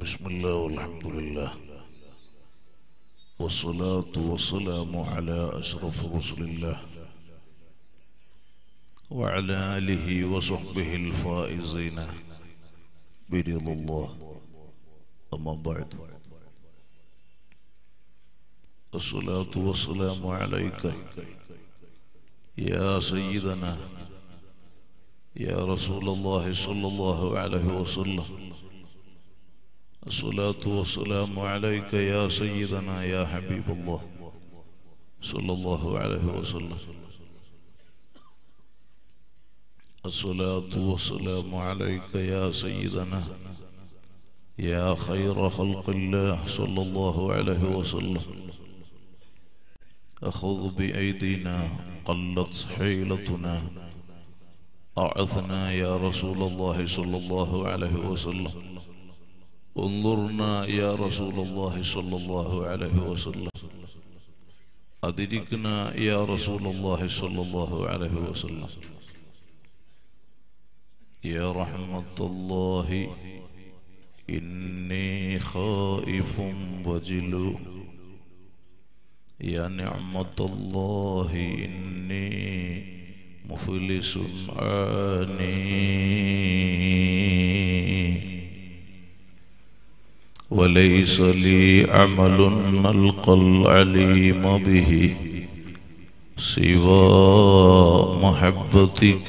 بسم الله والحمد لله والصلاة والسلام على أشرف رسل الله وعلى آله وصحبه الفائزين برضا الله أما بعد الصلاة والسلام عليك يا سيدنا يا رسول الله صلى الله عليه وسلم الصلاة والسلام عليك يا سيدنا يا حبيب الله صلى الله عليه وسلم الصلاة والسلام عليك يا سيدنا يا خير خلق الله صلى الله عليه وسلم أخذ بأيدينا قلت حيلتنا أعثنا يا رسول الله صلى الله عليه وسلم انظرنا يا رسول الله صلى الله عليه وسلم أدركنا يا رسول الله صلى الله عليه وسلم يا رحمة الله إني خائف وجل يا نعمة الله إني مفلس عاني وليس لي عمل نلقى العليم به سوى محبتك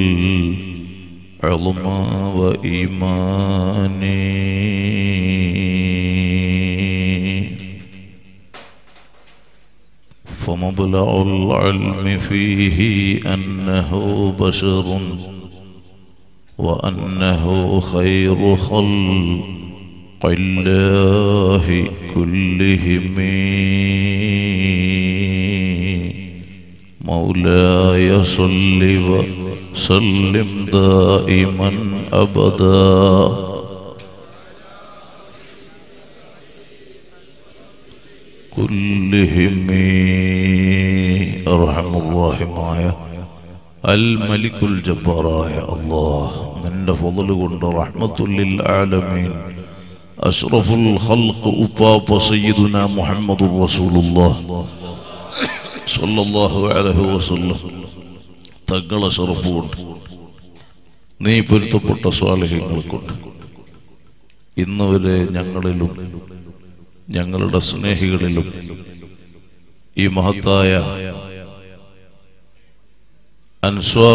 العظمى وإيماني فمبلغ العلم فيه أنه بشر وأنه خير خلق الله كلهم مولاي صل وسلم دائما أبدا كلهم أرحم الراحمايا الملك الجبار يا الله من فضل قند رحمة للعالمين أشرف الخلق أباب سيدنا محمد رسول الله صلى الله عليه وسلم തങ്ങളെ ഷറഫുകൊണ്ട് നീ പൊരുത്തപ്പെട്ട സ്വാലഹ്യങ്ങളെ കൊണ്ട് ഇന്ന് വരെ ഞങ്ങളിലും ഞങ്ങളുടെ സ്നേഹികളിലും ഈ മഹത്തായ അൻസ്വാർ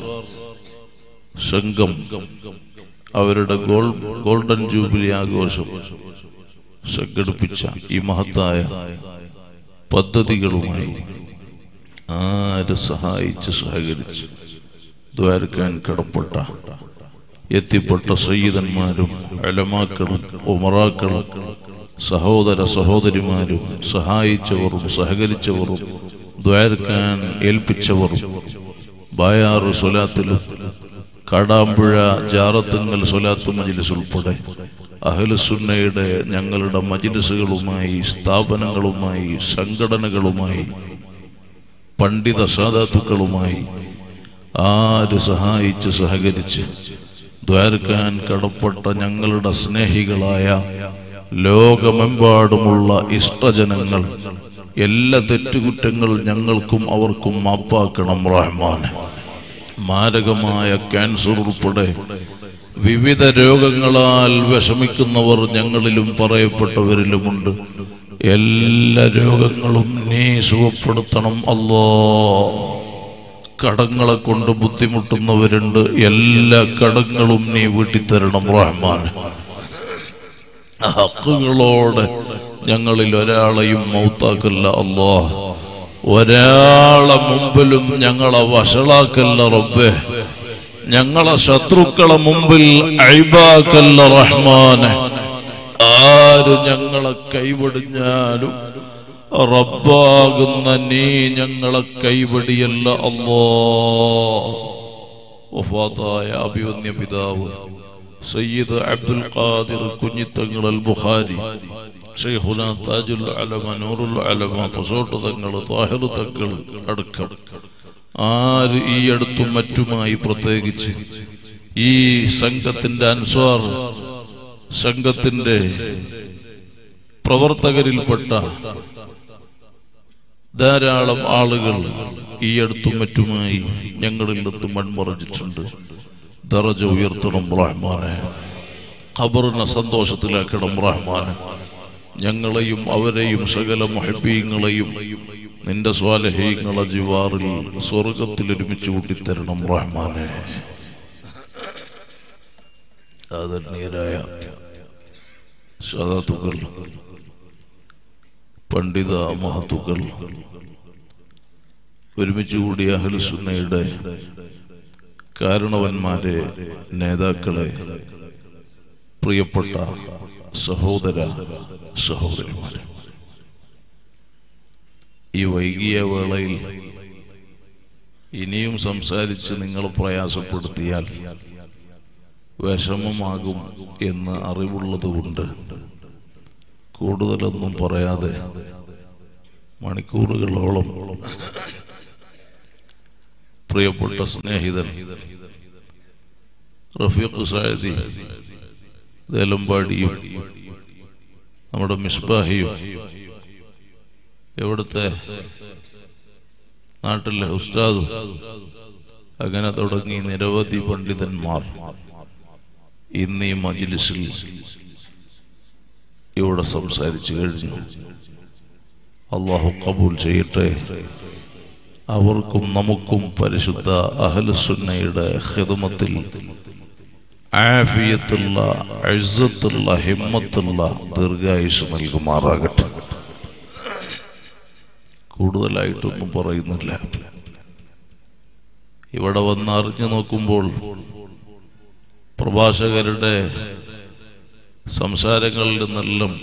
സംഘം അവരുടെ ഗോൾ ഗോൾഡൻ ജൂബിലി ആഘോഷം സംഘടിപ്പിച്ച ഈ മഹത്തായ പദ്ധതികളുമായി ആര് സഹായിച്ച് സഹകരിച്ച് ദ്വാരക്കാൻ കടപ്പെട്ട എത്തിപ്പെട്ട സയ്യിദന്മാരും അലമാക്കളും ഉമറാക്കളും സഹോദര സഹോദരിമാരും സഹായിച്ചവരും സഹകരിച്ചവരും ദ്വാരക്കാൻ ഏൽപ്പിച്ചവരും ബായാറ് സ്വലാത്തിലും കാടാമ്പുഴ ജാറത്തുങ്ങൽ സ്വലാത്ത് മജിലിസ് ഉൾപ്പെടെ അഹ്ലുസുന്നയുടെ ഞങ്ങളുടെ മജിലിസുകളുമായി സ്ഥാപനങ്ങളുമായി സംഘടനകളുമായി പണ്ഡിത സാധാത്തുക്കളുമായി ആര് സഹായിച്ച് സഹകരിച്ച് ദ്വാരക്കാൻ കടപ്പെട്ട ഞങ്ങളുടെ സ്നേഹികളായ ലോകമെമ്പാടുമുള്ള ഇഷ്ടജനങ്ങൾ എല്ലാ തെറ്റുകുറ്റങ്ങൾ ഞങ്ങൾക്കും അവർക്കും മാപ്പാക്കണം റഹ്മാൻ മാരകമായ ക്യാൻസർ ഉൾപ്പെടെ വിവിധ രോഗങ്ങളാൽ വിഷമിക്കുന്നവർ ഞങ്ങളിലും പറയപ്പെട്ടവരിലുമുണ്ട് എല്ലാ രോഗങ്ങളും നീ സുഖപ്പെടുത്തണം അല്ലോ കടങ്ങളെ കൊണ്ട് ബുദ്ധിമുട്ടുന്നവരുണ്ട് എല്ലാ കടങ്ങളും നീ വീട്ടിത്തരണം റഹ്മാൻ ഹക്കുകളോടെ ഞങ്ങളിൽ ഒരാളെയും മൗത്താക്കല്ല അല്ലോ ഒരാളെ മുമ്പിലും ഞങ്ങളെ വഷളാക്കല്ല റബ്ബേ ഞങ്ങളെ ശത്രുക്കളെ മുമ്പിൽ അഴിബാക്കല്ല റഹ്മാനെ ആര് ഞങ്ങളെ കൈവടിഞ്ഞാലും റബ്ബാകുന്ന നീ ഞങ്ങളെ കൈവടിയല്ല അല്ലോ വഫാത്തായ അഭിവന്യ പിതാവ് സയ്യിദ് അബ്ദുൽ ഖാദിർ കുഞ്ഞിത്തങ്ങൾ അൽ ബുഖാരി ഷെയ്ഖുന താജുൽ അലമ നൂറുൽ അലമ പൊസോട്ട് തങ്ങൾ താഹിർ തങ്ങൾ അടക്കം ആര് ഈ അടുത്തും മറ്റുമായി പ്രത്യേകിച്ച് ഈ സംഘത്തിന്റെ അൻസ്വാർ സംഘത്തിന്റെ പ്രവർത്തകരിൽപ്പെട്ട ധാരാളം ആളുകൾ ഈ അടുത്തും മറ്റുമായി ഞങ്ങളിൽ നിന്ന് മൺമറഞ്ഞിട്ടുണ്ട് ദറജ ഉയർത്തണം റഹ്മാനെ ഖബറിനെ സന്തോഷത്തിലാക്കണം റഹ്മാനെ ഞങ്ങളെയും അവരെയും സകല മഹബീങ്ങളെയും നിന്റെ സ്വാലഹീങ്ങളെ ജിവാറിൽ സ്വർഗത്തിൽ ഒരുമിച്ച് കൂട്ടിത്തരണം റഹ്മാനെ ആദരണീയരായ സദാത്തുക്കൾ പണ്ഡിത മഹത്തുക്കൾ ഒരുമിച്ച് കൂടിയ അഹ്ലുസുന്നയുടെ കാരണവന്മാരെ നേതാക്കളെ പ്രിയപ്പെട്ട സഹോദര സഹോദരിമാരെ ഈ വൈകിയ വേളയിൽ ഇനിയും സംസാരിച്ച് നിങ്ങൾ പ്രയാസപ്പെടുത്തിയാൽ വിഷമമാകും എന്ന് അറിവുള്ളതുകൊണ്ട് കൂടുതലൊന്നും പറയാതെ മണിക്കൂറുകളോളം പ്രിയപ്പെട്ട സ്നേഹിതൻ റഫീഖ് സായദി ദേലമ്പാടിയും നമ്മുടെ മിസ്ബാഹിയും എവിടുത്തെ നാട്ടിലെ ഉസ്താദും അങ്ങനെ തുടങ്ങി നിരവധി പണ്ഡിതന്മാർ ഇന്ന് ഈ മജിലിസിൽ ഇവിടെ സംസാരിച്ചു കഴിഞ്ഞു അള്ളാഹു കബൂൽ ചെയ്യട്ടെ അവർക്കും നമുക്കും പരിശുദ്ധ അഹലുസുന്നയുടെ ഹിദമത്തിൽ ആഫിയത്തുള്ള അഴുത്തുള്ള ഹിമ്മത്തുള്ള ദീർഘായുസ് നൽകുമാറാകട്ടെ കൂടുതലായിട്ടൊന്നും പറയുന്നില്ല ഇവിടെ വന്ന് അറിഞ്ഞു നോക്കുമ്പോൾ പ്രഭാഷകരുടെ സംസാരങ്ങളിൽ നിന്നെല്ലാം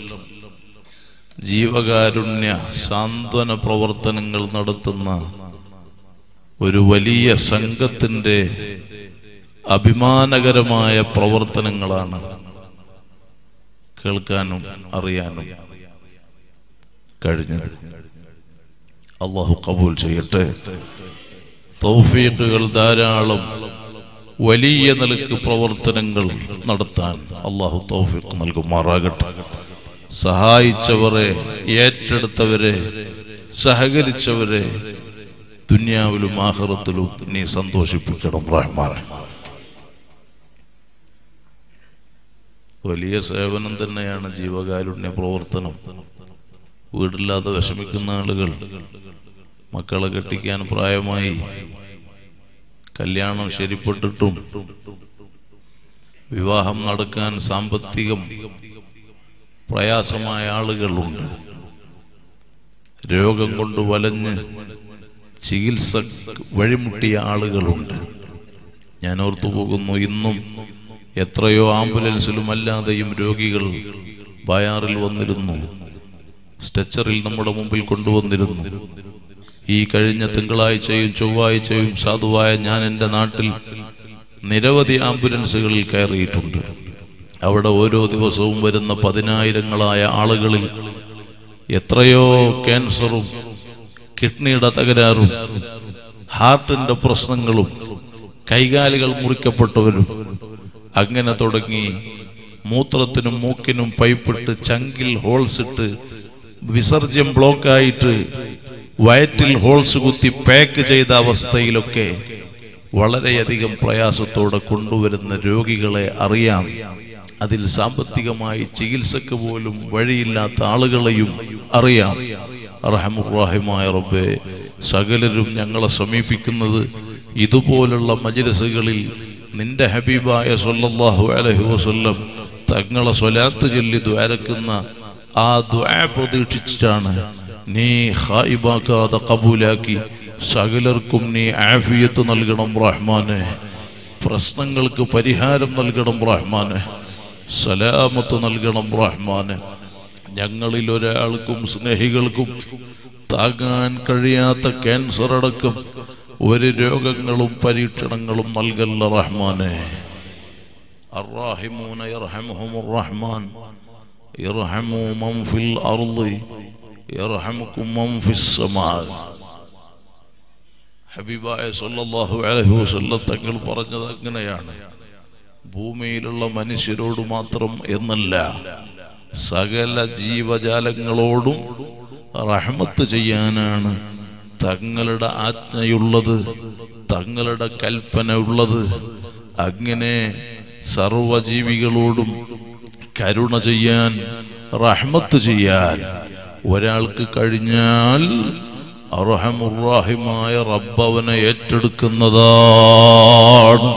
ജീവകാരുണ്യ സാന്ത്വന പ്രവർത്തനങ്ങൾ നടത്തുന്ന ഒരു വലിയ സംഘത്തിന്റെ അഭിമാനകരമായ പ്രവർത്തനങ്ങളാണ് കേൾക്കാനും അറിയാനും കഴിഞ്ഞത് അള്ളാഹു കബൂൽ ചെയ്യട്ടെ തൗഫീഖുകൾ ധാരാളം വലിയ നിലക്ക് പ്രവർത്തനങ്ങൾ നടത്താൻ അള്ളാഹു തൗഫീഖ് നൽകുമാറാകട്ടെ സഹായിച്ചവരെ ഏറ്റെടുത്തവരെ സഹകരിച്ചവരെ ദുന്യാവിലും ആഹ്റത്തിലും നീ സന്തോഷിപ്പിക്കണം റഹ്മാൻ വലിയ സേവനം തന്നെയാണ് ജീവകാരുണ്യ പ്രവർത്തനം വീടില്ലാതെ വിഷമിക്കുന്ന ആളുകൾ മക്കളെ കെട്ടിക്കാൻ പ്രായമായി കല്യാണം ശരിപ്പെട്ടിട്ടും വിവാഹം നടക്കാൻ സാമ്പത്തികം പ്രയാസമായ ആളുകളുണ്ട് രോഗം കൊണ്ട് വലഞ്ഞ് ചികിത്സ വഴിമുട്ടിയ ആളുകളുണ്ട് ഞാൻ ഓർത്തു പോകുന്നു ഇന്നും എത്രയോ ആംബുലൻസിലും അല്ലാതെയും രോഗികൾ ബയാറിൽ വന്നിരുന്നു സ്ട്രെച്ചറിൽ നമ്മുടെ മുമ്പിൽ കൊണ്ടുവന്നിരുന്നു ഈ കഴിഞ്ഞ തിങ്കളാഴ്ചയും ചൊവ്വാഴ്ചയും സാധുവായ ഞാൻ എൻ്റെ നാട്ടിൽ നിരവധി ആംബുലൻസുകളിൽ കയറിയിട്ടുണ്ട് അവിടെ ഓരോ ദിവസവും വരുന്ന പതിനായിരങ്ങളായ ആളുകളിൽ എത്രയോ ക്യാൻസറും കിഡ്നിയുടെ തകരാറും ഹാർട്ടിന്റെ പ്രശ്നങ്ങളും കൈകാലുകൾ മുറിക്കപ്പെട്ടവരും അങ്ങനെ തുടങ്ങി മൂത്രത്തിനും മൂക്കിനും പൈപ്പിട്ട് ചങ്കിൽ ഹോൾസ് ഇട്ട് വിസർജ്യം ബ്ലോക്കായിട്ട് വയറ്റിൽ ഹോൾസ് കുത്തി പാക്ക് ചെയ്ത അവസ്ഥയിലൊക്കെ വളരെയധികം പ്രയാസത്തോടെ കൊണ്ടുവരുന്ന രോഗികളെ അറിയാം അതിൽ സാമ്പത്തികമായി ചികിത്സക്ക് പോലും വഴിയില്ലാത്ത ആളുകളെയും അറിയാം റഹമുറാഹിമായ റബ്ബെ സകലരും ഞങ്ങളെ സമീപിക്കുന്നത് ഇതുപോലുള്ള മജ്ലിസുകളിൽ നിന്റെ ഹബീബായ സല്ലല്ലാഹു അലൈഹി വസല്ലം തങ്ങളെ സ്വലാത്ത് ചൊല്ലി ദ്വാരക്കുന്ന ആ ദ്വാ പ്രതീക്ഷിച്ചിട്ടാണ് നീ ഹായിബാക്കാതെ കബൂലാക്കി സകലർക്കും നീ ആഫിയത്ത് നൽകണം റഹ്മാനെ പ്രശ്നങ്ങൾക്ക് പരിഹാരം നൽകണം റഹ്മാനെ സലാമത്ത് നൽകണം റഹ്മാനെ ഞങ്ങളിൽ ഒരാൾക്കും സ്നേഹികൾക്കും താങ്ങാൻ കഴിയാത്ത ക്യാൻസർ അടക്കം ഒരു രോഗങ്ങളും പരീക്ഷണങ്ങളും നൽകല്ല റഹ്മാനെ الراحمون يرحمهم الرحمن يرحموا من في الأرض يرحمكم من في السماء ഹബീബായ സല്ലല്ലാഹു അലൈഹി വസല്ലം തങ്ങൾ പറഞ്ഞത് അങ്ങനെയാണ് ഭൂമിയിലുള്ള മനുഷ്യരോട് മാത്രം എന്നല്ല സകല ജീവജാലങ്ങളോടും റഹ്മത്ത് ചെയ്യാനാണ് തങ്ങളുടെ ആജ്ഞയുള്ളത് തങ്ങളുടെ കൽപ്പന ഉള്ളത് അങ്ങനെ സർവജീവികളോടും കരുണ ചെയ്യാൻ റഹ്മത്ത് ചെയ്യാൻ ഒരാൾക്ക് കഴിഞ്ഞാൽ അർഹമുറാഹിമായ റബ്ബവനെ ഏറ്റെടുക്കുന്നതാണ്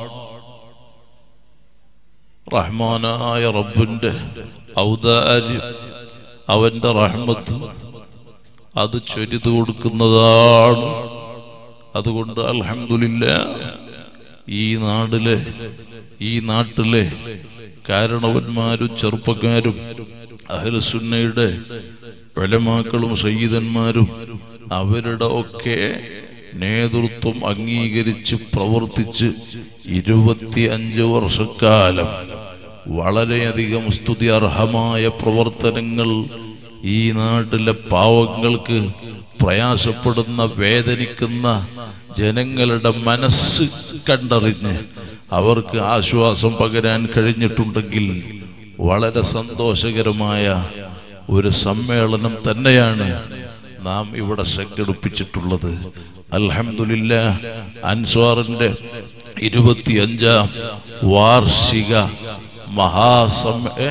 റഹ്മാനായ റബ്ബിന്റെ ഔദാര്യം അവന്റെ റഹ്മത്ത് അത് ചൊരിതു കൊടുക്കുന്നതാണ് അതുകൊണ്ട് അൽഹംദുലില്ല ഈ നാടിലെ ഈ നാട്ടിലെ കാരണവന്മാരും ചെറുപ്പക്കാരും അഹ്ലസുന്നയുടെ വെലമാക്കളും സയ്യിദന്മാരും അവരുടെ ഒക്കെ നേതൃത്വം അംഗീകരിച്ച് പ്രവർത്തിച്ച് ഇരുപത്തി അഞ്ച് വർഷക്കാലം വളരെയധികം സ്തുതി അർഹമായ പ്രവർത്തനങ്ങൾ ഈ നാട്ടിലെ പാവങ്ങൾക്ക് പ്രയാസപ്പെടുന്ന വേദനിക്കുന്ന ജനങ്ങളുടെ മനസ്സ് കണ്ടറിഞ്ഞ് അവർക്ക് ആശ്വാസം പകരാൻ കഴിഞ്ഞിട്ടുണ്ടെങ്കിൽ വളരെ സന്തോഷകരമായ ഒരു സമ്മേളനം തന്നെയാണ് നാം ഇവിടെ സംഘടിപ്പിച്ചിട്ടുള്ളത് അൽഹംദുലില്ല അൻസ്വാറിന്റെ ഇരുപത്തിയഞ്ചാം വാർഷിക മഹാസമ്മ ഏ?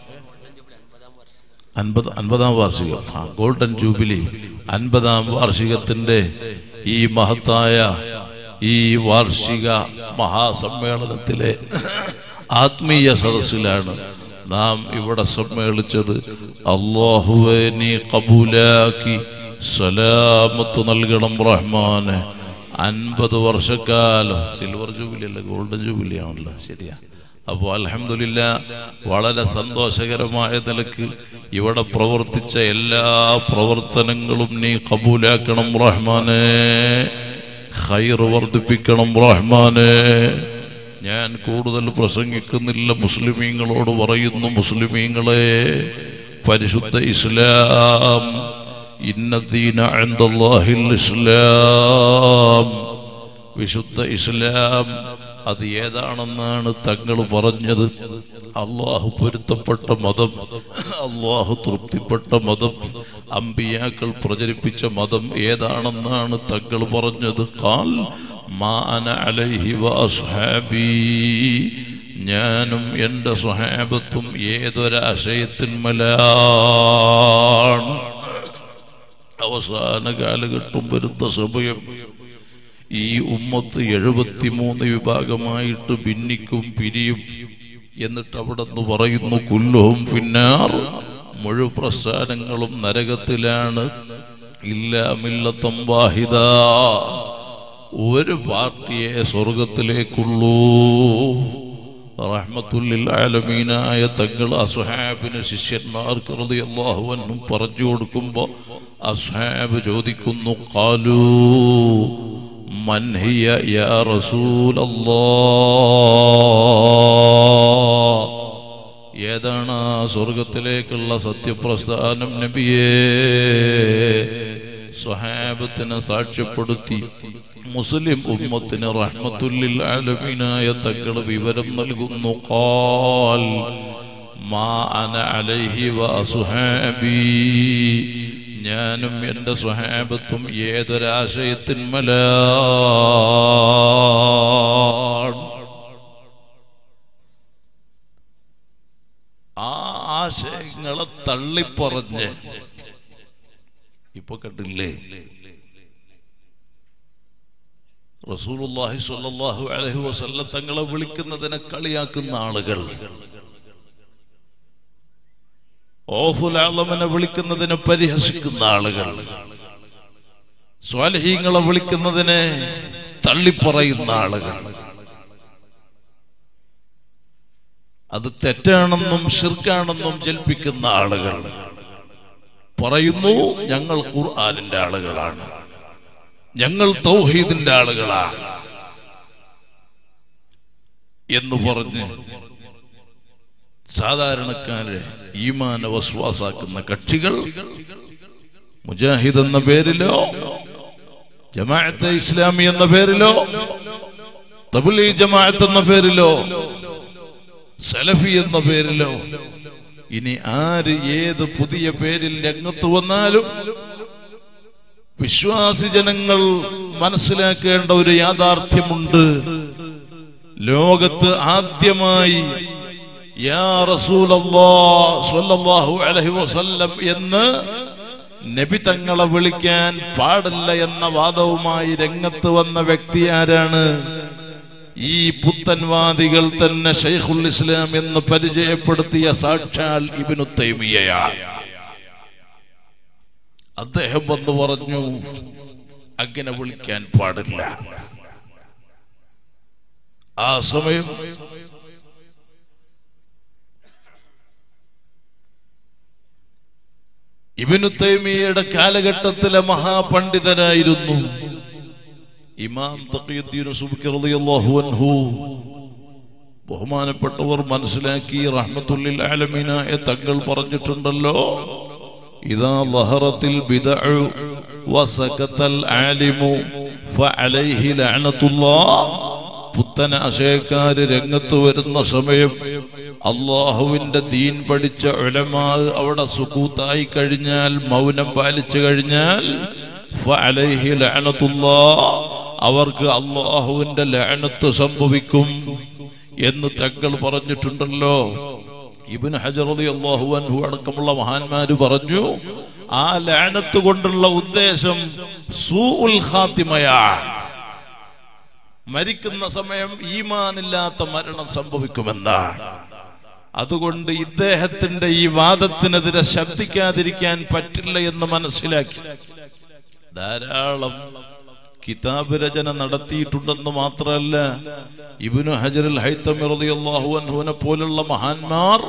അൻപത് അൻപതാം വാർഷികം ആ ഗോൾഡൻ ജൂബിലി അൻപതാം വാർഷികത്തിന്റെ ഈ മഹത്തായ ഈ വാർഷിക മഹാസമ്മേളനത്തിലെ ആത്മീയ സദസ്സിലാണ് നാം ഇവിടെ സമ്മേളിച്ചത് അള്ളാഹുവെ നീ കബൂലാക്കി സലാമത്ത് നൽകണം റഹ്മാന് അൻപത് വർഷക്കാലം സിൽവർ ജൂബിലി അല്ല ഗോൾഡൻ ജൂബിലി ആണല്ലോ ശരിയാ അപ്പോൾ അലഹമില്ല വളരെ സന്തോഷകരമായ നിലക്ക് ഇവിടെ പ്രവർത്തിച്ച എല്ലാ പ്രവർത്തനങ്ങളും നീ കബൂലാക്കണം റഹ്മാനെ ഖൈർ വർദ്ധിപ്പിക്കണം റഹ്മാനെ ഞാൻ കൂടുതൽ പ്രസംഗിക്കുന്നില്ല മുസ്ലിമീങ്ങളോട് പറയുന്നു മുസ്ലിമീങ്ങളെ പരിശുദ്ധ ഇസ്ലാം ഇന്നദീന അൻദല്ലാഹിൽ ഇസ്ലാം വിശുദ്ധ ഇസ്ലാം അത് ഏതാണെന്നാണ് തങ്ങൾ പറഞ്ഞത് അള്ളാഹു പൊരുത്തപ്പെട്ട മതം അള്ളാഹു തൃപ്തിപ്പെട്ട മതം അമ്പിയാക്കൾ പ്രചരിപ്പിച്ച മതം ഏതാണെന്നാണ് തങ്ങൾ പറഞ്ഞത് കാൽ മാന അലൈഹി വഅസ്ഹാബി ഞാനും എൻ്റെ സ്വഹാബത്തും ഏതൊരാശയത്തിന്മലാണ് അവസാന കാലഘട്ടം വരുന്ന സമയം ഈ ഉമ്മത്ത് എഴുപത്തിമൂന്ന് വിഭാഗമായിട്ട് ഭിന്നിക്കും പിരിയും എന്നിട്ട് അവിടെ നിന്ന് പറയുന്നു കുല്ലുഹും ഫിന്നാർ മുഴു പ്രസ്ഥാനങ്ങളും നരകത്തിലാണ് ഇല്ലാമില്ലത്തം വാഹിദ ഒരു പാർട്ടിയെ സ്വർഗത്തിലേക്കുള്ളൂ റഹ്മത്തുല്ലിൽ ആലമീനായ തങ്ങൾ അസുഹാബിന് ശിഷ്യന്മാർക്ക് റളിയല്ലാഹു അൻഹും പറഞ്ഞു കൊടുക്കുമ്പോ അസ്ഹാബ് ചോദിക്കുന്നു കാലൂ من هي يا رسول الله ഏതാണ് ആ സ്വർഗത്തിലേക്കുള്ള സത്യപ്രസ്ഥാനം നബിയേ സ്വഹാബത്തിനെ സാക്ഷ്യപ്പെടുത്തി മുസ്ലിം ഉമ്മത്തിന് റഹ്മത്തുല്ലിൽ ആലമീനായ തങ്ങൾ വിവരം നൽകുന്നു ഖാൽ മാ അന അലൈഹി വസുഹാബി ഞാനും എൻ്റെ സ്വഹാബത്തും ഏതൊരാശയത്തിന്മലാണ് ആ ആശയങ്ങളെ തള്ളിപ്പറഞ്ഞ് ഇപ്പൊ കണ്ടില്ലേ റസൂലുള്ളാഹി സ്വല്ലല്ലാഹു അലൈഹി വസല്ലം തങ്ങളെ വിളിക്കുന്നതിനെ കളിയാക്കുന്ന ആളുകൾ ഓഹുൽ ആലമിനെ വിളിക്കുന്നതിനെ പരിഹസിക്കുന്ന ആളുകൾ സ്വാലഹീങ്ങളെ വിളിക്കുന്നതിനെ തള്ളിപ്പറയുന്ന ആളുകൾ അത് തെറ്റാണെന്നും ഷിർക്കാണെന്നും ജൽപ്പിക്കുന്ന ആളുകൾ പറയുന്നു ഞങ്ങൾ ഖുർആാനിന്റെ ആളുകളാണ് ഞങ്ങൾ തൗഹീദിന്റെ ആളുകളാണ് എന്ന് പറഞ്ഞ് സാധാരണക്കാരെ ഈമാന വസ്വാസാക്കുന്ന കക്ഷികൾ മുജാഹിദ് എന്ന പേരിലോ ജമാഅത്തെ ഇസ്ലാമി എന്ന പേരിലോ തബ്ലീ ജമാഅത്ത് എന്ന പേരിലോ സലഫി എന്ന പേരിലോ ഇനി ആര് ഏത് പുതിയ പേരിൽ രംഗത്ത് വന്നാലും വിശ്വാസി ജനങ്ങൾ മനസ്സിലാക്കേണ്ട ഒരു യാഥാർത്ഥ്യമുണ്ട് ലോകത്ത് ആദ്യമായി യാ റസൂലല്ലാഹ് സ്വല്ലല്ലാഹു അലൈഹി വസല്ലം എന്ന് നബി തങ്ങളെ വിളിക്കാൻ പാടില്ല എന്ന വാദവുമായി രംഗത്ത് വന്ന വ്യക്തി ആരാണ് ഈ പുത്തൻവാദികൾ തന്നെ ഷെയ്ഖുൽ ഇസ്ലാം എന്ന് പരിചയപ്പെടുത്തിയ സാക്ഷാൽ ഇബ്നു തൈമിയയാണ് അദ്ദേഹം വന്ന് പറഞ്ഞു അങ്ങനെ വിളിക്കാൻ പാടില്ല ആ സമയം ഇബിനു തൈമിയയുടെ കാലഘട്ടത്തിലെ മഹാപണ്ഡിതനായിരുന്നു ഇമാം തഖിയുദ്ദീൻ സുബ്കി റളിയല്ലാഹു അൻഹു ബഹുമാനപ്പെട്ടവർ മനസ്സിലാക്കി റഹ്മത്തുല്ലിൽ ആലമീനായ തങ്ങൾ പറഞ്ഞിട്ടുണ്ടല്ലോ ഇതാ ലഹറത്തിൽ ബിദഉ വസകതൽ ആലിമു ഫഅലൈഹി ലഅനത്തുല്ലാഹ് പുത്തൻ ആശയക്കാര് രംഗത്ത് വരുന്ന സമയം അള്ളാഹുവിന്റെ ദീൻ പഠിച്ച ഉലമാ അവിടെ സുക്കൂത്തായി കഴിഞ്ഞാൽ മൗനം പാലിച്ചു കഴിഞ്ഞാൽ ഫഅലൈഹി ലഅനത്തുല്ലാഹ് അവർക്ക് അള്ളാഹുവിന്റെ ലഅനത്ത് സംഭവിക്കും എന്ന് തങ്ങൾ പറഞ്ഞിട്ടുണ്ടല്ലോ ഇബിൻ ഹജറതി അള്ളാഹു അൻഹു അടക്കമുള്ള മഹാന്മാര് പറഞ്ഞു ആ ലാനത്ത് കൊണ്ടുള്ള ഉദ്ദേശം സൂഉൽ ഖാത്തിമയാണ് മരിക്കുന്ന സമയം ഈമാനില്ലാത്ത മരണം സംഭവിക്കുമെന്നാണ് അതുകൊണ്ട് ഇദ്ദേഹത്തിന്റെ ഈ വാദത്തിനെതിരെ ശബ്ദിക്കാതിരിക്കാൻ പറ്റില്ല എന്ന് മനസ്സിലാക്കി ധാരാളം കിതാബ് രചന നടത്തിയിട്ടുണ്ടെന്ന് മാത്രമല്ല ഇബിനു ഹജറുൽ ഹൈത്തമി റളിയല്ലാഹു അൻഹുവിനെ പോലുള്ള മഹാന്മാർ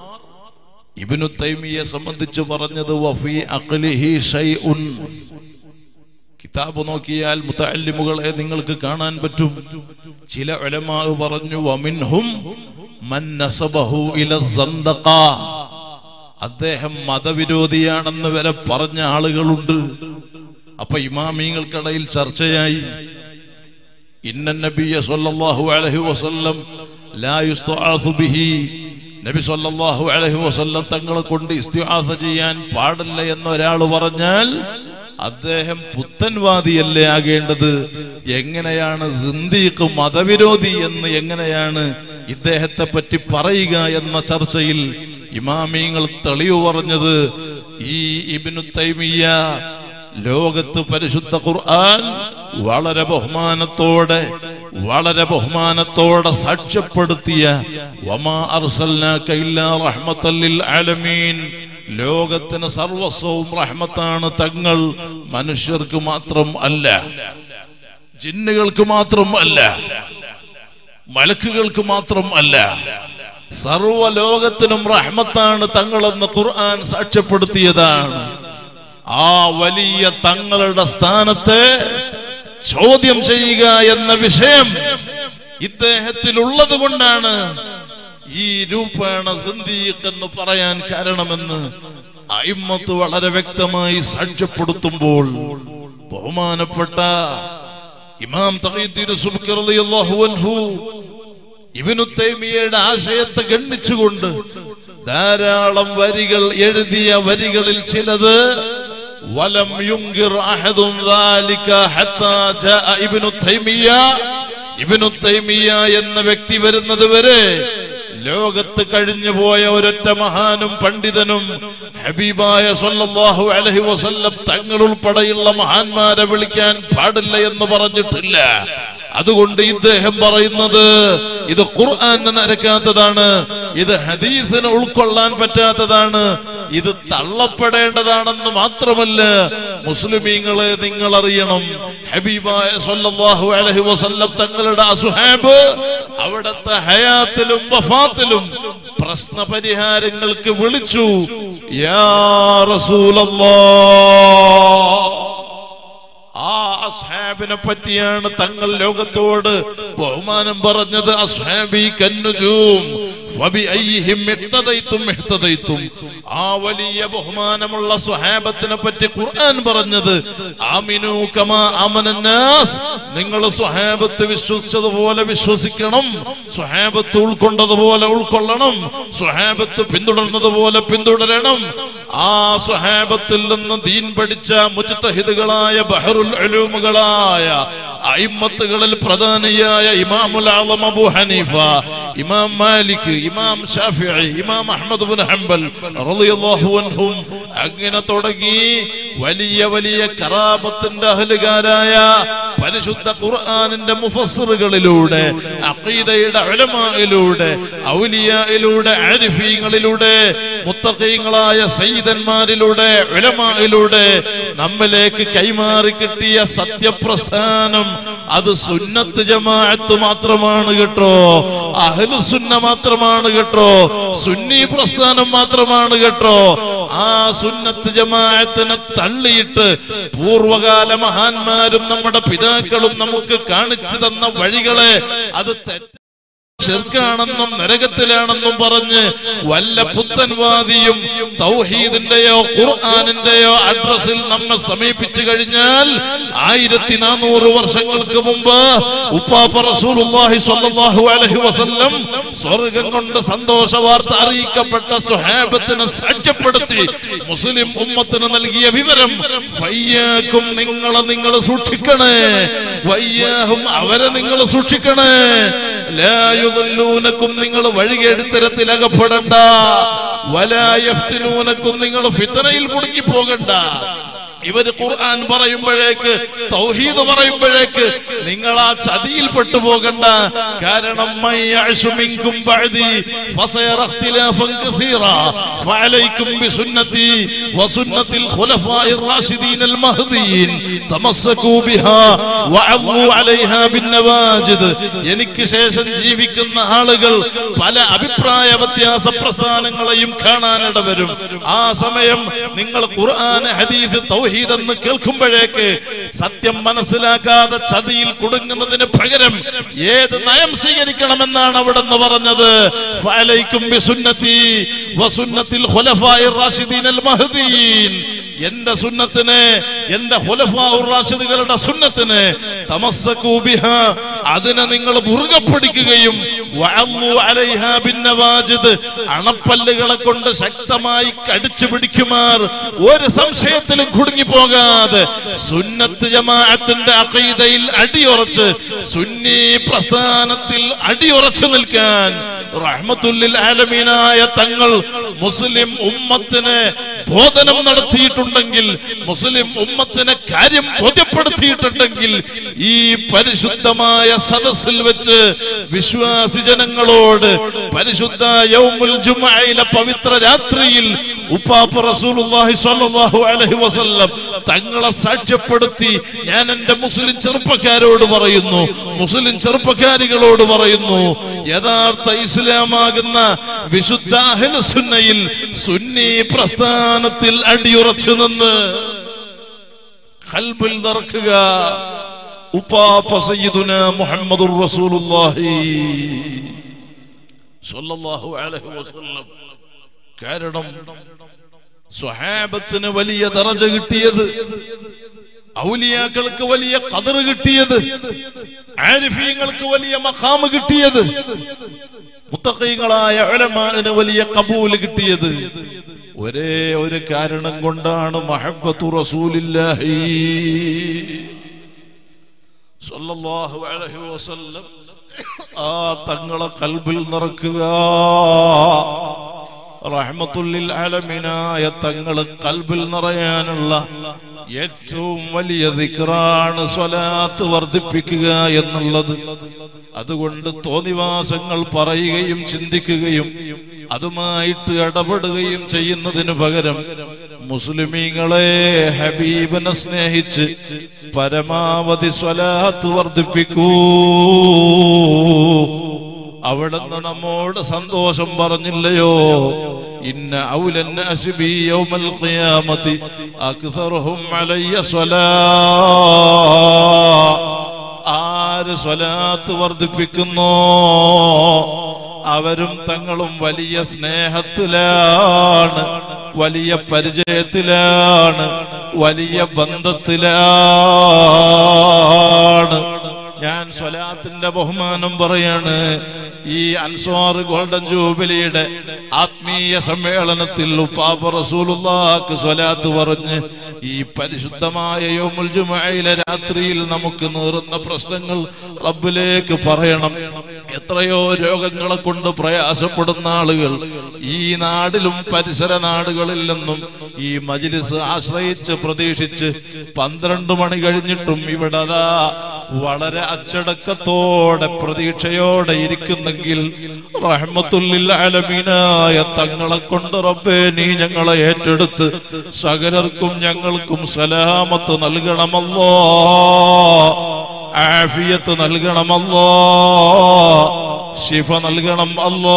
ഇബിനു തൈമിയെ സംബന്ധിച്ച് പറഞ്ഞത് വഫി അഖ്ലിഹി ഷൈഉൻ കിതാബ് നോക്കിയാൽ മുത്തല്ലിമുകളെ നിങ്ങൾക്ക് കാണാൻ പറ്റും ചില ഉലമാ പറഞ്ഞു വമിൻഹും മൻ നസബഹു ഇല സന്ദഖ അദ്ദേഹം മതവിരോധിയാണെന്ന് വരെ പറഞ്ഞ ആളുകളുണ്ട് അപ്പൊ ഇമാമീങ്ങൾക്കിടയിൽ ചർച്ചയായി ഇന്ന നബിയ സല്ലല്ലാഹു അലൈഹി വസല്ലം ലാ യുസ്തആസു ബിഹി നബി സല്ലല്ലാഹു അലൈഹി വസല്ലം തങ്ങളെ കൊണ്ട് ഇസ്തിആസ ചെയ്യാൻ പാടില്ല എന്ന് ഒരാൾ പറഞ്ഞാൽ അദ്ദേഹം പുത്തൻവാദിയല്ലേ ആകേണ്ടത് എങ്ങനെയാണ് സിന്ദീഖ് മതവിരോധി എന്ന് എങ്ങനെയാണ് ഇദ്ദേഹത്തെ പറ്റി പറയുക എന്ന ചർച്ചയിൽ ഇമാമീങ്ങൾ തെളിവ് പറഞ്ഞത് ഈ ഇബ്നു തൈമിയ ലോകത്ത് പരിശുദ്ധ ഖുർആൻ വളരെ ബഹുമാനത്തോടെ വളരെ ബഹുമാനത്തോടെ സാക്ഷ്യപ്പെടുത്തിയ വമാ അർസൽനാക ഇല്ലാ റഹ്മത്തൽ ലിൽ ആലമീൻ ലോകത്തിന് സർവസ്വവും റഹ്മത്താണ് തങ്ങൾ മനുഷ്യർക്ക് മാത്രം അല്ല ജിന്നുകൾക്ക് മാത്രം അല്ല മലക്കുകൾക്ക് മാത്രം അല്ല സർവലോകത്തിനും റഹ്മത്താണ് തങ്ങളെന്ന് ഖുർആൻ സാക്ഷ്യപ്പെടുത്തിയതാണ് ആ വലിയ തങ്ങളുടെ സ്ഥാനത്തെ ചോദ്യം ചെയ്യുക എന്ന വിഷയം ഇദ്ദേഹത്തിൽ ഉള്ളത് കൊണ്ടാണ് ഈ രൂപേണ സിന്ദീഖ് എന്ന് പറയാൻ കാരണമെന്ന് അയിമ്മത്ത് വളരെ വ്യക്തമായി സാക്ഷ്യപ്പെടുത്തുമ്പോൾ ബഹുമാനപ്പെട്ട ഇമാം തഖീദ്ദീൻ സുബ്കി റളിയല്ലാഹു അൻഹു ഇബ്നു തൈമിയയുടെ ആശയത്തെ ഗണ്ണിച്ചുകൊണ്ട് ധാരാളം വരികൾ എഴുതിയ വരികളിൽ ചിലത് വലം യുങ്കിർ അഹദും ذلك حتى جاء ابن തൈമിയ ഇബ്നു തൈമിയ എന്ന വ്യക്തി വരുന്നത് വരെ ലോകത്ത് കഴിഞ്ഞു പോയ ഒരൊറ്റ മഹാനും പണ്ഡിതനും ഹബീബായ സല്ലല്ലാഹു അലൈഹി വസല്ലം തങ്ങൾ ഉൾപ്പെടെയുള്ള മഹാന്മാരെ വിളിക്കാൻ പാടില്ല എന്ന് പറഞ്ഞിട്ടില്ല അതുകൊണ്ട് ഇദ്ദേഹം പറയുന്നത് ഇത് ഖുർആന് നിരക്കാത്തതാണ് ഇത് ഹദീസിന് ഉൾക്കൊള്ളാൻ പറ്റാത്തതാണ് ഇത് തള്ളപ്പെടേണ്ടതാണെന്ന് മാത്രമല്ല മുസ്ലിമീങ്ങളെ നിങ്ങൾ അറിയണം ഹബീബായ സല്ലല്ലാഹു അലൈഹി വസല്ലം തങ്ങളുടെ അസുഹാബ് അവിടത്തെ ഹയാത്തിലും വഫാത്തിലും പ്രശ്ന പരിഹാരങ്ങൾക്ക് വിളിച്ചു യാ റസൂലല്ലാഹ് ആ അസ്ഹാബിനെ പറ്റിയാണ് തങ്ങൾ ലോകത്തോട് ബഹുമാനം പറഞ്ഞത് അസ്ഹാബി കന്നുജൂം ഫബിഅയ്യിഹിം ഇഖ്തദൈതും ഇഹ്തദൈതും ആ വലിയ ബഹുമാനമുള്ള സ്വഹാബത്തിനെ പറ്റി ഖുർആൻ പറഞ്ഞത് ആമിനു കമാ ആമനന്നാസ് നിങ്ങൾ സ്വഹാബത്ത് വിശ്വസിച്ചതുപോലെ വിശ്വസിക്കണം സ്വഹാബത്ത് ഉൾക്കൊണ്ടതുപോലെ ഉൾക്കൊള്ളണം സ്വഹാബത്ത് പിന്തുടർന്നതുപോലെ പിന്തുടരണം ആ സ്വഹാബത്തിൽ നിന്ന് ദീൻ പഠിച്ച മുജ്തഹിദുകളായ ബഹറുൽ ഉലൂമുകളായ അയിമ്മത്തുകളിൽ പ്രധാനിയായ ഇമാമുൽ ആളം അബൂ ഹനീഫ ഇമാം മാലിക് ഇമാം ഷാഫിഈ ഇമാം അഹ്മദ് ബിൻ ഹംബൽ റളിയല്ലാഹു അൻഹും അങ്ങനെ തുടങ്ങി വലിയ വലിയ കറാമത്തിന്റെ അഹലുകാരായ പരിശുദ്ധ ഖുർആനിന്റെ മുഫസ്സിറുകളിലൂടെ അഖീദയുടെ ഉലമായിലൂടെ ഔലിയായിലൂടെ ആരിഫീങ്ങളിലൂടെ മുത്തഖീങ്ങളായ സയ്യിദന്മാരിലൂടെ ഉലമായിലൂടെ നമ്മിലേക്ക് കൈമാറി കിട്ടിയ സത്യപ്രസ്ഥാനം അത് സുന്നത്ത് ജമാഅത്ത് മാത്രമാണ് കേട്ടോ അഹ്ലുസുന്ന മാത്രമാണ് കേട്ടോ സുന്നി പ്രസ്ഥാനം മാത്രമാണ് കേട്ടോ ആ സുന്നത്ത് ജമാഅത്തിനെ തള്ളിയിട്ട് പൂർവകാല മഹാന്മാരും നമ്മുടെ പിതാക്കളും നമുക്ക് കാണിച്ചു തന്ന വഴികളെ അത് തെറ്റ ചെറുക്കാണെന്നും നരകത്തിലാണെന്നും പറഞ്ഞ് വല്ല പുത്തൻവാദിയും തൗഹീദിന്റെയോ ഖുർആാനിന്റെയോ അഡ്രസ്സിൽ നമ്മെ സമീപിച്ചു കഴിഞ്ഞാൽ ആയിരത്തി നാനൂറ് വർഷങ്ങൾക്ക് മുമ്പ് ഉപ്പാപ്പ റസൂലുള്ളാഹി സ്വല്ലല്ലാഹു അലൈഹി വസല്ലം സ്വർഗം കൊണ്ട് സന്തോഷ വാർത്ത അറിയിക്കപ്പെട്ട സുഹാബത്തിനെ സാക്ഷ്യപ്പെടുത്തി മുസ്ലിം ഉമ്മത്തിന് നൽകിയ വിവരം വയ്യാക്കും നിങ്ങളെ നിങ്ങൾ സൂക്ഷിക്കണേ വയ്യാഹും അവരെ നിങ്ങൾ സൂക്ഷിക്കണേ ലായുദല്ലൂനക്കും നിങ്ങൾ വഴികേടിത്തരത്തിൽ അകപ്പെടണ്ട വലായഫ്തിനൂനക്കും നിങ്ങൾ ഫിത്തനയിൽ കുടുങ്ങി പോകണ്ട ഇവര് ഖുർആൻ പറയുമ്പോഴേക്ക് തൗഹീദ് പറയുമ്പോഴേക്ക് നിങ്ങൾ ആ ചതിയിൽ പെട്ടുപോകണ്ട കാരണം മൻ യഅ്ശു മിൻകും ബഅദി ഫസയറ ഇഖ്തിലാഫൻ കസീറാ ഫഅലൈക്കും ബിസുന്നതി വസുന്നത്തിൽ ഖുലഫാഇർ റാഷിദീൻ അൽ മഹ്ദിയീൻ തമസ്സകൂ ബിഹാ വഅദു അലൈഹാ ബിന്നവാജിദ് എനിക്ക് ശേഷം ജീവിക്കുന്ന ആളുകൾ പല അഭിപ്രായ വ്യത്യാസ പ്രസ്ഥാനങ്ങളെയും കാണാനിട വരും ആ സമയം നിങ്ങൾ ഖുർആൻ ഹദീസ് തൗഹീദ് എന്ന് കേൾക്കുമ്പോഴേക്ക് സത്യം മനസ്സിലാക്കാതെ ചതിയിൽ കുടുങ്ങുന്നതിന് പകരം ഏത് നയം സ്വീകരിക്കണമെന്നാണ് അവിടെ നിന്ന് പറഞ്ഞത് ഫഅലൈക്കും ബിസുന്നതി വസുന്നത്തിൽ ഖുലഫാഇർ റാഷിദീൻ അൽ മഹ്ദിയീൻ എന്റെ സുന്നത്തിന് എന്റെ ഹുലഫാഉർ റാഷിദുകളുടെ സുന്നത്തിന് തമസ്സകൂ ബിഹാ അതിനെ നിങ്ങൾ മുറുകെ പിടിക്കുകയും വഅള്ളു അലൈഹാ ബിന്നവാജിദ് അണപ്പല്ലുകളെ കൊണ്ട് ശക്തമായി കടിച്ചു പിടിക്കുമാർ ഒരു സംശയത്തിലും കുടുങ്ങി പോകാതെ സുന്നത്ത് ജമാഅത്തിന്റെ അഖീദയിൽ അടിയുറച്ച് സുന്നി പ്രസ്ഥാനത്തിൽ അടിയുറച്ചു നിൽക്കാൻ റഹ്മത്തുല്ലിൽ ആലമീനായ തങ്ങൾ മുസ്ലിം ഉമ്മത്തിന് ബോധനം നടത്തിയിട്ടുണ്ടെങ്കിൽ മുസ്ലിം ഉമ്മത്തിനെ കാര്യം ബോധ്യപ്പെടുത്തിയിട്ടുണ്ടെങ്കിൽ ഈ പരിശുദ്ധമായ സദസ്സിൽ വെച്ച് വിശ്വാസി ജനങ്ങളോട് പരിശുദ്ധ യൗമുൽ ജുമഅയിലെ പവിത്ര രാത്രിയിൽ ഉപ്പാപ്പ റസൂലുള്ളാഹി സ്വല്ലല്ലാഹു അലൈഹി വസല്ലം തങ്ങളെ സാക്ഷ്യപ്പെടുത്തി ഞാൻ എന്റെ മുസ്ലിം ചെറുപ്പക്കാരോട് പറയുന്നു മുസ്ലിം ചെറുപ്പക്കാരികളോട് പറയുന്നു യഥാർത്ഥ ഇസ്ലാമാകുന്ന വിശുദ്ധ അഹ്ലുസുന്നയിൽ സുന്നി പ്രസ്ഥാനത്തിൽ അടിയുറച്ചു നിന്ന് ഖൽബിൽ നിറക്കുക ഉപ്പാപ്പ സയ്യിദുന മുഹമ്മദുർ റസൂലുള്ളാഹി സ്വല്ലല്ലാഹു അലൈഹി വസല്ലം കാരണം സ്വഹാബത്തിന് വലിയ ദറജ കിട്ടിയത് ഔലിയാക്കൾക്ക് വലിയ കതറ് കിട്ടിയത് ആരിഫീങ്ങൾക്ക് വലിയ മഖാമ് കിട്ടിയത് മുത്തഖീങ്ങളായ ഉലമാന് വലിയ കബൂല് കിട്ടിയത് ഒരേ ഒരു കാരണം കൊണ്ടാണ് മഹബത്തു റസൂലില്ലാഹി സ്വല്ലല്ലാഹു അലൈഹി വസല്ലം ആ തങ്ങളെ കൽബിൽ നിറക്കുക റഹ്മത്തുല്ലിൽ അലമിനായ തങ്ങള് കൽബിൽ നിറയാനുള്ള ഏറ്റവും വലിയ ദിക്റാണ് സ്വലാത്ത് വർദ്ധിപ്പിക്കുക എന്നുള്ളത് അതുകൊണ്ട് തോന്നിവാസങ്ങൾ പറയുകയും ചിന്തിക്കുകയും അതുമായിട്ട് ഇടപെടുകയും ചെയ്യുന്നതിന് പകരം മുസ്ലിമീങ്ങളെ ഹബീബനെ സ്നേഹിച്ച് പരമാവധി സ്വലാത്ത് വർദ്ധിപ്പിക്കൂ അവിടുന്ന് നമ്മോട് സന്തോഷം പറഞ്ഞില്ലയോ ഇന്ന ഔലൻ അസ്ബി യൗമൽ ഖിയാമത്തി അക്തറുഹും അലയ്യ സ്വലാ ആര് സ്വലാത്ത് വർദ്ധിപ്പിക്കുന്നോ അവരും തങ്ങളും വലിയ സ്നേഹത്തിലാണ് വലിയ പരിചയത്തിലാണ് വലിയ ബന്ധത്തിലാണ് ഞാൻ സ്വലാത്തിന്റെ ബഹുമാനം പറയാണ് ഈ അൻസ്വാർ ഗോൾഡൻ ജൂബിലിയുടെ ആത്മീയ സമ്മേളനത്തിൽ ഉപ്പാപ്പ റസൂലുള്ളാക്ക് സ്വലാത്ത് പറഞ്ഞ് ഈ പരിശുദ്ധമായ യോമുൽ ജുമയിലെ രാത്രിയിൽ നമുക്ക് നേറുന്ന പ്രശ്നങ്ങൾ റബ്ബിലേക്ക് പറയണം എത്രയോ രോഗങ്ങളെ കൊണ്ട് പ്രയാസപ്പെടുന്ന ആളുകൾ ഈ നാടിലും പരിസര നാടുകളിൽ നിന്നും ഈ മജിലിസ് ആശ്രയിച്ച് പ്രതീക്ഷിച്ച് പന്ത്രണ്ട് മണി കഴിഞ്ഞിട്ടും ഇവിടെ അതാ വളരെ അച്ചടക്കത്തോടെ പ്രതീക്ഷയോടെ ഇരിക്കുന്നെങ്കിൽ റഹ്മത്തുല്ലിൽ അലമീനായ തങ്ങളെ കൊണ്ട് റബ്ബേ നീ ഞങ്ങളെ ഏറ്റെടുത്ത് സകലർക്കും ഞങ്ങൾക്കും സലാമത്ത് നൽകണമല്ലോ ആഫിയത്ത് നൽകണമല്ലോ ശിഫ നൽകണം അല്ലോ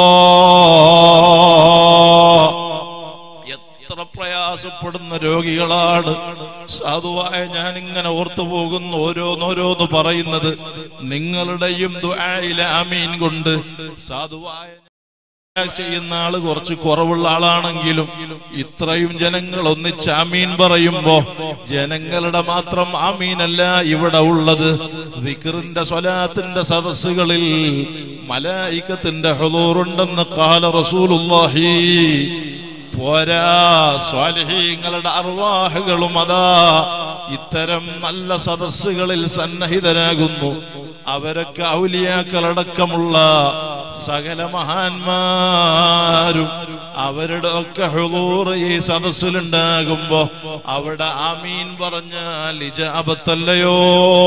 എത്ര പ്രയാസപ്പെടുന്ന രോഗികളാണ് സാധുവായ ഞാൻ ഇങ്ങനെ ഓർത്തു പോകുന്നു ഓരോന്നോരോന്ന് പറയുന്നത് നിങ്ങളുടെയും ദുആയിലെ അമീൻ കൊണ്ട് സാധുവായ ചെയ്യുന്ന ആള് കുറച്ച് കുറവുള്ള ആളാണെങ്കിലും ഇത്രയും ജനങ്ങൾ ഒന്നിച്ച് ആമീൻ പറയുമ്പോ ജനങ്ങളുടെ മാത്രം ആമീനല്ല ഇവിടെ ഉള്ളത് വിക്റിന്റെ സ്വലാത്തിന്റെ സദസ്സുകളിൽ മലായിക്കത്തിന്റെ ഹുദൂറുണ്ടെന്ന് കാല റസൂലുള്ളാഹി പോരാ സ്വാലിഹീങ്ങളുടെ അർവാഹുകളും അതാ ഇത്തരം നല്ല സദസ്സുകളിൽ സന്നഹിതരാകുന്നു അവരൊക്കെ ഔലിയാക്കളടക്കമുള്ള സകല മഹാന്മാരും അവരുടെ ഒക്കെ ഹുളൂർ ഈ സദസ്സിലുണ്ടാകുമ്പോ അവിടെ ആമീൻ പറഞ്ഞാൽ ഇജാബത്തല്ലയോ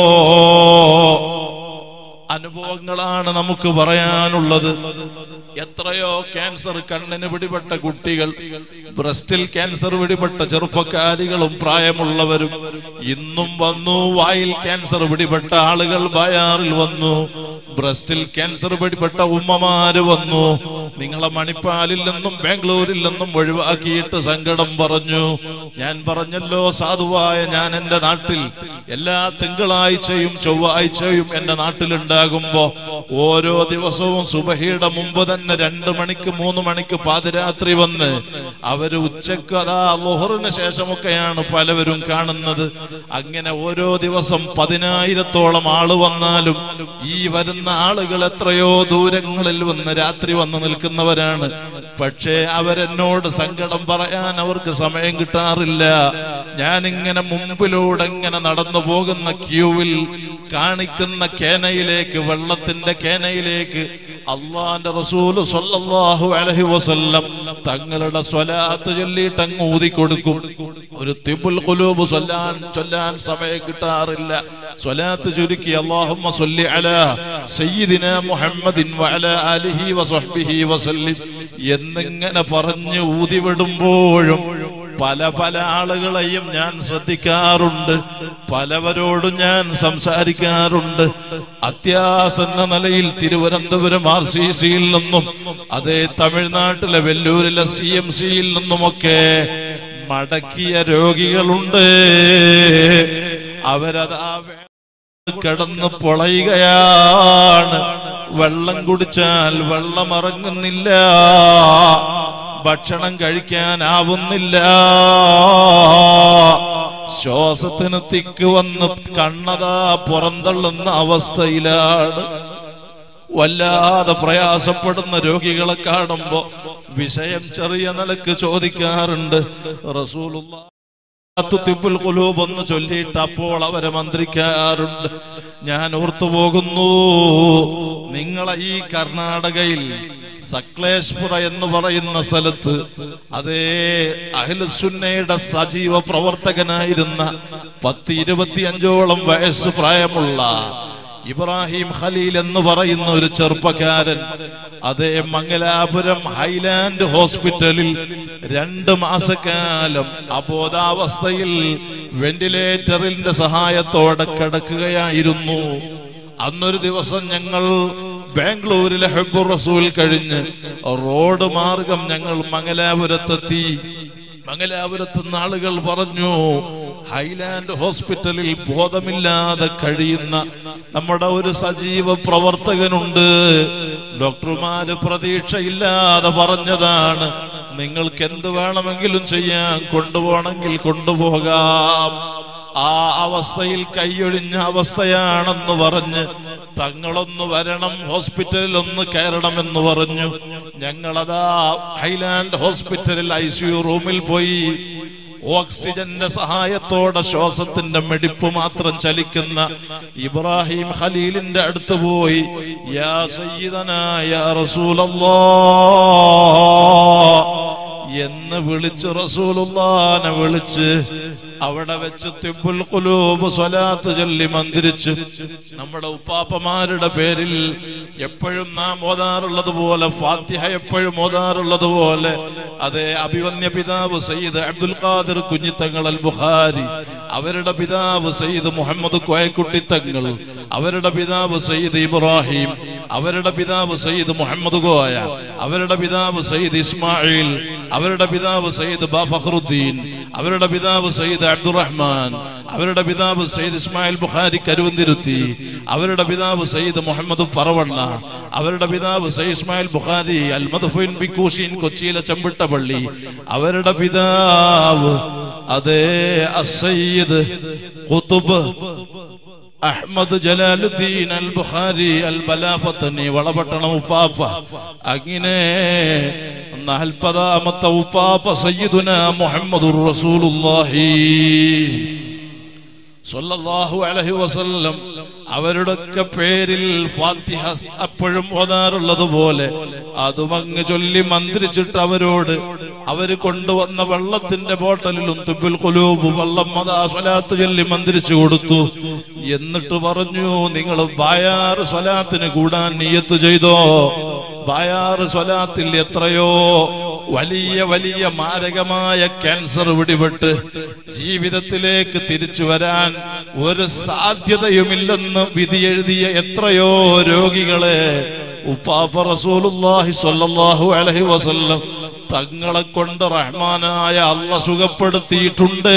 അനുഭവങ്ങളാണ് നമുക്ക് പറയാനുള്ളത് എത്രയോ ക്യാൻസർ കണ്ണിന് പിടിപെട്ട കുട്ടികൾ ബ്രസ്റ്റിൽ ക്യാൻസർ പിടിപെട്ട ചെറുപ്പക്കാരികളും പ്രായമുള്ളവരും ഇന്നും വന്നു വായിൽ ക്യാൻസർ പിടിപെട്ട ആളുകൾ ബയാറിൽ വന്നു ബ്രസ്റ്റിൽ ക്യാൻസർ പിടിപെട്ട ഉമ്മമാര് വന്നു നിങ്ങളെ മണിപ്പാലിൽ നിന്നും ബാംഗ്ലൂരിൽ നിന്നും ഒഴിവാക്കിയിട്ട് സങ്കടം പറഞ്ഞു ഞാൻ പറഞ്ഞല്ലോ സാധുവായ ഞാൻ എന്റെ നാട്ടിൽ എല്ലാ തിങ്കളാഴ്ചയും ചൊവ്വാഴ്ചയും എന്റെ നാട്ടിലുണ്ടാകുമ്പോ ഓരോ ദിവസവും സുബഹിയുടെ മുമ്പ് തന്നെ രണ്ടു മണിക്ക് മൂന്ന് മണിക്ക് പാതിരാത്രി വന്ന് അവര് ഉച്ചക്ക് അതാ ലോഹറിന് ശേഷമൊക്കെയാണ് പലവരും കാണുന്നത് അങ്ങനെ ഓരോ ദിവസം പതിനായിരത്തോളം ആള് വന്നാലും ഈ വരുന്ന ആളുകൾ എത്രയോ ദൂരങ്ങളിൽ വന്ന് രാത്രി വന്ന് നിൽക്കുന്നവരാണ് പക്ഷേ അവരെന്നോട് സങ്കടം പറയാൻ അവർക്ക് സമയം കിട്ടാറില്ല ഞാനിങ്ങനെ മുമ്പിലൂടെ ഇങ്ങനെ നടന്നു പോകുന്ന ക്യൂവിൽ കാണിക്കുന്ന കേനയിലേക്ക് വെള്ളത്തിന്റെ കേനയിലേക്ക് അള്ളാന്റെ റസൂല് സല്ലല്ലാഹു അലൈഹി വസല്ലം തങ്ങളുടെ സ്വലാത്ത് ചൊല്ലിയിട്ട് അങ്ങ് ഊതി കൊടുക്കും ഒരു തിബുൽ ഖുലൂബ് ചൊല്ലാൻ ചൊല്ലാൻ സമയം കിട്ടാറില്ല സ്വലാത്ത് ചുരുക്കി അല്ലാഹുമ്മ സ്വല്ലി അലാ സയ്യിദിന മുഹമ്മദിൻ വഅലാ ആലിഹി വസഹ്ബിഹി വസല്ലിം എന്നിങ്ങനെ പറഞ്ഞ് ഊതി വിടുമ്പോഴും പല പല ആളുകളെയും ഞാൻ ശ്രദ്ധിക്കാറുണ്ട് പലവരോടും ഞാൻ സംസാരിക്കാറുണ്ട് അത്യാസന്ന നിലയിൽ തിരുവനന്തപുരം ആർ സി സിയിൽ നിന്നും അതേ തമിഴ്നാട്ടിലെ വെല്ലൂരിലെ സി എം സിയിൽ നിന്നുമൊക്കെ മടക്കിയ രോഗികളുണ്ട് അവരതാ കിടന്ന് പൊളയുകയാണ് വെള്ളം കുടിച്ചാൽ വെള്ളം ഇറങ്ങുന്നില്ല ഭക്ഷണം കഴിക്കാനാവുന്നില്ല ശ്വാസത്തിന് തിക്ക് വന്ന് കണ്ണതാ പുറന്തള്ളുന്ന അവസ്ഥയിലാണ് വല്ലാതെ പ്രയാസപ്പെടുന്ന രോഗികളെ കാണുമ്പോ വിഷയം ചെറിയ നിലക്ക് ചോദിക്കാറുണ്ട് റസൂലുള്ള തുത്തിപ്പുൽ കുലൂബ് എന്ന് ചൊല്ലിയിട്ട് അപ്പോൾ അവരെ മന്ത്രിക്കാറുണ്ട് ഞാൻ ഓർത്തു പോകുന്നു നിങ്ങളെ ഈ കർണാടകയിൽ സക്ലേശ്പുര എന്ന് പറയുന്ന സ്ഥലത്ത് അതേ അഖിലസുന്നയുടെ സജീവ പ്രവർത്തകനായിരുന്ന പത്ത് ഇരുപത്തിയഞ്ചോളം വയസ്സ് പ്രായമുള്ള ഇബ്രാഹിം ഖലീൽ എന്ന് പറയുന്ന ഒരു ചെറുപ്പക്കാരൻ അതേ മംഗലാപുരം ഹൈലാൻഡ് ഹോസ്പിറ്റലിൽ രണ്ട് മാസക്കാലം അബോധാവസ്ഥയിൽ വെന്റിലേറ്ററിന്റെ സഹായത്തോടെ കിടക്കുകയായിരുന്നു അന്നൊരു ദിവസം ഞങ്ങൾ ബാംഗ്ലൂരിലെ ഹെബുർ റസൂൽ കഴിഞ്ഞ് റോഡ് മാർഗം ഞങ്ങൾ മംഗലാപുരത്തെത്തി മംഗലാപുരത്ത് നിന്ന് ആളുകൾ പറഞ്ഞു ഹൈലാൻഡ് ഹോസ്പിറ്റലിൽ ബോധമില്ലാതെ കഴിയുന്ന നമ്മുടെ ഒരു സജീവ പ്രവർത്തകനുണ്ട് ഡോക്ടർമാര് പ്രതീക്ഷയില്ലാതെ പറഞ്ഞതാണ് നിങ്ങൾക്ക് എന്ത് വേണമെങ്കിലും ചെയ്യാൻ കൊണ്ടുപോകണമെങ്കിൽ കൊണ്ടുപോകാം ആ അവസ്ഥയിൽ കൈയൊഴിഞ്ഞ അവസ്ഥയാണെന്ന് പറഞ്ഞ് തങ്ങളൊന്ന് വരണം ഹോസ്പിറ്റലിൽ ഒന്ന് കയറണമെന്ന് പറഞ്ഞു ഞങ്ങളതാ ഹൈലാൻഡ് ഹോസ്പിറ്റലിൽ ഐ സി യു റൂമിൽ പോയി ഓക്സിജന്റെ സഹായത്തോടെ ശ്വാസത്തിന്റെ മെടിപ്പ് മാത്രം ചലിക്കുന്ന ഇബ്രാഹിം ഖലീലിന്റെ അടുത്ത് പോയി യാ സയ്യിദനാ യാ റസൂലല്ലാ എന്ന് വിളിച്ച് റസൂലുള്ളാനെ വിളിച്ച് അവിടെ വെച്ച് തിബുൽ ഖുലൂബ് സ്വലാത്ത് ചൊല്ലി മന്ത്രിച്ച് നമ്മുടെ ഉപ്പാപ്പമാരുടെ പേരിൽ എപ്പോഴും നാം ഓതാറുള്ളത് പോലെ ഫാത്തിഹ എപ്പോഴും ഓതാറുള്ളത് പോലെ അതെ അഭിവന്യ പിതാവ് സയ്യിദ് അബ്ദുൽ ഖാദിർ കുഞ്ഞിത്തങ്ങൾ അൽ ബുഖാരി അവരുടെ പിതാവ് സയ്യിദ് മുഹമ്മദ് കോയക്കുട്ടി തങ്ങൾ അവരുടെ പിതാവ് സയ്യിദ് ഇബ്രാഹിം അവരുടെ പിതാവ് സയ്യിദ് മുഹമ്മദ് കോയ അവരുടെ പിതാവ് സയ്യിദ് ഇസ്മായിൽ അവരുടെ പിതാവ് സയ്യിദ് ബാ ഫഖറുദ്ദീൻ അവരുടെ പിതാവ് സയ്യിദ് അബ്ദുറഹ്മാൻ അവരുടെ പിതാവ് സയ്യിദ് ഇസ്മായിൽ ബുഖാരി കരുവന്തിരുത്തി അവരുടെ പിതാവ് സയ്യിദ് മുഹമ്മദ് പറവണ്ണ അവരുടെ പിതാവ് സയ്യിദ് ഇസ്മായിൽ ബുഖാരി അൽ മദ്ഫുൻ ബിക്കൂഷീൻ കൊച്ചിയിലെ ചെമ്പിട്ടപള്ളി അവരുടെ പിതാവ് അതേ അസയ്യിദ് ഖുതുബ് അഹ്മദ് ജലാലുദ്ദീൻ അൽ ബുഖാരി അൽ ബലാഫത്തനി വളപട്ടണം ഉപ്പാപ്പ അങ്ങനെ നാൽപ്പതാമത്തെ ഉപ്പാപ്പ സയ്യിദുന മുഹമ്മദുർ റസൂലുള്ളാഹി സ്വല്ലല്ലാഹു അലൈഹി വസല്ലം അവരുടെയൊക്കെ പേരിൽ ഫാത്തിഹ അപ്പോഴും ഓതാറുള്ളത് പോലെ അതും അങ്ങ് ചൊല്ലി മന്ത്രിച്ചിട്ട് അവരോട് അവര് കൊണ്ടുവന്ന വെള്ളത്തിന്റെ ബോട്ടലിലും തുബിൽ കുലൂബ് വെള്ളം അതാ സ്വലാത്ത് ചൊല്ലി മന്ത്രിച്ചു കൊടുത്തു എന്നിട്ട് പറഞ്ഞു നിങ്ങൾ ബായാറ് സ്വലാത്തിന് കൂടാൻ നിയത്ത് ചെയ്തോ ബായാറ് സ്വലാത്തിൽ എത്രയോ വലിയ വലിയ മാരകമായ ക്യാൻസർ പിടിപെട്ട് ജീവിതത്തിലേക്ക് തിരിച്ചു വരാൻ ഒരു സാധ്യതയുമില്ലെന്ന് വിധി എഴുതിയ എത്രയോ രോഗികളെ ഉപ്പാപ്പ റസൂലുള്ളാഹി സ്വല്ലല്ലാഹു അലൈഹി വസല്ലം തങ്ങളെ കൊണ്ട് റഹ്മാനായ അള്ള സുഖപ്പെടുത്തിയിട്ടുണ്ട്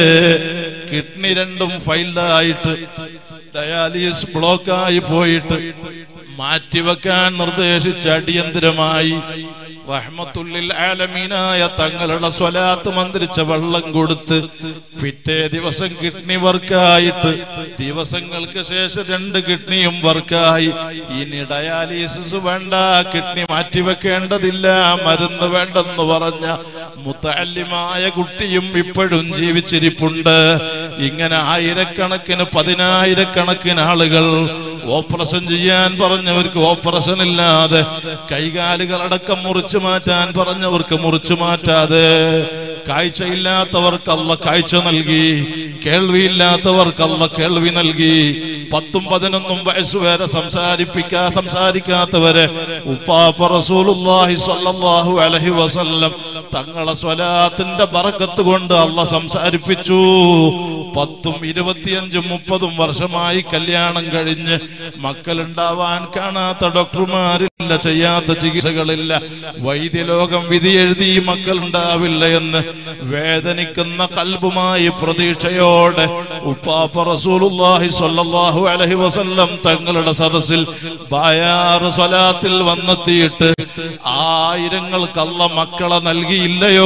കിഡ്നി രണ്ടും ഫൈലായിട്ട് ഡയാലിസിസ് ബ്ലോക്കായി പോയിട്ട് മാറ്റിവെക്കാൻ നിർദ്ദേശിച്ച അടിയന്തരമായി റഹ്മത്തുല്ലിൽ ആലമീനായ തങ്ങളുടെ സ്വലാത്ത് മന്ത്രിച്ച വെള്ളം കൊടുത്ത് പിറ്റേ ദിവസം കിഡ്നി വർക്കായിട്ട് ദിവസങ്ങൾക്ക് ശേഷം രണ്ട് കിഡ്നിയും വർക്കായി ഇനി ഡയാലിസിസ് വേണ്ട കിഡ്നി മാറ്റിവെക്കേണ്ടതില്ല മരുന്ന് വേണ്ടെന്ന് പറഞ്ഞ മുത്തല്യമായ കുട്ടിയും ഇപ്പോഴും ജീവിച്ചിരിപ്പുണ്ട് ഇങ്ങനെ ആയിരക്കണക്കിന് പതിനായിരക്കണക്കിന് ആളുകൾ ഓപ്പറേഷൻ ചെയ്യാൻ പറഞ്ഞവർക്ക് ഓപ്പറേഷൻ ഇല്ലാതെ കൈകാലുകളടക്കം മുറിച്ചു മാറ്റാൻ പറഞ്ഞവർക്ക് മുറിച്ചു മാറ്റാതെ കാഴ്ചയില്ലാത്തവർക്ക് അല്ല കാഴ്ച നൽകി കേൾവിയില്ലാത്തവർക്ക് അല്ല കേൾവി നൽകി പത്തും പതിനൊന്നും വയസ്സ് വരെ സംസാരിപ്പിക്കാ സംസാരിക്കാത്തവരെ ഉപ്പാപ്പ റസൂലുള്ളാഹി സ്വല്ലല്ലാഹു അലൈഹി വസല്ലം തങ്ങളെ സ്വലാത്തിന്റെ ബറക്കത്ത് കൊണ്ട് അല്ല സംസാരിപ്പിച്ചു പത്തും ഇരുപത്തിയഞ്ചും മുപ്പതും വർഷമായി കല്യാണം കഴിഞ്ഞ് മക്കളുണ്ടാവാൻ കാണാത്ത ഡോക്ടർമാരില്ല ചെയ്യാത്ത ചികിത്സകളില്ല വൈദ്യലോകം വിധി എഴുതി മക്കൾ ഉണ്ടാവില്ല എന്ന് വേദനിക്കുന്ന കൽബുമായി പ്രതീക്ഷയോടെ ഉപ്പാപ്പ റസൂലുള്ളാഹി സ്വല്ലല്ലാഹു അലൈഹി വസല്ലം തങ്ങളുടെ സദസ്സിൽ ബായാറ് സ്വലാത്തിൽ വന്നെത്തിയിട്ട് ആയിരങ്ങൾക്ക് അല്ല മക്കളെ നൽകിയില്ലയോ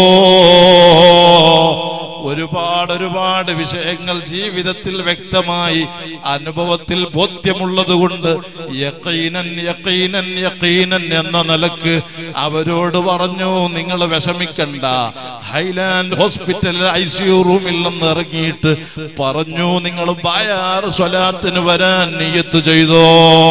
ഒരുപാട് ഒരുപാട് വിഷയങ്ങൾ ജീവിതത്തിൽ വ്യക്തമായി അനുഭവത്തിൽ ബോധ്യമുള്ളത് കൊണ്ട് യക്കീനൻ യക്കീനൻ യക്കീനൻ എന്ന നിലക്ക് അവരോട് പറഞ്ഞു നിങ്ങൾ വിഷമിക്കണ്ട ഹൈലാൻഡ് ഹോസ്പിറ്റലിൽ ഐ സി യു റൂമിൽ നിന്ന് ഇറങ്ങിയിട്ട് പറഞ്ഞു നിങ്ങൾ ബായാർ സ്വലാത്തിന് വരാൻ നിയത്ത് ചെയ്തോ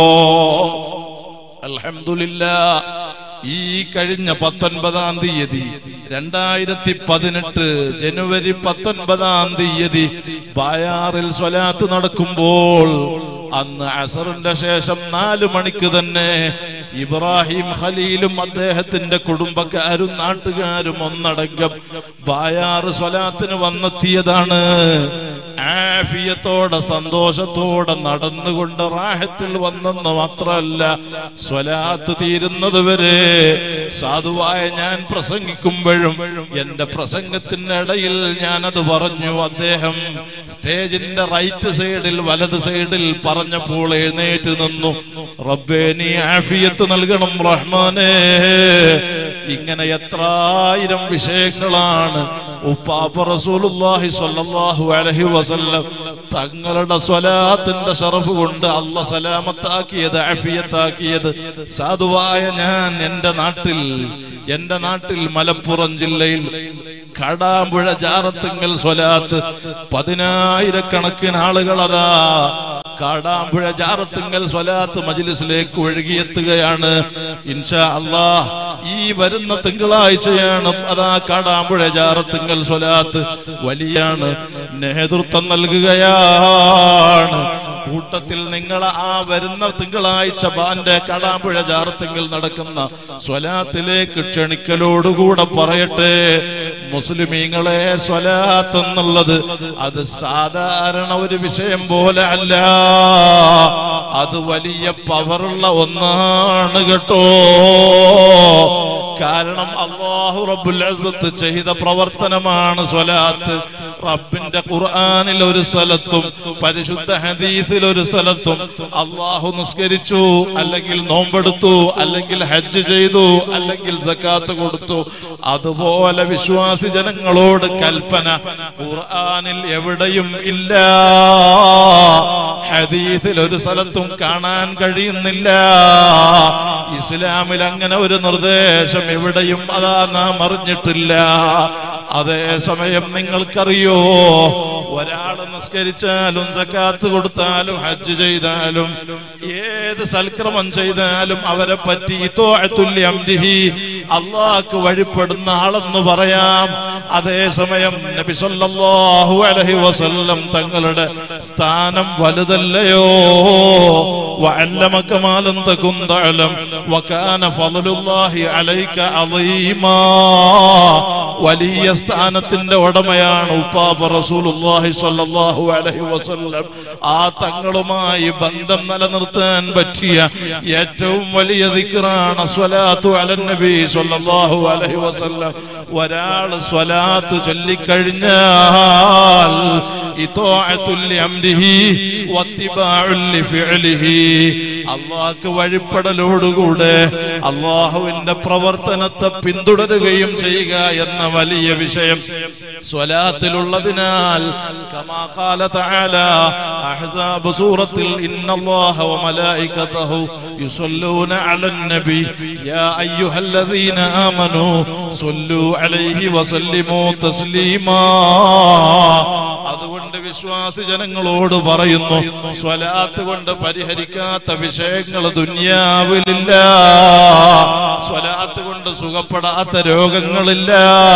അൽഹംദുലില്ലാ ഈ കഴിഞ്ഞ പത്തൊൻപതാം തീയതി രണ്ടായിരത്തി പതിനെട്ട് ജനുവരി പത്തൊൻപതാം തീയതി ബായാറിൽ സ്വലാത്ത് നടക്കുമ്പോൾ അന്ന് അസറിന്റെ ശേഷം നാലു മണിക്ക് തന്നെ ഇബ്രാഹിം ഖലീലും അദ്ദേഹത്തിന്റെ കുടുംബക്കാരും നാട്ടുകാരും ഒന്നടങ്കം ബായാറ് സ്വലാത്തിന് വന്നെത്തിയതാണ് ആഫിയത്തോടെ സന്തോഷത്തോടെ നടന്നുകൊണ്ട് റാഹത്തിൽ വന്നെന്ന് മാത്രമല്ല സ്വലാത്ത് തീരുന്നത് വരെ സാധുവായ ഞാൻ പ്രസംഗിക്കുമ്പോഴും എന്റെ പ്രസംഗത്തിന്റെ ഇടയിൽ ഞാനത് പറഞ്ഞു അദ്ദേഹം സ്റ്റേജിന്റെ റൈറ്റ് സൈഡിൽ വലത് സൈഡിൽ പറഞ്ഞപ്പോൾ എഴുന്നേറ്റ് നിന്നു റബ്ബേ നീ ആഫിയത്ത് നൽകണം റഹ്മാനേ ഇങ്ങനെ എത്രായിരം വിഷയങ്ങളാണ് ഉപ്പാപ്പ റസൂലുള്ളാഹി സ്വല്ലല്ലാഹു അലൈഹി വസല്ലം തങ്ങളുടെ സ്വലാത്തിന്റെ ഷറഫ് കൊണ്ട് അല്ല സലാമത്താക്കിയത് ആഫിയത്താക്കിയത് സാധുവായ ഞാൻ എന്റെ നാട്ടിൽ എന്റെ നാട്ടിൽ മലപ്പുറം ജില്ലയിൽ കടാമ്പുഴ ജാറത്തിങ്കൽ സ്വലാത്ത് പതിനായിരക്കണക്കിന് ആളുകൾ അതാ കാടാമ്പുഴ ജാറത്തിങ്കൽ സ്വലാത്ത് മജിലിസിലേക്ക് ഒഴുകിയെത്തുകയാണ് ഇൻഷാ അള്ളാ ഈ വരുന്ന തിങ്കളാഴ്ചയാണ് അതാ കാടാമ്പുഴ ജാറത്തിങ്കൽ സ്വലാത്ത് വലിയാണ് നേതൃത്വം നൽകുകയാണ് കൂട്ടത്തിൽ നിങ്ങൾ ആ വരുന്ന തിങ്കളാഴ്ച ബാന്റെ കടാമ്പുഴ ജാറത്തിങ്കിൽ നടക്കുന്ന സ്വലാത്തിലേക്ക് ക്ഷണിക്കലോടുകൂടെ പറയട്ടെ മുസ്ലിമീങ്ങളെ സ്വലാത്ത് എന്നുള്ളത് അത് സാധാരണ ഒരു വിഷയം പോലെ അല്ല അത് വലിയ പവറുള്ള ഒന്നാണ് കേട്ടോ കാരണം അള്ളാഹു റബ്ബുൽ അസത്ത് ചെയ്ത പ്രവർത്തനമാണ് സ്വലാത്ത് റബ്ബിന്റെ ഖുർആനിൽ ഒരു സ്ഥലത്തും പരിശുദ്ധ ഹദീസിൽ ഒരു സ്ഥലത്തും അള്ളാഹു നിസ്കരിച്ചു അല്ലെങ്കിൽ നോമ്പെടുത്തു അല്ലെങ്കിൽ ഹജ്ജ് ചെയ്തു അല്ലെങ്കിൽ സക്കാത്ത് കൊടുത്തു അതുപോലെ വിശ്വാസി ജനങ്ങളോട് കൽപ്പന ഖുർആനിൽ എവിടെയും ഇല്ല ഹദീസിൽ ഒരു സ്ഥലത്തും കാണാൻ കഴിയുന്നില്ല ഇസ്ലാമിൽ അങ്ങനെ ഒരു നിർദ്ദേശം എവിടെയും അതാ നാം അറിഞ്ഞിട്ടില്ല അതേസമയം നിങ്ങൾക്കറിയോ ഒരാൾ നിസ്കരിച്ചാലും സക്കാത്ത് കൊടുത്താലും ഹജ്ജ് ചെയ്താലും ഏത് സൽക്രമം ചെയ്താലും അവരെ പറ്റി തുല്യംദിഹി അള്ളാഹ്ക്ക് വഴിപ്പെടുന്ന ആളെന്ന് പറയാം അതേസമയം നബി സല്ലല്ലാഹു അലൈഹി വസല്ലം തങ്ങളുടെ സ്ഥാനം വലുതല്ലയോ وعلمك ما لم تكن تعلم وكان فضل الله عليك عظيما വലിയ സ്ഥാനത്തിന്റെ ഉടമയാണ് ഉപ്പാപ്പ റസൂലുള്ളാഹി സ്വല്ലല്ലാഹു അലൈഹി വസല്ലം ആ തങ്ങളുമായി ബന്ധം നിലനിർത്താൻ പറ്റിയ ഏറ്റവും വലിയ ദിക്റാണ് സ്വലാത്തു അലൻ നബി സ്വല്ലല്ലാഹു അലൈഹി വസല്ലം ഒരാൾ സ്വലാത്ത് ചൊല്ലിക്കഴിഞ്ഞാൽ ഇതോഅത്തുൽ അംരിഹി വത്തിബാഉൽ ലിഫിഅലിഹി അള്ളാഹ്ക്ക് വഴിപ്പെടലോടുകൂടെ അള്ളാഹുവിന്റെ പ്രവർത്തനത്തെ പിന്തുടരുകയും ചെയ്യുക എന്ന വലിയ വിഷയം സ്വലാത്തിലുള്ളതിനാൽ കമാ ഖാല തആല അഹ്സാബ് സൂറത്തിൽ ഇന്നല്ലാഹ വമലായികതഹു യുസല്ലൂന അലൻ നബി യാ അയ്യുഹല്ലദീന ആമനൂ സ്വല്ലു അലൈഹി വസല്ലിമൂ തസ്ലീമാ അതുകൊണ്ട് വിശ്വാസി ജനങ്ങളോട് പറയുന്നു സ്വലാത്ത് കൊണ്ട് പരിഹരിക്കാത്ത വിഷയങ്ങൾ ദുന്യാവിലില്ല സ്വലാത്ത് കൊണ്ട് സുഖപ്പെടാത്ത രോഗങ്ങളില്ല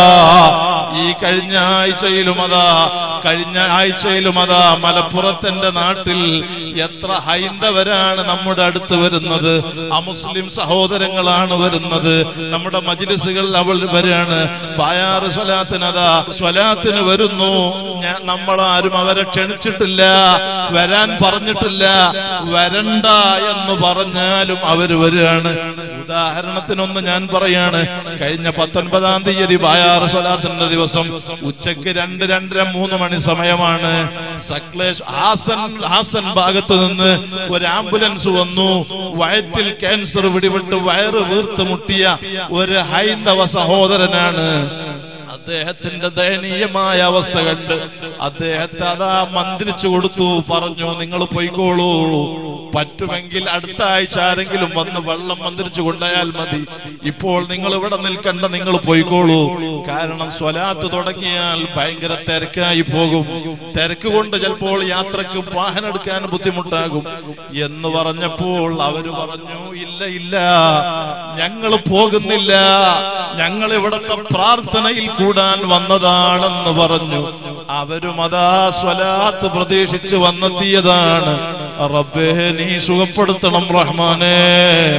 ഈ കഴിഞ്ഞ ആഴ്ചയിലും അതാ കഴിഞ്ഞ ആഴ്ചയിലും അതാ മലപ്പുറത്തിന്റെ നാട്ടിൽ എത്ര ഹൈന്ദവരാണ് നമ്മുടെ അടുത്ത് വരുന്നത് അമുസ്ലിം സഹോദരങ്ങളാണ് വരുന്നത് നമ്മുടെ മജിലിസുകൾ അവൾ വരാണ് പായാറ് സ്വലാത്തിന് അതാ സ്വലാത്തിന് വരുന്നു ഞാൻ നമ്മളാരും അവരെ ക്ഷണിച്ചിട്ടില്ല വരാൻ പറഞ്ഞിട്ടില്ല വരണ്ട എന്ന് പറഞ്ഞാലും അവര് വരികയാണ് ഉദാഹരണത്തിനൊന്ന് ഞാൻ പറയാണ് കഴിഞ്ഞ പത്തൊൻപതാം തീയതി ബായാറ് സ്വലാത്തിന്റെ ദിവസം ഉച്ചക്ക് രണ്ട് രണ്ടര മൂന്ന് മണി സമയമാണ് സക്ലേഷ് ഹാസൻ ഹാസൻ ഭാഗത്ത് നിന്ന് ഒരു ആംബുലൻസ് വന്നു വയറ്റിൽ ക്യാൻസർ പിടിപെട്ട് വയറ് വീർത്ത് മുട്ടിയ ഒരു ഹൈന്ദവ സഹോദരനാണ് അദ്ദേഹത്തിന്റെ ദയനീയമായ അവസ്ഥ കണ്ട് അദ്ദേഹത്തെ അതാ മന്ത്രിച്ചു കൊടുത്തു പറഞ്ഞു നിങ്ങൾ പൊയ്ക്കോളൂ പറ്റുമെങ്കിൽ അടുത്ത ആഴ്ച ആരെങ്കിലും വന്ന് വെള്ളം മന്ത്രിച്ചു കൊണ്ടായാൽ മതി ഇപ്പോൾ നിങ്ങൾ ഇവിടെ നിൽക്കണ്ട നിങ്ങൾ പൊയ്ക്കോളൂ കാരണം സ്വലാത്ത് തുടങ്ങിയാൽ ഭയങ്കര തിരക്കായി പോകും തിരക്ക് കൊണ്ട് ചിലപ്പോൾ യാത്രക്ക് വാഹനം എടുക്കാൻ ബുദ്ധിമുട്ടാകും എന്ന് പറഞ്ഞപ്പോൾ അവര് പറഞ്ഞു ഇല്ല ഇല്ല ഞങ്ങൾ പോകുന്നില്ല ഞങ്ങൾ ഇവിടുത്തെ പ്രാർത്ഥനയിൽ കൂടാൻ വന്നതാണെന്ന് പറഞ്ഞു അവരും അതാ സ്വലാത്ത് പ്രതീക്ഷിച്ച് വന്നെത്തിയതാണ് റബ്ബേ നീ സുഖപ്പെടുത്തണം റഹ്മാനേ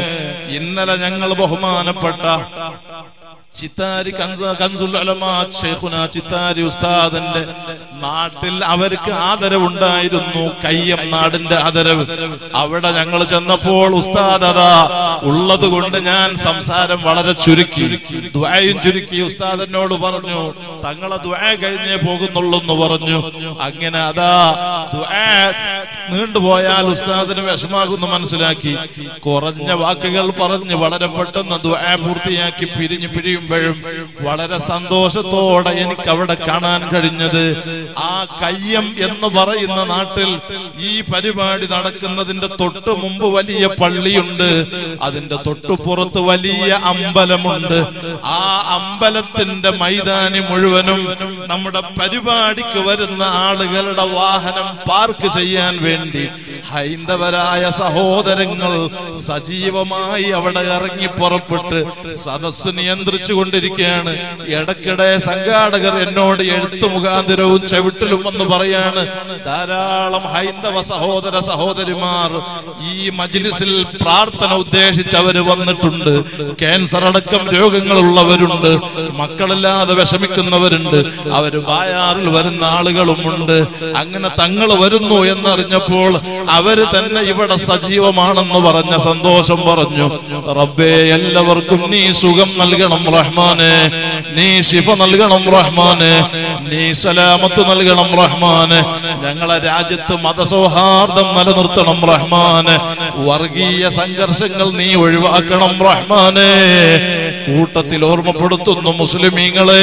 ഇന്നലെ ഞങ്ങൾ ബഹുമാനപ്പെട്ട ചിത്താരി കൻസ- കൻസുൽ ഉലമാ ശൈഖുന ചിത്താരി ഉസ്താദിന്റെ നാട്ടിൽ അവർക്ക് ആദരവുണ്ടായിരുന്നു കയ്യം നാടിന്റെ ആദരവ് അവിടെ ഞങ്ങൾ ചെന്നപ്പോൾ ഉസ്താദ് അതാ ഉള്ളത് കൊണ്ട് ഞാൻ സംസാരം വളരെ ചുരുക്കി ദ്വായും ചുരുക്കി ഉസ്താദ് എന്നോട് പറഞ്ഞു തങ്ങളെ ദ്വാ കഴിഞ്ഞേ പോകുന്നുള്ളൂ എന്ന് പറഞ്ഞു അങ്ങനെ അതാ ദ്വാ നീണ്ടുപോയാൽ ഉസ്താദിന് വിഷമാകുന്നു മനസ്സിലാക്കി കുറഞ്ഞ വാക്കുകൾ പറഞ്ഞ് വളരെ പെട്ടെന്ന് ദ്വാ പൂർത്തിയാക്കി പിരിഞ്ഞു പിരിയുമ്പോഴും വളരെ സന്തോഷത്തോടെ എനിക്ക് അവിടെ കാണാൻ കഴിഞ്ഞത് ആ കയ്യം എന്ന് പറയുന്ന നാട്ടിൽ ഈ പരിപാടി നടക്കുന്നതിന്റെ തൊട്ട് മുമ്പ് വലിയ പള്ളിയുണ്ട് അതിന്റെ തൊട്ടുപുറത്ത് വലിയ അമ്പലമുണ്ട് ആ അമ്പലത്തിന്റെ മൈതാനി മുഴുവനും നമ്മുടെ പരിപാടിക്ക് വരുന്ന ആളുകളുടെ വാഹനം പാർക്ക് ചെയ്യാൻ വേണ്ടി ഹൈന്ദവരായ സഹോദരങ്ങൾ സജീവമായി അവിടെ ഇറങ്ങി പുറപ്പെട്ട് സദസ് നിയന്ത്രിച്ചു കൊണ്ടിരിക്കുകയാണ് ഇടയ്ക്കിടെ സംഘാടകർ എന്നോട് എഴുത്തു മുഖാന്തരവും ചെവിട്ടിലും എന്ന് പറയാണ് ധാരാളം ഹൈന്ദവ സഹോദര സഹോദരിമാർ ഈ മജ്ലിസിൽ പ്രാർത്ഥന ഉദ്ദേശിച്ച് അവര് വന്നിട്ടുണ്ട് ക്യാൻസർ അടക്കം രോഗങ്ങളുള്ളവരുണ്ട് മക്കളില്ലാതെ വിഷമിക്കുന്നവരുണ്ട് അവര് ബായാറിൽ വരുന്ന ആളുകളുമുണ്ട് അങ്ങനെ തങ്ങൾ വരുന്നു എന്നറിഞ്ഞപ്പോൾ അവര് തന്നെ ഇവിടെ സജീവമാണെന്ന് പറഞ്ഞ സന്തോഷം പറഞ്ഞു റബ്ബേ എല്ലാവർക്കും നീ സുഖം നൽകണം റഹ്മാനെ നീ ശിഫ നൽകണം റഹ്മാനെ നീ സലാമത്ത് നൽകണം റഹ്മാനെ ഞങ്ങളെ രാജ്യത്ത് മതസൗഹാർദ്ദം നിലനിർത്തണം റഹ്മാനെ വർഗീയ സംഘർഷങ്ങൾ നീ ഒഴിവാക്കണം റഹ്മാനെ കൂട്ടത്തിൽ ഓർമ്മപ്പെടുത്തുന്നു മുസ്ലിമീങ്ങളെ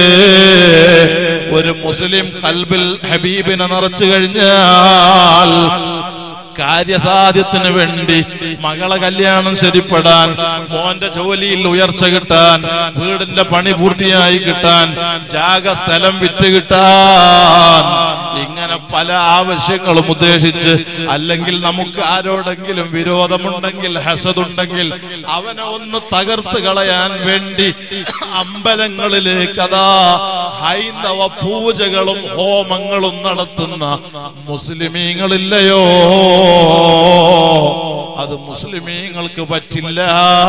ഒരു മുസ്ലിം കൽബിൽ ഹബീബിനെ നിറച്ചു കഴിഞ്ഞാൽ കാര്യസാധ്യത്തിന് വേണ്ടി മകളെ കല്യാണം ശരിപ്പെടാൻ മോന്റെ ജോലിയിൽ ഉയർച്ച കിട്ടാൻ വീടിന്റെ പണി പൂർത്തിയായി കിട്ടാൻ ജാഗ സ്ഥലം വിറ്റ് കിട്ടാൻ ഇങ്ങനെ പല ആവശ്യങ്ങളും ഉദ്ദേശിച്ച് അല്ലെങ്കിൽ നമുക്ക് ആരോടെങ്കിലും വിരോധമുണ്ടെങ്കിൽ ഹസതുണ്ടെങ്കിൽ അവനെ ഒന്ന് തകർത്ത് കളയാൻ വേണ്ടി അമ്പലങ്ങളിലേക്ക് അതാ ഹൈന്ദവ പൂജകളും ഹോമങ്ങളും നടത്തുന്ന മുസ്ലിമീങ്ങളില്ലയോ അത് മുസ്ലിമീങ്ങൾക്ക് പറ്റില്ല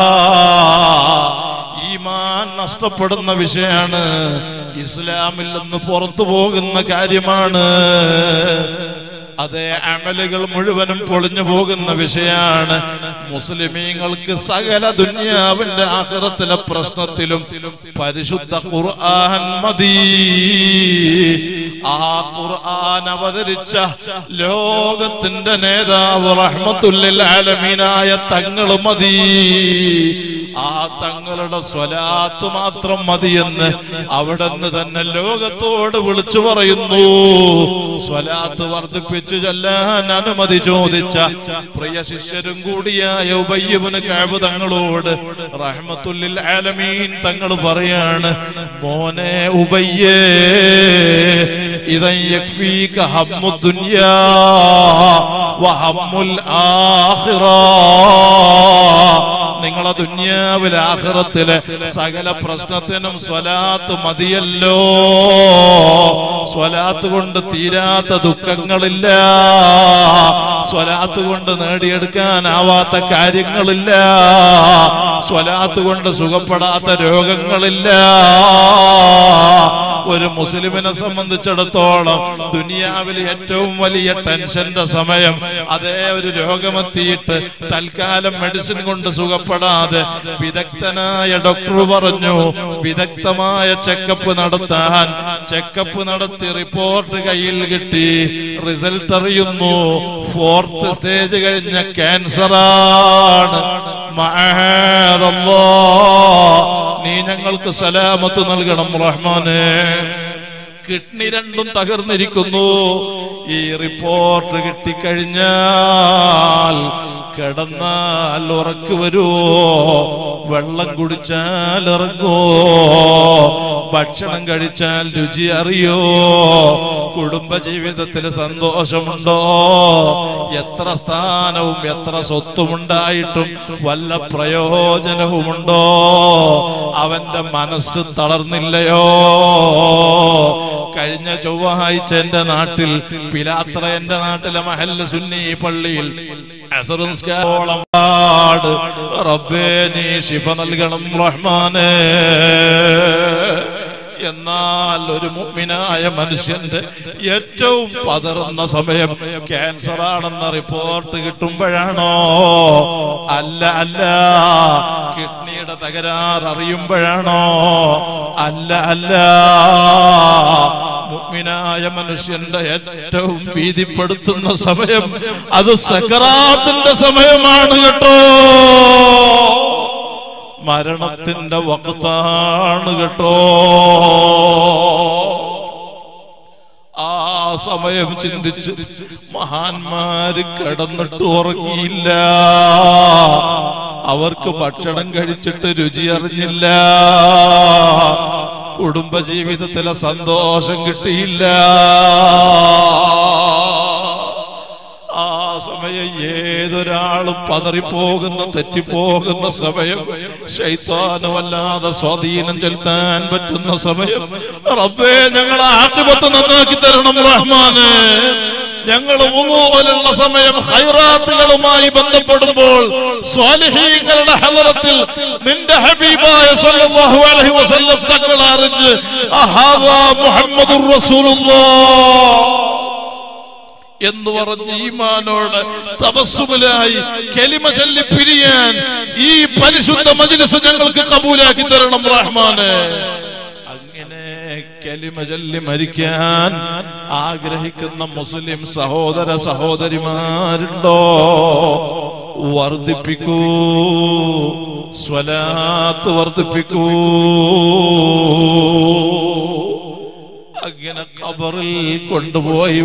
ഈമാൻ നഷ്ടപ്പെടുന്ന വിഷയമാണ് ഇസ്ലാമിൽ നിന്ന് പുറത്തു പോകുന്ന കാര്യമാണ് അതെ അമലുകൾ മുഴുവനും പൊളിഞ്ഞു പോകുന്ന വിഷയാണ് മുസ്ലിമീങ്ങൾക്ക് സകല ദുന്യാവിന്റെ ആഹ്റത്തിലെ പ്രശ്നത്തിലും പരിശുദ്ധ ഖുർആൻ മതി ആ ഖുർആൻ അവതരിച്ച ലോകത്തിന്റെ നേതാവ് റഹ്മത്തുല്ലിൽ ആലമീനായ തങ്ങൾ മതി ആ തങ്ങളുടെ സ്വലാത്ത് മാത്രം മതിയെന്ന് അവിടുന്ന് തന്നെ ലോകത്തോട് വിളിച്ചു പറയുന്നു സ്വലാത്ത് വർദ്ധിപ്പിച്ചു ചെല്ലാൻ അനുമതി ചോദിച്ച പ്രിയ ശിഷ്യരും കൂടിയായ ഉബയ്യബിന് കാബ് തങ്ങളോട് റഹ്മത്തുല്ലിൽ ആലമീൻ തങ്ങൾ പറയാണ് മോനെ ഉബയ്യേ ഇതൻ യക്ഫീക ഹമ്മു ദുനിയാ വഹമ്മുൽ ആഖിറ നിങ്ങളെ ദുന്യാവിലെ ആഖിറത്തിലെ സകല പ്രശ്നത്തിനും സ്വലാത്ത് മതിയല്ലോ സ്വലാത്ത് കൊണ്ട് തീരാത്ത ദുഃഖങ്ങളില്ല സ്വലാത്ത് കൊണ്ട് നേടിയെടുക്കാനാവാത്ത കാര്യങ്ങളില്ല സ്വലാത്ത് കൊണ്ട് സുഖപ്പെടാത്ത രോഗങ്ങളില്ല ഒരു മുസ്ലിമിനെ സംബന്ധിച്ചിടത്തോളം ദുനിയാവിൽ ഏറ്റവും വലിയ ടെൻഷന്റെ സമയം അതേ ഒരു രോഗമെത്തിയിട്ട് തൽക്കാലം മെഡിസിൻ കൊണ്ട് സുഖപ്പെടാതെ വിദഗ്ധനായ ഡോക്ടർ പറഞ്ഞു വിദഗ്ധമായ ചെക്കപ്പ് നടത്താൻ ചെക്കപ്പ് നടത്തി റിപ്പോർട്ട് കയ്യിൽ കിട്ടി റിസൾട്ട് അറിയുന്നു ഫോർത്ത് സ്റ്റേജ് കഴിഞ്ഞ ക്യാൻസറാണ് മഅദല്ലാ. നീ ഞങ്ങൾക്ക് സലാമത്ത് നൽകണം റഹ്മാനെ കിഡ്നി രണ്ടും തകർന്നിരിക്കുന്നു ഈ റിപ്പോർട്ട് കിട്ടിക്കഴിഞ്ഞാൽ കിടന്നാൽ ഉറക്കു വരുമോ വെള്ളം കുടിച്ചാൽ ഇറങ്ങുമോ ഭക്ഷണം കഴിച്ചാൽ രുചി അറിയോ കുടുംബ ജീവിതത്തിൽ സന്തോഷമുണ്ടോ എത്ര സ്ഥാനവും എത്ര സ്വത്തുമുണ്ടായിട്ടും വല്ല പ്രയോജനവുമുണ്ടോ അവന്റെ മനസ്സ് തളർന്നില്ലയോ കഴിഞ്ഞ ചൊവ്വാഴ്ച എന്റെ നാട്ടിൽ പിലാത്ര എന്റെ നാട്ടിലെ മഹല്ല് സുന്നി പള്ളിയിൽ അസർ നിസ്കാരോളം പാട് റബ്ബേ നീ ശിഫ നൽകണം റഹ്മാനേ എന്നാൽ ഒരു മുഗ്മിനായ മനുഷ്യന്റെ ഏറ്റവും പതറുന്ന സമയം ക്യാൻസർ ആണെന്ന റിപ്പോർട്ട് കിട്ടുമ്പോഴാണോ അല്ല അല്ല കിഡ്നിയുടെ തകരാർ അറിയുമ്പോഴാണോ അല്ല അല്ല മുഗ്മിനായ മനുഷ്യന്റെ ഏറ്റവും ഭീതിപ്പെടുത്തുന്ന സമയം അത് സക്കറാത്തിന്റെ സമയമാണ് കേട്ടോ മരണത്തിന്റെ വക്താണ് കേട്ടോ ആ സമയം ചിന്തിച്ച് മഹാന്മാര് കിടന്നിട്ട് ഉറങ്ങിയില്ല അവർക്ക് ഭക്ഷണം കഴിച്ചിട്ട് രുചി അറിഞ്ഞില്ല കുടുംബജീവിതത്തിലെ സന്തോഷം കിട്ടിയില്ല ആ സമയം ഏതൊരാളും പതറിപ്പോകുന്ന തെറ്റിപ്പോകുന്ന സമയം ശൈത്താനുമല്ലാതെ സ്വാധീനം ചെലുത്താൻ പറ്റുന്ന സമയം റബ്ബേ ഞങ്ങൾ ആറ്റുപത്ത് നന്നാക്കി തരണം റഹ്മാന് ഞങ്ങൾ പോലുള്ള സമയം ഹൈറാത്തുകളുമായി ബന്ധപ്പെടുമ്പോൾ സ്വാലിഹീങ്ങളുടെ ഹലറത്തിൽ നിന്റെ ഹബീബായ സല്ലല്ലാഹു അലൈഹി വസല്ലം തങ്ങൾ അറിഞ്ഞ് അഹാദാ മുഹമ്മദുർ റസൂലുള്ളാഹ് എന്ന് പറഞ്ഞ് ഈമാനോട് തപസ്സുമിലായി കെലിമ ചൊല്ലി പിരിയാൻ ഈ പരിശുദ്ധ മജ്ലിസ് ഞങ്ങൾക്ക് കബൂലാക്കി തരണം റഹ്മാന് അങ്ങനെ കെലിമ ചൊല്ലി മരിക്കാൻ ആഗ്രഹിക്കുന്ന മുസ്ലിം സഹോദര സഹോദരിമാരുണ്ടോ വർദ്ധിപ്പിക്കൂ സ്വലാത്ത് വർദ്ധിപ്പിക്കൂ അങ്ങനെ ഖബറിൽ കൊണ്ടുപോയി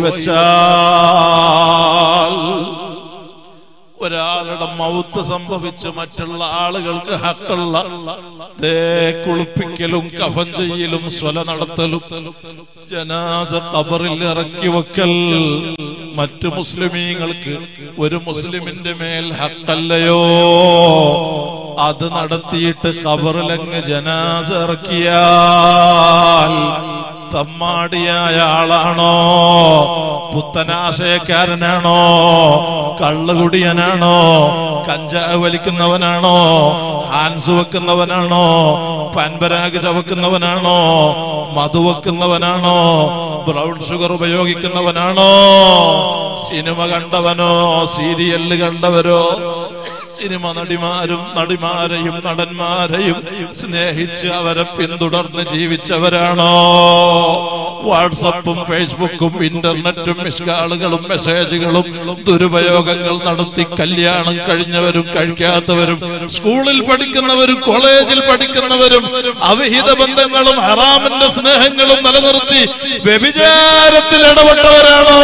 വെച്ചാൽ ഒരാളുടെ മൗത്ത് സംഭവിച്ച് മറ്റുള്ള ആളുകൾക്ക് ഹക്കുള്ള ദേ കുളിപ്പിക്കലും കഫൻ ചെയ്യലും സ്വല നടത്തലും ജനാസ ഖബറിൽ ഇറക്കി വെക്കൽ മറ്റു മുസ്ലിമീങ്ങൾക്ക് ഒരു മുസ്ലിമിന്റെ മേൽ ഹക്കല്ലയോ അത് നടത്തിയിട്ട് ഖബറിലങ്ങ് ജനാസ ഇറക്കിയാൽ തമ്മാടിയായ ആളാണോ പുത്തനാശയക്കാരനാണോ കള്ളുകുടിയനാണോ കഞ്ചാവ് വലിക്കുന്നവനാണോ ഹാൻസ് വെക്കുന്നവനാണോ പൻപരാഗ് ചവക്കുന്നവനാണോ മധു വെക്കുന്നവനാണോ ബ്രൗൺ ഷുഗർ ഉപയോഗിക്കുന്നവനാണോ സിനിമ കണ്ടവനോ സീരിയല് കണ്ടവരോ സിനിമ നടിമാരും നടിമാരെയും നടന്മാരെയും സ്നേഹിച്ച് അവരെ പിന്തുടർന്ന് ജീവിച്ചവരാണോ വാട്സപ്പും ഫേസ്ബുക്കും ഇന്റർനെറ്റും മിസ്കാളുകളും മെസ്സേജുകളും ദുരുപയോഗങ്ങൾ നടത്തി കല്യാണം കഴിഞ്ഞവരും കഴിക്കാത്തവരും സ്കൂളിൽ പഠിക്കുന്നവരും കോളേജിൽ പഠിക്കുന്നവരും അവിഹിത ബന്ധങ്ങളും ഹറാമിന്റെ സ്നേഹങ്ങളും നിലനിർത്തി വ്യഭിചാരത്തിൽ ഇടപെട്ടവരാണോ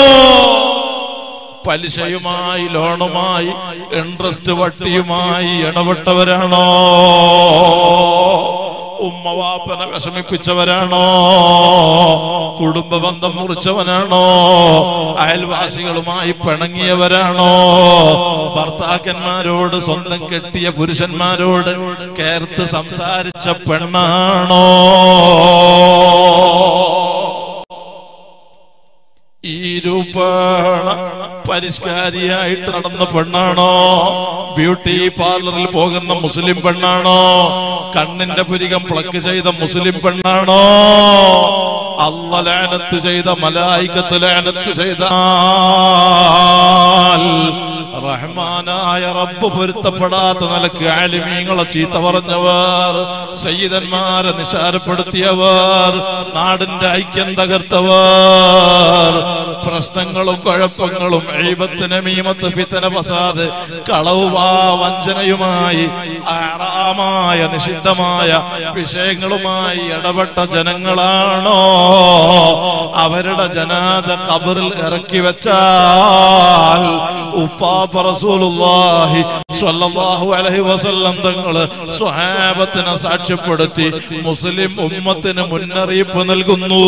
പലിശയുമായി ലോണുമായി ഇൻട്രസ്റ്റ് വട്ടിയുമായി ഇടപെട്ടവരാണോ ഉമ്മവാപ്പനെ വിഷമിപ്പിച്ചവരാണോ കുടുംബ ബന്ധം മുറിച്ചവനാണോ അയൽവാസികളുമായി പിണങ്ങിയവരാണോ ഭർത്താക്കന്മാരോട് സ്വന്തം കെട്ടിയ പുരുഷന്മാരോട് കേർത്ത് സംസാരിച്ച പെണ്ണാണോ ഈ രൂപേണ പരിഷ്കാരിയായിട്ട് നടന്ന പെണ്ണാണോ ബ്യൂട്ടി പാർലറിൽ പോകുന്ന മുസ്ലിം പെണ്ണാണോ കണ്ണിന്റെ പുരികം പ്ലക്ക് ചെയ്ത മുസ്ലിം പെണ്ണാണോ അല്ല ലാനത്ത് ചെയ്ത മലായിക്കത്ത് ലാനത്ത് ചെയ്ത റഹ്മാനായ റബ്ബ് പൊരുത്തപ്പെടാത്ത നിലക്ക് ആലിമീങ്ങളെ ചീത്ത പറഞ്ഞവർ സയ്യിദന്മാരെ നിശാരപ്പെടുത്തിയവർ നാടിന്റെ ഐക്യം തകർത്തവർ പ്രശ്നങ്ങളും കുഴപ്പങ്ങളും എഴുപത്തിന് മീമത്ത് ഫിത്തന ഫസാദ് കളവുവാ വഞ്ചനയുമായി ആറാമായ നിഷിദ്ധമായ വിഷയങ്ങളുമായി ഇടപെട്ട ജനങ്ങളാണോ അവരുടെ ജനാദ കബറിൽ ഇറക്കി വെച്ചാൽ ഉപ്പാ മുത്തവാഫ റസൂലുള്ളാഹി സ്വല്ലല്ലാഹു അലൈഹി വസല്ലം തങ്ങള് സ്വഹാബത്തിനെ സാക്ഷ്യപ്പെടുത്തി മുസ്ലിം ഉമ്മത്തിന് മുന്നറിയിപ്പ് നൽകുന്നു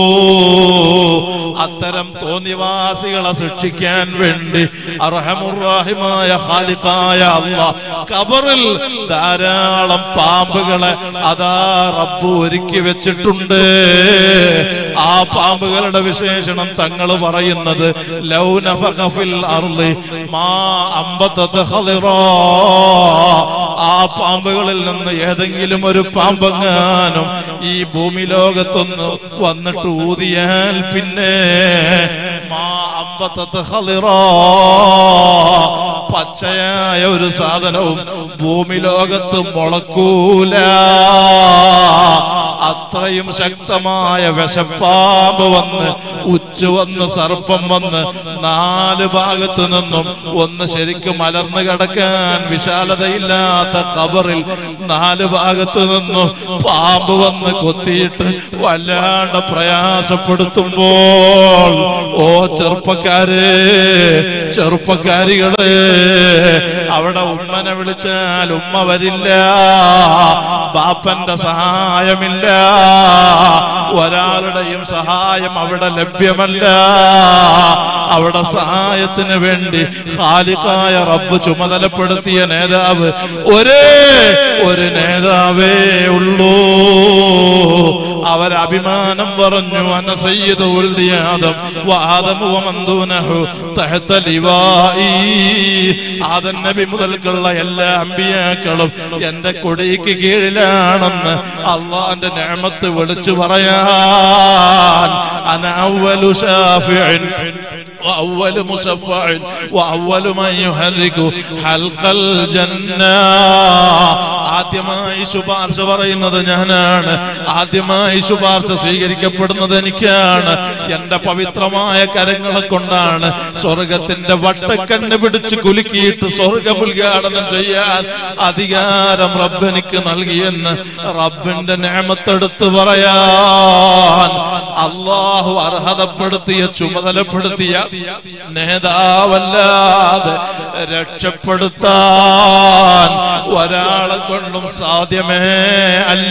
അത്തരം തോന്നിവാസികളെ ശിക്ഷിക്കാൻ വേണ്ടി അർഹമുറാഹിമായ ഖാലിഖായ അല്ലാഹ് ഖബറിൽ ധാരാളം പാമ്പുകളെ അതാ റബ്ബ് ഒരുക്കി വെച്ചിട്ടുണ്ട് ആ പാമ്പുകളുടെ വിശേഷണം തങ്ങൾ പറയുന്നത് ലൗനഫഖ ഫിൽ അർളി മാ അമ്പത്തത് ഖളിറാ ആ പാമ്പുകളിൽ നിന്ന് ഏതെങ്കിലും ഒരു പാമ്പെങ്ങാനും ഈ ഭൂമി ലോകത്തൊന്ന് വന്നിട്ട് ഊതിയാൽ പിന്നെ മാ അമ്പത്തത് ഖളിറാ പച്ചയായ ഒരു സാധനവും ഭൂമി ലോകത്ത് മുളക്കൂല അത്രയും ശക്തമായ വിശപ്പാമ്പ് വന്ന് ഉച്ചു വന്ന് സർപ്പം വന്ന് നാല് ഭാഗത്തു നിന്നും ഒന്ന് ശരിക്കും മലർന്നു കിടക്കാൻ വിശാലതയില്ലാത്ത കബറിൽ നാല് ഭാഗത്തു നിന്നും പാമ്പ് വന്ന് കൊത്തിയിട്ട് വല്ലാണ്ട് പ്രയാസപ്പെടുത്തുമ്പോൾ ഓ ചെറുപ്പക്കാരെ ചെറുപ്പക്കാരികളെ അവിടെ ഉമ്മനെ വിളിച്ചാൽ ഉമ്മ വരില്ല ബാപ്പന്റെ സഹായമില്ല ഒരാളുടെയും സഹായം അവിടെ ലഭ്യമല്ല അവിടെ സഹായത്തിന് വേണ്ടി ഖാലിഖായ റബ്ബ് ചുമതലപ്പെടുത്തിയ നേതാവ് ഒരേ ഒരു നേതാവേ ഉള്ളൂ അവരഭിമാനം പറഞ്ഞു അന സയ്യിദ് ഉൽദി ആദം വആദം വമന്ദൂനഹു തഹത ലിവായി ആദം നബി മുതൽക്കുള്ള എല്ലാ അമ്പിയാക്കളും എന്റെ കൊടിക്ക് കീഴിലാണെന്ന് അള്ളാന്റെ നിഅമത്ത് വിളിച്ചു പറയാൻ അന അവലു ഷാഫിഇൻ وأول مشفع وأول من يحرك حلق الجنة ആദ്യമായി ശുപാർശ പറയുന്നത് ഞാനാണ് ആദ്യമായി ശുപാർശ സ്വീകരിക്കപ്പെടുന്നത് എനിക്കാണ് എന്റെ പവിത്രമായ കരങ്ങളെ കൊണ്ടാണ് സ്വർഗത്തിന്റെ വട്ടക്കണ്ണ് പിടിച്ച് കുലുക്കിയിട്ട് സ്വർഗം ഉദ്ഘാടനം ചെയ്യാൻ അധികാരം റബ്ബെനിക്ക് നൽകിയെന്ന് റബ്ബിന്റെ നേമത്തെടുത്ത് പറയാൻ അള്ളാഹു അർഹതപ്പെടുത്തിയ ചുമതലപ്പെടുത്തിയ നേതാവല്ലാതെ രക്ഷപ്പെടുത്താൻ ഒരാളെ കൊണ്ടും സാധ്യമേ അല്ല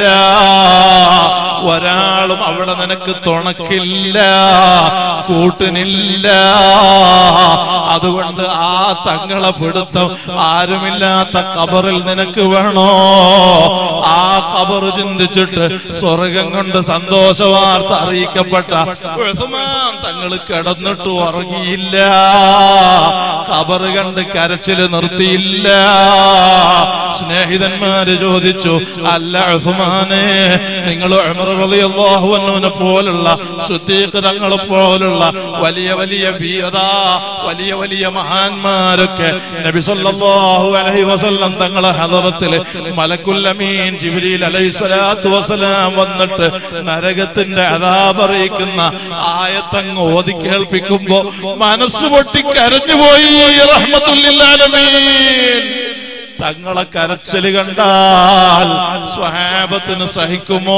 ഒരാളും അവിടെ നിനക്ക് തുണക്കില്ല കൂട്ടിനില്ല അതുകൊണ്ട് ആ തങ്ങളെ പിടുത്തം ആരുമില്ലാത്ത കബറിൽ നിനക്ക് വേണോ ആ കബർ ചിന്തിച്ചിട്ട് സ്വർഗം കൊണ്ട് സന്തോഷ വാർത്ത അറിയിക്കപ്പെട്ട ഉസ്മാൻ തങ്ങൾ കിടന്നിട്ട് ഉറങ്ങിയില്ല കബർ കണ്ട് കരച്ചില് നിർത്തിയില്ല സ്നേഹിതന്മാര് ചോദിച്ചു അല്ല ഉസ്മാനെ നിങ്ങൾ അള്ളാഹുവിനെ പോലുള്ള സുദ്ദീഖ് തങ്ങളെ പോലുള്ള വലിയ വലിയ വീരത വലിയ വലിയ മഹാന്മാരൊക്കെ നബി സല്ലല്ലാഹു അലൈഹി വസല്ലം തങ്ങളെ ഹദറത്തില് മലക്കുൽ അമീൻ ജിബ്രീൽ അലൈഹി സ്വലാത്തു വസലാം വന്നിട്ട് നരകത്തിന്റെ അതാപ് അറിയിക്കുന്ന ആയത്തങ്ങ് ഓതി കേൾപ്പിക്കുമ്പോ മനസ്സ് പൊട്ടി കരഞ്ഞുപോയി റഹ്മത്തുല്ലാലമീൻ തങ്ങളെ കരച്ചല് കണ്ടാൽ സ്വഹാബത്തിന് സഹിക്കുമോ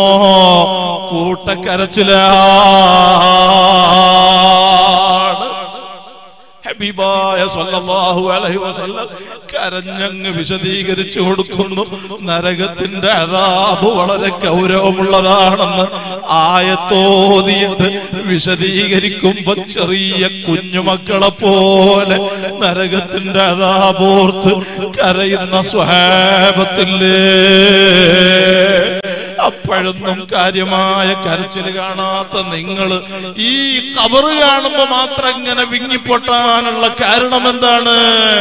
കൂട്ടക്കരച്ചിലാണ് ഹബീബായ സല്ലല്ലാഹു അലൈഹി വസല്ലം കരഞ്ഞങ്ങ് വിശദീകരിച്ചു കൊടുക്കുന്നു നരകത്തിന്റെ അതാബ് വളരെ ഗൗരവമുള്ളതാണെന്ന് ആയത്തോതിയിട്ട് വിശദീകരിക്കുമ്പോ ചെറിയ കുഞ്ഞുമക്കളെ പോലെ നരകത്തിന്റെ അതാപോർത്ത് കരയുന്ന സ്വഹാബത്തില്ലേ അപ്പോഴൊന്നും കാര്യമായ കരച്ചിൽ കാണാത്ത നിങ്ങൾ ഈ കവറ് കാണുമ്പോ മാത്രം ഇങ്ങനെ വിങ്ങിപ്പൊട്ടാനുള്ള കാരണം എന്താണ്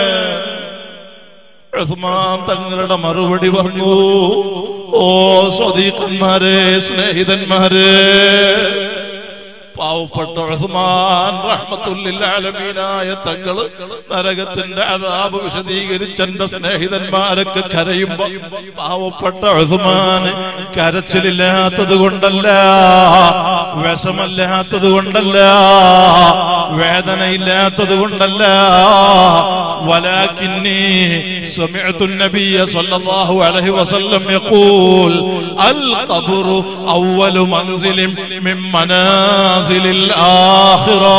ഉസ്മാൻ തങ്ങളുടെ മറുപടി പറഞ്ഞു ഓ സ്വദീഖന്മാരെ സ്നേഹിതന്മാരെ പാവപ്പെട്ട ഉസ്മാൻ റഹ്മത്തുല്ലാലമീനായ തങ്ങള് നരകത്തിന്റെ അതാപ് വിശദീകരിച്ച എന്റെ സ്നേഹിതന്മാരൊക്കെ കരയുമ്പോ പാവപ്പെട്ട ഉസ്മാൻ കരച്ചിലില്ലാത്തത് കൊണ്ടല്ല വിഷമല്ലാത്തത് കൊണ്ടല്ല വേദനയില്ലാത്തത് കൊണ്ടല്ല ولكني سمعت النبي صلى الله عليه وسلم يقول القبر أول منزل من منازل الآخرة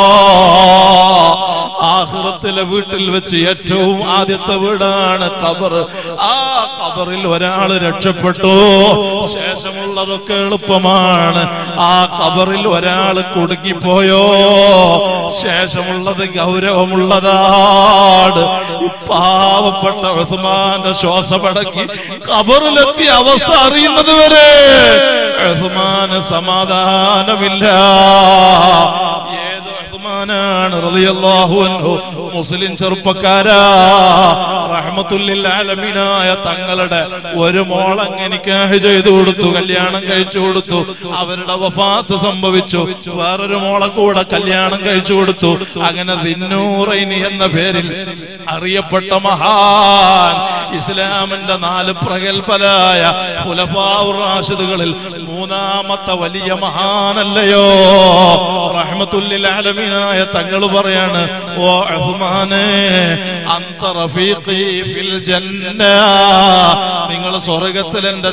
ആഹ്റത്തിലെ വീട്ടിൽ വെച്ച് ഏറ്റവും ആദ്യത്തെ വീടാണ് കബർ ആ കബറിൽ ഒരാൾ രക്ഷപ്പെട്ടു ശേഷമുള്ളതൊക്കെ എളുപ്പമാണ് ആ കബറിൽ ഒരാൾ കുടുങ്ങിപ്പോയോ ശേഷമുള്ളത് ഗൗരവമുള്ളതാണ് ഈ പാവപ്പെട്ട ഉസ്മാന്റെ ശ്വാസമടക്കി കബറിലെത്തിയ അവസ്ഥ അറിയുന്നത് വരെ ഉസ്മാന് സമാധാനമില്ല ഏത് ഉസ്മാനാണ് റളിയല്ലാഹു അൻഹു മുസ്ലിം ചെറുപ്പക്കാരാ റഹ്മത്തുല്ലിൽ ആലമീനായ തങ്ങളുടെ ഒരു മോളങ്ങ് നിക്കാഹ് ചെയ്തു കൊടുത്തു കല്യാണം കഴിച്ചു കൊടുത്തു അവരുടെ വഫാത്ത് സംഭവിച്ചു വേറൊരു മോളെ കൂടെ കല്യാണം കഴിച്ചു കൊടുത്തു അങ്ങനെ ദിന്നൂറൈനി എന്ന പേരിൽ അറിയപ്പെട്ട മഹാൻ ഇസ്ലാമിന്റെ നാല് പ്രഗത്ഭരായ ഖുലഫാഉർ റാഷിദുകളിൽ മൂന്നാമത്തെ വലിയ മഹാനല്ലയോ റഹ്മത്തുല്ലിൽ ആലമീനായ തങ്ങൾ പറയാണ് ഓ ഉസ്മാനെ അന്ത റഫീഖി ഫിൽ ജന്ന നിങ്ങൾ സ്വർഗത്തിൽ എന്റെ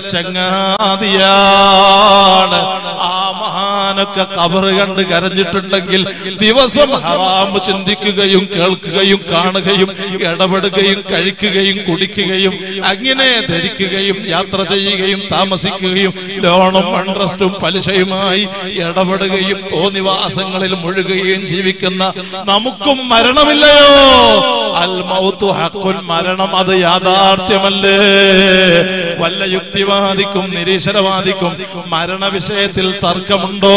ചങ്ങാതിയാണ് ആ മഹാനൊക്കെ കബറ് കണ്ട് കരഞ്ഞിട്ടുണ്ടെങ്കിൽ ദിവസം ഹറാമ് ചിന്തിക്കുകയും കേൾക്കുകയും കാണുകയും ഇടപെടുകയും കഴിക്കുകയും കുടിക്കുകയും അങ്ങനെ ധരിക്കുകയും യാത്ര ചെയ്യുകയും താമസിക്കുകയും ലോണും ഇൻട്രസ്റ്റും പലിശയുമായി ഇടപെടുകയും തോന്നിവാസങ്ങളിൽ മുഴുകുകയും ജീവിക്കുന്ന നമുക്കും മരണമില്ലയോ അൽ മൗത്തു ഹക്കുൻ മരണം അത് യാഥാർത്ഥ്യമല്ലേ വല്ല യുക്തിവാദിക്കും നിരീശ്വരവാദിക്കും മരണ വിഷയത്തിൽ തർക്കമുണ്ടോ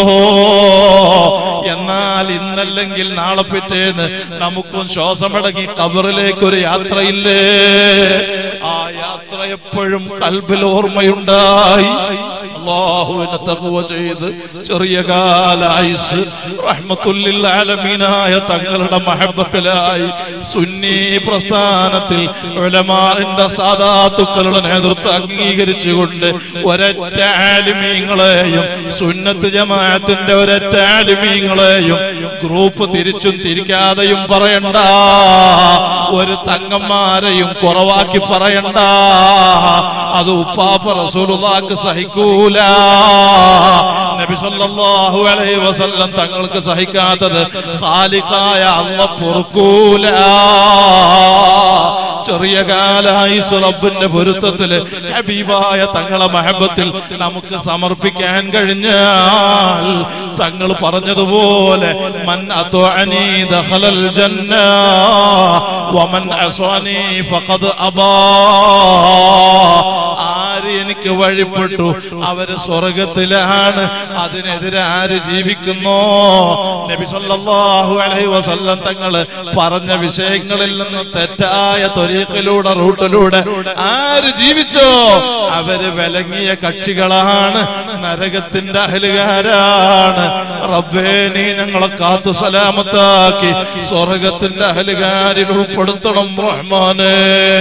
എന്നാൽ ഇന്നല്ലെങ്കിൽ നാളെ പിറ്റേന്ന് നമുക്കും ശ്വാസമടങ്ങി കബറിലേക്ക് ഒരു യാത്രയില്ലേ ആ യാത്ര എപ്പോഴും കൽബിൽ ഓർമ്മയുണ്ടായി അള്ളാഹുവിനെ തഖ്വ ചെയ്ത് ചെറിയ കാലായുസ് റഹ്മത്തുല്ലിൽ ആലമീനായ തങ്ങളുടെ മഹബത്തിലായി സുന്നി പ്രസ്ഥാനത്തിൽ ഉലമാന്റെ സാദാത്തുക്കളുടെ നേതൃത്വം അംഗീകരിച്ചുകൊണ്ട് ഒരൊറ്റ ആലിമീങ്ങളെയും സുന്നത്ത് ജമാഅത്തിന്റെ ഒരൊറ്റ ആലിമീങ്ങളെയും ഗ്രൂപ്പ് തിരിച്ചും തിരിക്കാതെയും പറയണ്ട ഒരു തങ്ങന്മാരെയും കുറവാക്കി പറയണ്ട അത് ഉപ്പാപ്പ റസൂലുള്ളാക്ക് സഹിക്കൂല നബി സല്ലല്ലാഹു അലൈഹി വസല്ലം തങ്ങൾക്ക് സഹിക്കാത്തത് ഖാലിഖായ അല്ല പൊറുക്കൂല ചെറിയ കാലായി റബ്ബിന്റെ പൊരുത്തത്തില് ഹബീബായ തങ്ങളെ മഹബത്തിൽ നമുക്ക് സമർപ്പിക്കാൻ കഴിഞ്ഞാൽ തങ്ങൾ പറഞ്ഞതുപോലെ മൻ അത്വഅനി ദഖലൽ ജന്ന വമൻ അസ്വനി ഫഖദ് അബാ ആര് എനിക്ക് വഴിപ്പെട്ടു അവര് സ്വർഗത്തിലാണ് അതിനെതിരെ ആര് ജീവിക്കുന്നോ നബി സല്ലല്ലാഹു അലൈഹി വസല്ലം തങ്ങള് പറഞ്ഞ വിഷയങ്ങളിൽ നിന്ന് തെറ്റായ തൊരീഖിലൂടെ റൂട്ടിലൂടെ ആര് ജീവിച്ചോ അവര് വിലങ്ങിയ കക്ഷികളാണ് നരകത്തിന്റെ അഹലുകാരാണ് റബ്ബേ നീ ഞങ്ങളെ കാത്തു സലാമത്താക്കി സ്വർഗത്തിന്റെ അഹലുകാരിൽ ഉൾപ്പെടുത്തണം റഹ്മാനേ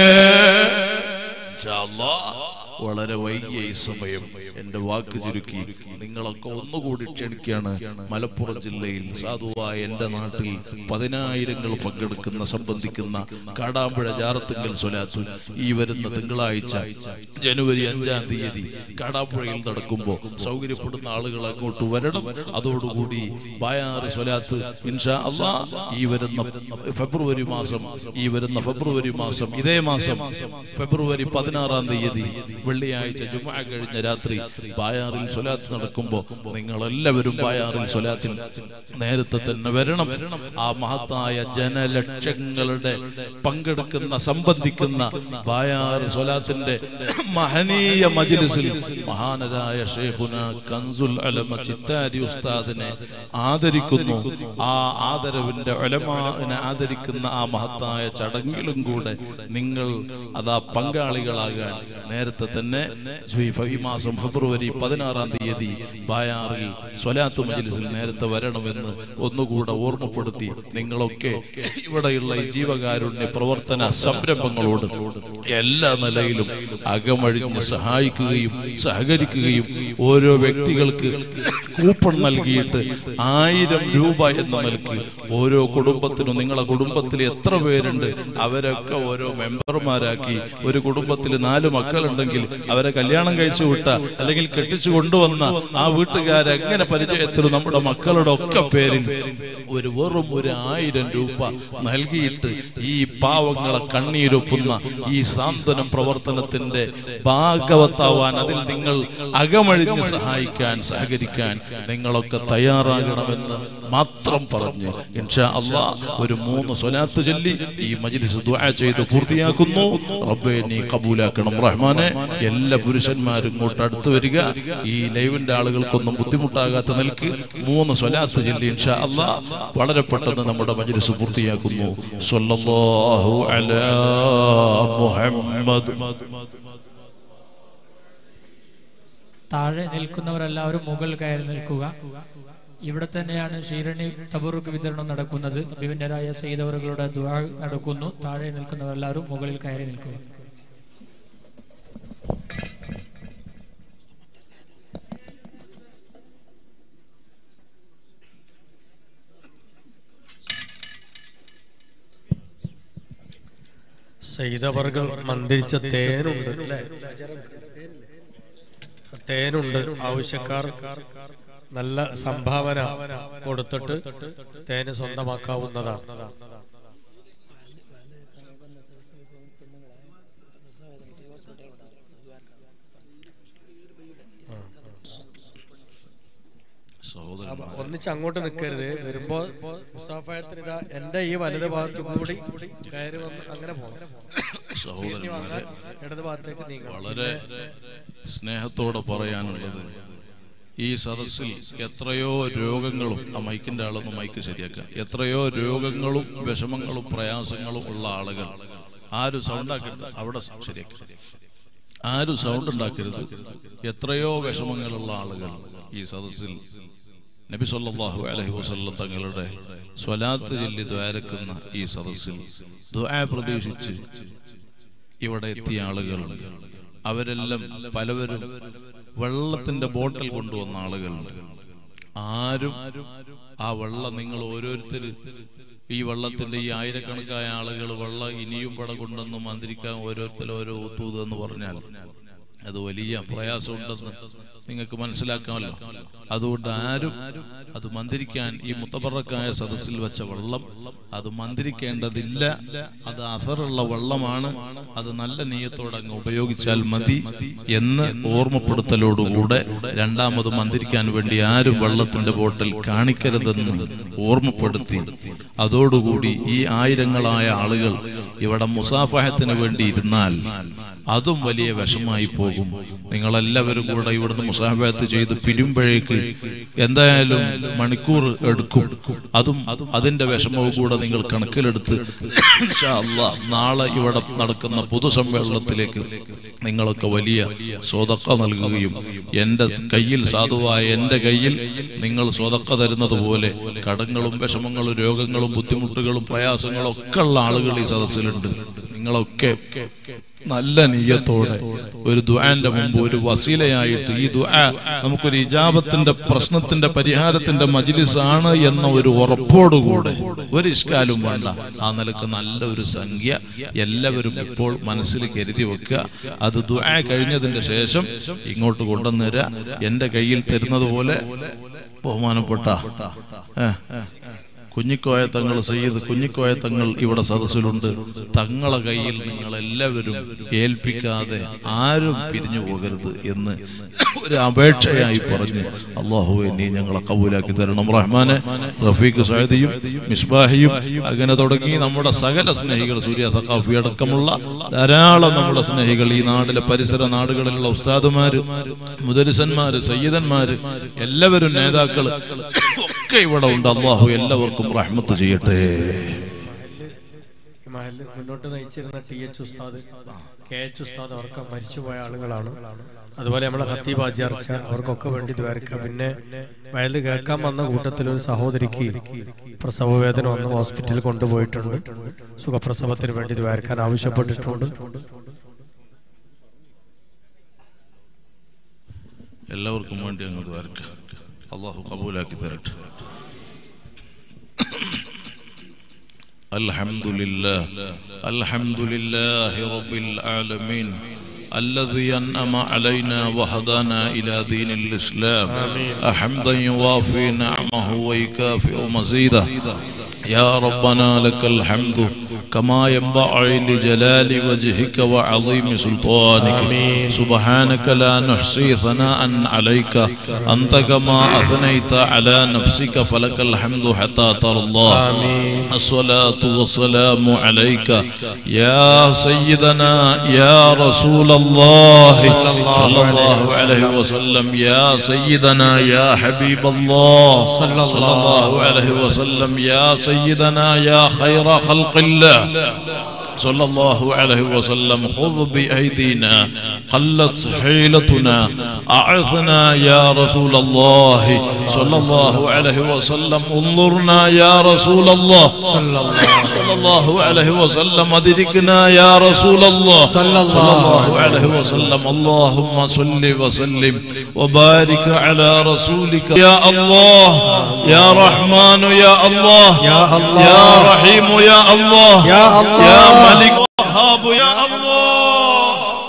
ഇൻഷാ അല്ലാഹ് വളരെ വൈകിയ ഈ സമയം എന്റെ വാക്ക് ചുരുക്കി നിങ്ങളൊക്കെ ഒന്നുകൂടി ക്ഷണിക്കാണ് മലപ്പുറം ജില്ലയിൽ സാധുവായ എന്റെ നാട്ടിൽ പതിനായിരങ്ങൾ പങ്കെടുക്കുന്ന സംബന്ധിക്കുന്ന കാടാമ്പുഴ ജാറത്തുങ്കൽ സ്വലാത്തു ഈ വരുന്ന തിങ്കളാഴ്ച ജനുവരി അഞ്ചാം തീയതി കാടാമ്പുഴയിൽ നടക്കുമ്പോൾ സൗകര്യപ്പെടുന്ന ആളുകൾ അങ്ങോട്ട് വരണം അതോടുകൂടി ബായാറ് സ്വലാത്ത് ഇൻഷാ അള്ളാ ഈ വരുന്ന ഫെബ്രുവരി മാസം ഈ വരുന്ന ഫെബ്രുവരി മാസം ഇതേ മാസം ഫെബ്രുവരി പതിനാറാം തീയതി വെള്ളിയാഴ്ച ജുമാ കഴിഞ്ഞ രാത്രി ബായാറിൽ സ്വലാത്ത് നടക്കുമ്പോ നിങ്ങൾ എല്ലാവരും ബായാറിൽ സ്വലാത്തിൽ നേരത്തെ തന്നെ വരണം ആ മഹത്തായ ജനലക്ഷങ്ങളുടെ പങ്കെടുക്കുന്ന സംബന്ധിക്കുന്ന ബായാർ സ്വലാത്തിന്റെ മഹനീയ മജ്ലിസിൽ മഹാനരായ ഷേഖുന കൻസുൽ അലമ ചിത്താരി ഉസ്താദിനെ ആദരിക്കുന്നു ആ ആദരവിന്റെ ഒലമാനെ ആദരിക്കുന്ന ആ മഹത്തായ ചടങ്ങിലും കൂടെ നിങ്ങൾ അതാ പങ്കാളികളാകാൻ നേരത്തെ തന്നെ ഈ ഫ- ഈ മാസം ഫെബ്രുവരി പതിനാറാം തീയതി ബായാറിൽ സ്വലാത്ത് മജ്ലിസിൽ നേരത്തെ വരണമെന്ന് ഒന്നുകൂടെ ഓർമ്മപ്പെടുത്തി നിങ്ങളൊക്കെ ഇവിടെയുള്ള ഈ ജീവകാരുണ്യ പ്രവർത്തന സംരംഭങ്ങളോട് എല്ലാ നിലയിലും അകമഴിഞ്ഞ് സഹായിക്കുകയും സഹകരിക്കുകയും ഓരോ വ്യക്തികൾക്ക് കൂപ്പൺ നൽകിയിട്ട് ആയിരം രൂപ എന്ന നിലക്ക് ഓരോ കുടുംബത്തിനും നിങ്ങളെ കുടുംബത്തിൽ എത്ര പേരുണ്ട് അവരൊക്കെ ഓരോ മെമ്പർമാരാക്കി ഒരു കുടുംബത്തിൽ നാല് മക്കളുണ്ടെങ്കിൽ അവരെ കല്യാണം കഴിച്ചു വിട്ട അല്ലെങ്കിൽ കെട്ടിച്ചു കൊണ്ടുവന്ന ആ വീട്ടുകാരെ എങ്ങനെ പരിചയത്തിൽ നമ്മുടെ മക്കളുടെ ഒക്കെ പേരിൽ ഒരു വെറും ഒരു ആയിരം രൂപ നൽകിയിട്ട് ഈ പാവങ്ങളെ കണ്ണീരൊപ്പുന്ന ഈ സാന്ത്വനം പ്രവർത്തനത്തിന്റെ ഭാഗവത്താവാൻ അതിൽ നിങ്ങൾ അകമഴിഞ്ഞ് സഹായിക്കാൻ സഹകരിക്കാൻ നിങ്ങളൊക്കെ തയ്യാറാകണമെന്ന് മാത്രം പറഞ്ഞ് ഇൻഷാ അള്ളാ ഒരു മൂന്ന് സ്വലാത്ത് ചൊല്ലി ഈ മജ്ലിസ് ദുആ ചെയ്ത് പൂർത്തിയാക്കുന്നു റബ്ബേ നീ കബൂലാക്കണം റഹ്മാനെ എല്ലാ പുരുഷന്മാരും ഇങ്ങോട്ട് അടുത്ത് വരിക ഈ ലൈവിന്റെ ആളുകൾക്കൊന്നും ബുദ്ധിമുട്ടാകാത്ത നിലക്ക് മൂന്ന് സ്വലാത്ത് ചൊല്ലി ഇൻഷാ അള്ളാ വളരെ പെട്ടെന്ന് നമ്മുടെ മജ്ലിസ് പൂർത്തിയാക്കുന്നു സ്വല്ലല്ലാഹു അലാ മുഹമ്മദ് താഴെ നിൽക്കുന്നവരെല്ലാവരും മുകൾ കയറി നിൽക്കുക ഇവിടെ തന്നെയാണ് ഷീരണി തബറുക്ക് വിതരണം നടക്കുന്നത് വിഭിന്നരായ സെയ്തവറുകളുടെ ദ്വാ നടക്കുന്നു താഴെ നിൽക്കുന്നവരെല്ലാവരും മുകളിൽ കയറി നിൽക്കുക സൈതവർഗം മന്ദിരിച്ച തേനുണ്ട് അല്ലേ തേനുണ്ട് ആവശ്യക്കാർ നല്ല സംഭാവന കൊടുത്തിട്ട് തേന് സ്വന്തമാക്കാവുന്നതാണ് സഹോദരൻ ഒന്നിച്ച് അങ്ങോട്ട് നിൽക്കരുത് വരുമ്പോ മുസാഫയത്തിന് ഇതാ എന്റെ ഈ വലത് ഭാഗത്ത് കൂടി കയറി വന്ന് അങ്ങനെ പോകണം സഹോദരന്മാരെ ഇടത് ഭാഗത്തേക്ക് നീങ്ങണം വളരെ സ്നേഹത്തോടെ പറയാനുള്ളത് ഈ സദസ്സിൽ എത്രയോ രോഗങ്ങളും ആ മൈക്കിന്റെ ആളൊന്ന് മൈക്ക് ശരിയാക്കുക എത്രയോ രോഗങ്ങളും വിഷമങ്ങളും പ്രയാസങ്ങളും ഉള്ള ആളുകൾ ആരും സൗണ്ട് ആക്കരുത് അവിടെ ശരിയാക്കുക ആരും സൗണ്ട് ഉണ്ടാക്കരുത് എത്രയോ വിഷമങ്ങളുള്ള ആളുകൾ ഈ സദസ്സിൽ നബി സല്ലല്ലാഹു അലൈഹി വസല്ലം തങ്ങളുടെ സ്വലാത്ത് ചൊല്ലി ദ്വാരക്കുന്ന ഈ സദസ്സിൽ ദ്വാ പ്രതീക്ഷിച്ച് ഇവിടെ എത്തിയ ആളുകളുണ്ട് അവരെല്ലാം പലവരും വെള്ളത്തിന്റെ ബോട്ടിൽ കൊണ്ടുവന്ന ആളുകളുണ്ട് ആരും ആ വെള്ളം നിങ്ങൾ ഓരോരുത്തർ ഈ വെള്ളത്തിന്റെ ഈ ആയിരക്കണക്കായ ആളുകൾ വെള്ളം ഇനിയും പട കൊണ്ടെന്ന് മന്ത്രിക്കാൻ ഓരോരുത്തർ ഓരോ ഒത്തൂത് എന്ന് പറഞ്ഞാൽ അത് വലിയ പ്രയാസമുണ്ടെന്ന് നിങ്ങൾക്ക് മനസ്സിലാക്കാമല്ലോ അതുകൊണ്ട് ആരും അത് മന്ത്രിക്കാൻ ഈ മുത്തബറക്കായ സദസ്സിൽ വെച്ച വെള്ളം അത് മന്ത്രിക്കേണ്ടതില്ല അത് അസറുള്ള വെള്ളമാണ് അത് നല്ല നീയത്തോടെ അങ്ങ് ഉപയോഗിച്ചാൽ മതി എന്ന് ഓർമ്മപ്പെടുത്തലോടുകൂടെ രണ്ടാമത് മന്ത്രിക്കാൻ വേണ്ടി ആരും വെള്ളത്തിന്റെ ബോട്ടിൽ കാണിക്കരുതെന്ന് ഓർമ്മപ്പെടുത്തി അതോടുകൂടി ഈ ആയിരങ്ങളായ ആളുകൾ ഇവിടെ മുസാഫഹത്തിന് വേണ്ടി ഇരുന്നാൽ അതും വലിയ വിഷമായി പോകും നിങ്ങളെല്ലാവരും കൂടെ ഇവിടുന്ന് മുസാഫഹത്ത് ചെയ്ത് പിരിയുമ്പോഴേക്ക് എന്തായാലും മണിക്കൂർ എടുക്കും അതും അതിന്റെ വിഷമവും കൂടെ നിങ്ങൾ കണക്കിലെടുത്ത് ഇൻഷാ അല്ലാ നാളെ ഇവിടെ നടക്കുന്ന പൊതുസമ്മേളനത്തിലേക്ക് നിങ്ങളൊക്കെ വലിയ സ്വതക്ക നൽകുകയും എൻ്റെ കയ്യിൽ സാധുവായ എൻ്റെ കയ്യിൽ നിങ്ങൾ സ്വതക്ക തരുന്നത് പോലെ കടങ്ങളും വിഷമങ്ങളും രോഗങ്ങളും ബുദ്ധിമുട്ടുകളും പ്രയാസങ്ങളും ഒക്കെ ഉള്ള ആളുകൾ ഈ സദസ്സിലുണ്ട് നിങ്ങളൊക്കെ നല്ല നീയത്തോടെ ഒരു ദുആന്റെ മുമ്പ് ഒരു വസീലയായിട്ട് ഈ ദുആ നമുക്കൊരു ഇജാബത്തിന്റെ പ്രശ്നത്തിന്റെ പരിഹാരത്തിന്റെ മജ്ലിസ് ആണ് എന്ന ഒരു ഉറപ്പോടുകൂടെ ഒരു ഇഷ്കാലും വേണ്ട ആ നിലക്ക് നല്ല ഒരു സംഖ്യ എല്ലാവരും ഇപ്പോൾ മനസ്സിൽ കരുതി വെക്കുക അത് ദുആ കഴിഞ്ഞതിന്റെ ശേഷം ഇങ്ങോട്ട് കൊണ്ടുവന്നുതരാ എന്റെ കയ്യിൽ തരുന്നത് പോലെ ബഹുമാനപ്പെട്ട ഏ, കുഞ്ഞിക്കോയ തങ്ങൾ സയ്യിദ് കുഞ്ഞിക്കോയ തങ്ങൾ ഇവിടെ സദസ്സിലുണ്ട് തങ്ങളെ കയ്യിൽ നിങ്ങൾ എല്ലാവരും ഏൽപ്പിക്കാതെ ആരും പിരിഞ്ഞു പോകരുത് എന്ന് ഒരു അപേക്ഷയായി പറഞ്ഞ് അള്ളാഹുവെ നീ ഞങ്ങളെ കബൂലാക്കി തരണം റഹ്മാനെ റഫീഖ് സൈദിയും മിസ്ബാഹിയും അങ്ങനെ തുടങ്ങി നമ്മുടെ സകല സ്നേഹികൾ സൂര്യ തക്കാഫി അടക്കമുള്ള ധാരാളം നമ്മുടെ സ്നേഹികൾ ഈ നാട്ടിലെ പരിസര നാടുകളിലുള്ള ഉസ്താദുമാര് മുദരിസന്മാര് സയ്യിദന്മാര് എല്ലാവരും നേതാക്കൾ ഒക്കെ ഇവിടെ ഉണ്ട് അള്ളാഹു എല്ലാവർക്കും റഹ്മത്ത് ചെയ്യട്ടെ ഈ മഹലിൽ മുന്നോട്ട് നയിച്ചിരുന്ന ടി എച്ച് ഉസ്താദ് കെ എച്ച് ഉസ്താദ് അവർക്ക് മരിച്ചുപോയ ആളുകളാണ് അതുപോലെ നമ്മളെ ഹത്തീബ് ആചാർച്ച അവർക്കൊക്കെ വേണ്ടി ദ്വാരക്ക പിന്നെ വയലിൽ കേൾക്കാൻ വന്ന കൂട്ടത്തിൽ ഒരു സഹോദരിക്ക് പ്രസവ വേദന വന്ന് ഹോസ്പിറ്റലിൽ കൊണ്ടുപോയിട്ടുണ്ട് സുഖപ്രസവത്തിന് വേണ്ടി ദ്വാരക്കാൻ ആവശ്യപ്പെട്ടിട്ടുണ്ട് എല്ലാവർക്കും വേണ്ടി അങ്ങ് ദ്വാരക്കാം അള്ളാഹു കബൂലാക്കി തരട്ടെ الحمد لله الحمد لله رب العالمين الذي أنعم علينا وهدانا إلى دين الإسلام حمدا يوافي نعمه ويكافئ مزيده يا ربنا لك الحمد كما ينبغي لجلال وجهك وعظيم سلطانك آمين. سبحانك لا نحصي ثناء عليك أنت كما أثنيت على نفسك فلك الحمد حتى ترضى آمين. الصلاة والسلام عليك يا سيدنا يا رسول الله صلى الله عليه وسلم يا سيدنا يا حبيب الله صلى صلى الله عليه وسلم يا سيدنا يا خير خلق الله صلى الله عليه وسلم خذ بأيدينا قلت حيلتنا أعثنا يا رسول الله صلى الله عليه وسلم انظرنا يا رسول الله صلى الله صلى الله عليه وسلم أدركنا يا رسول الله صلى الله صلى الله عليه وسلم اللهم صل وسلم وبارك على رسولك يا الله يا رحمن يا الله يا الله. يا رحيم يا الله يا الله. يا ملك وهاب يا الله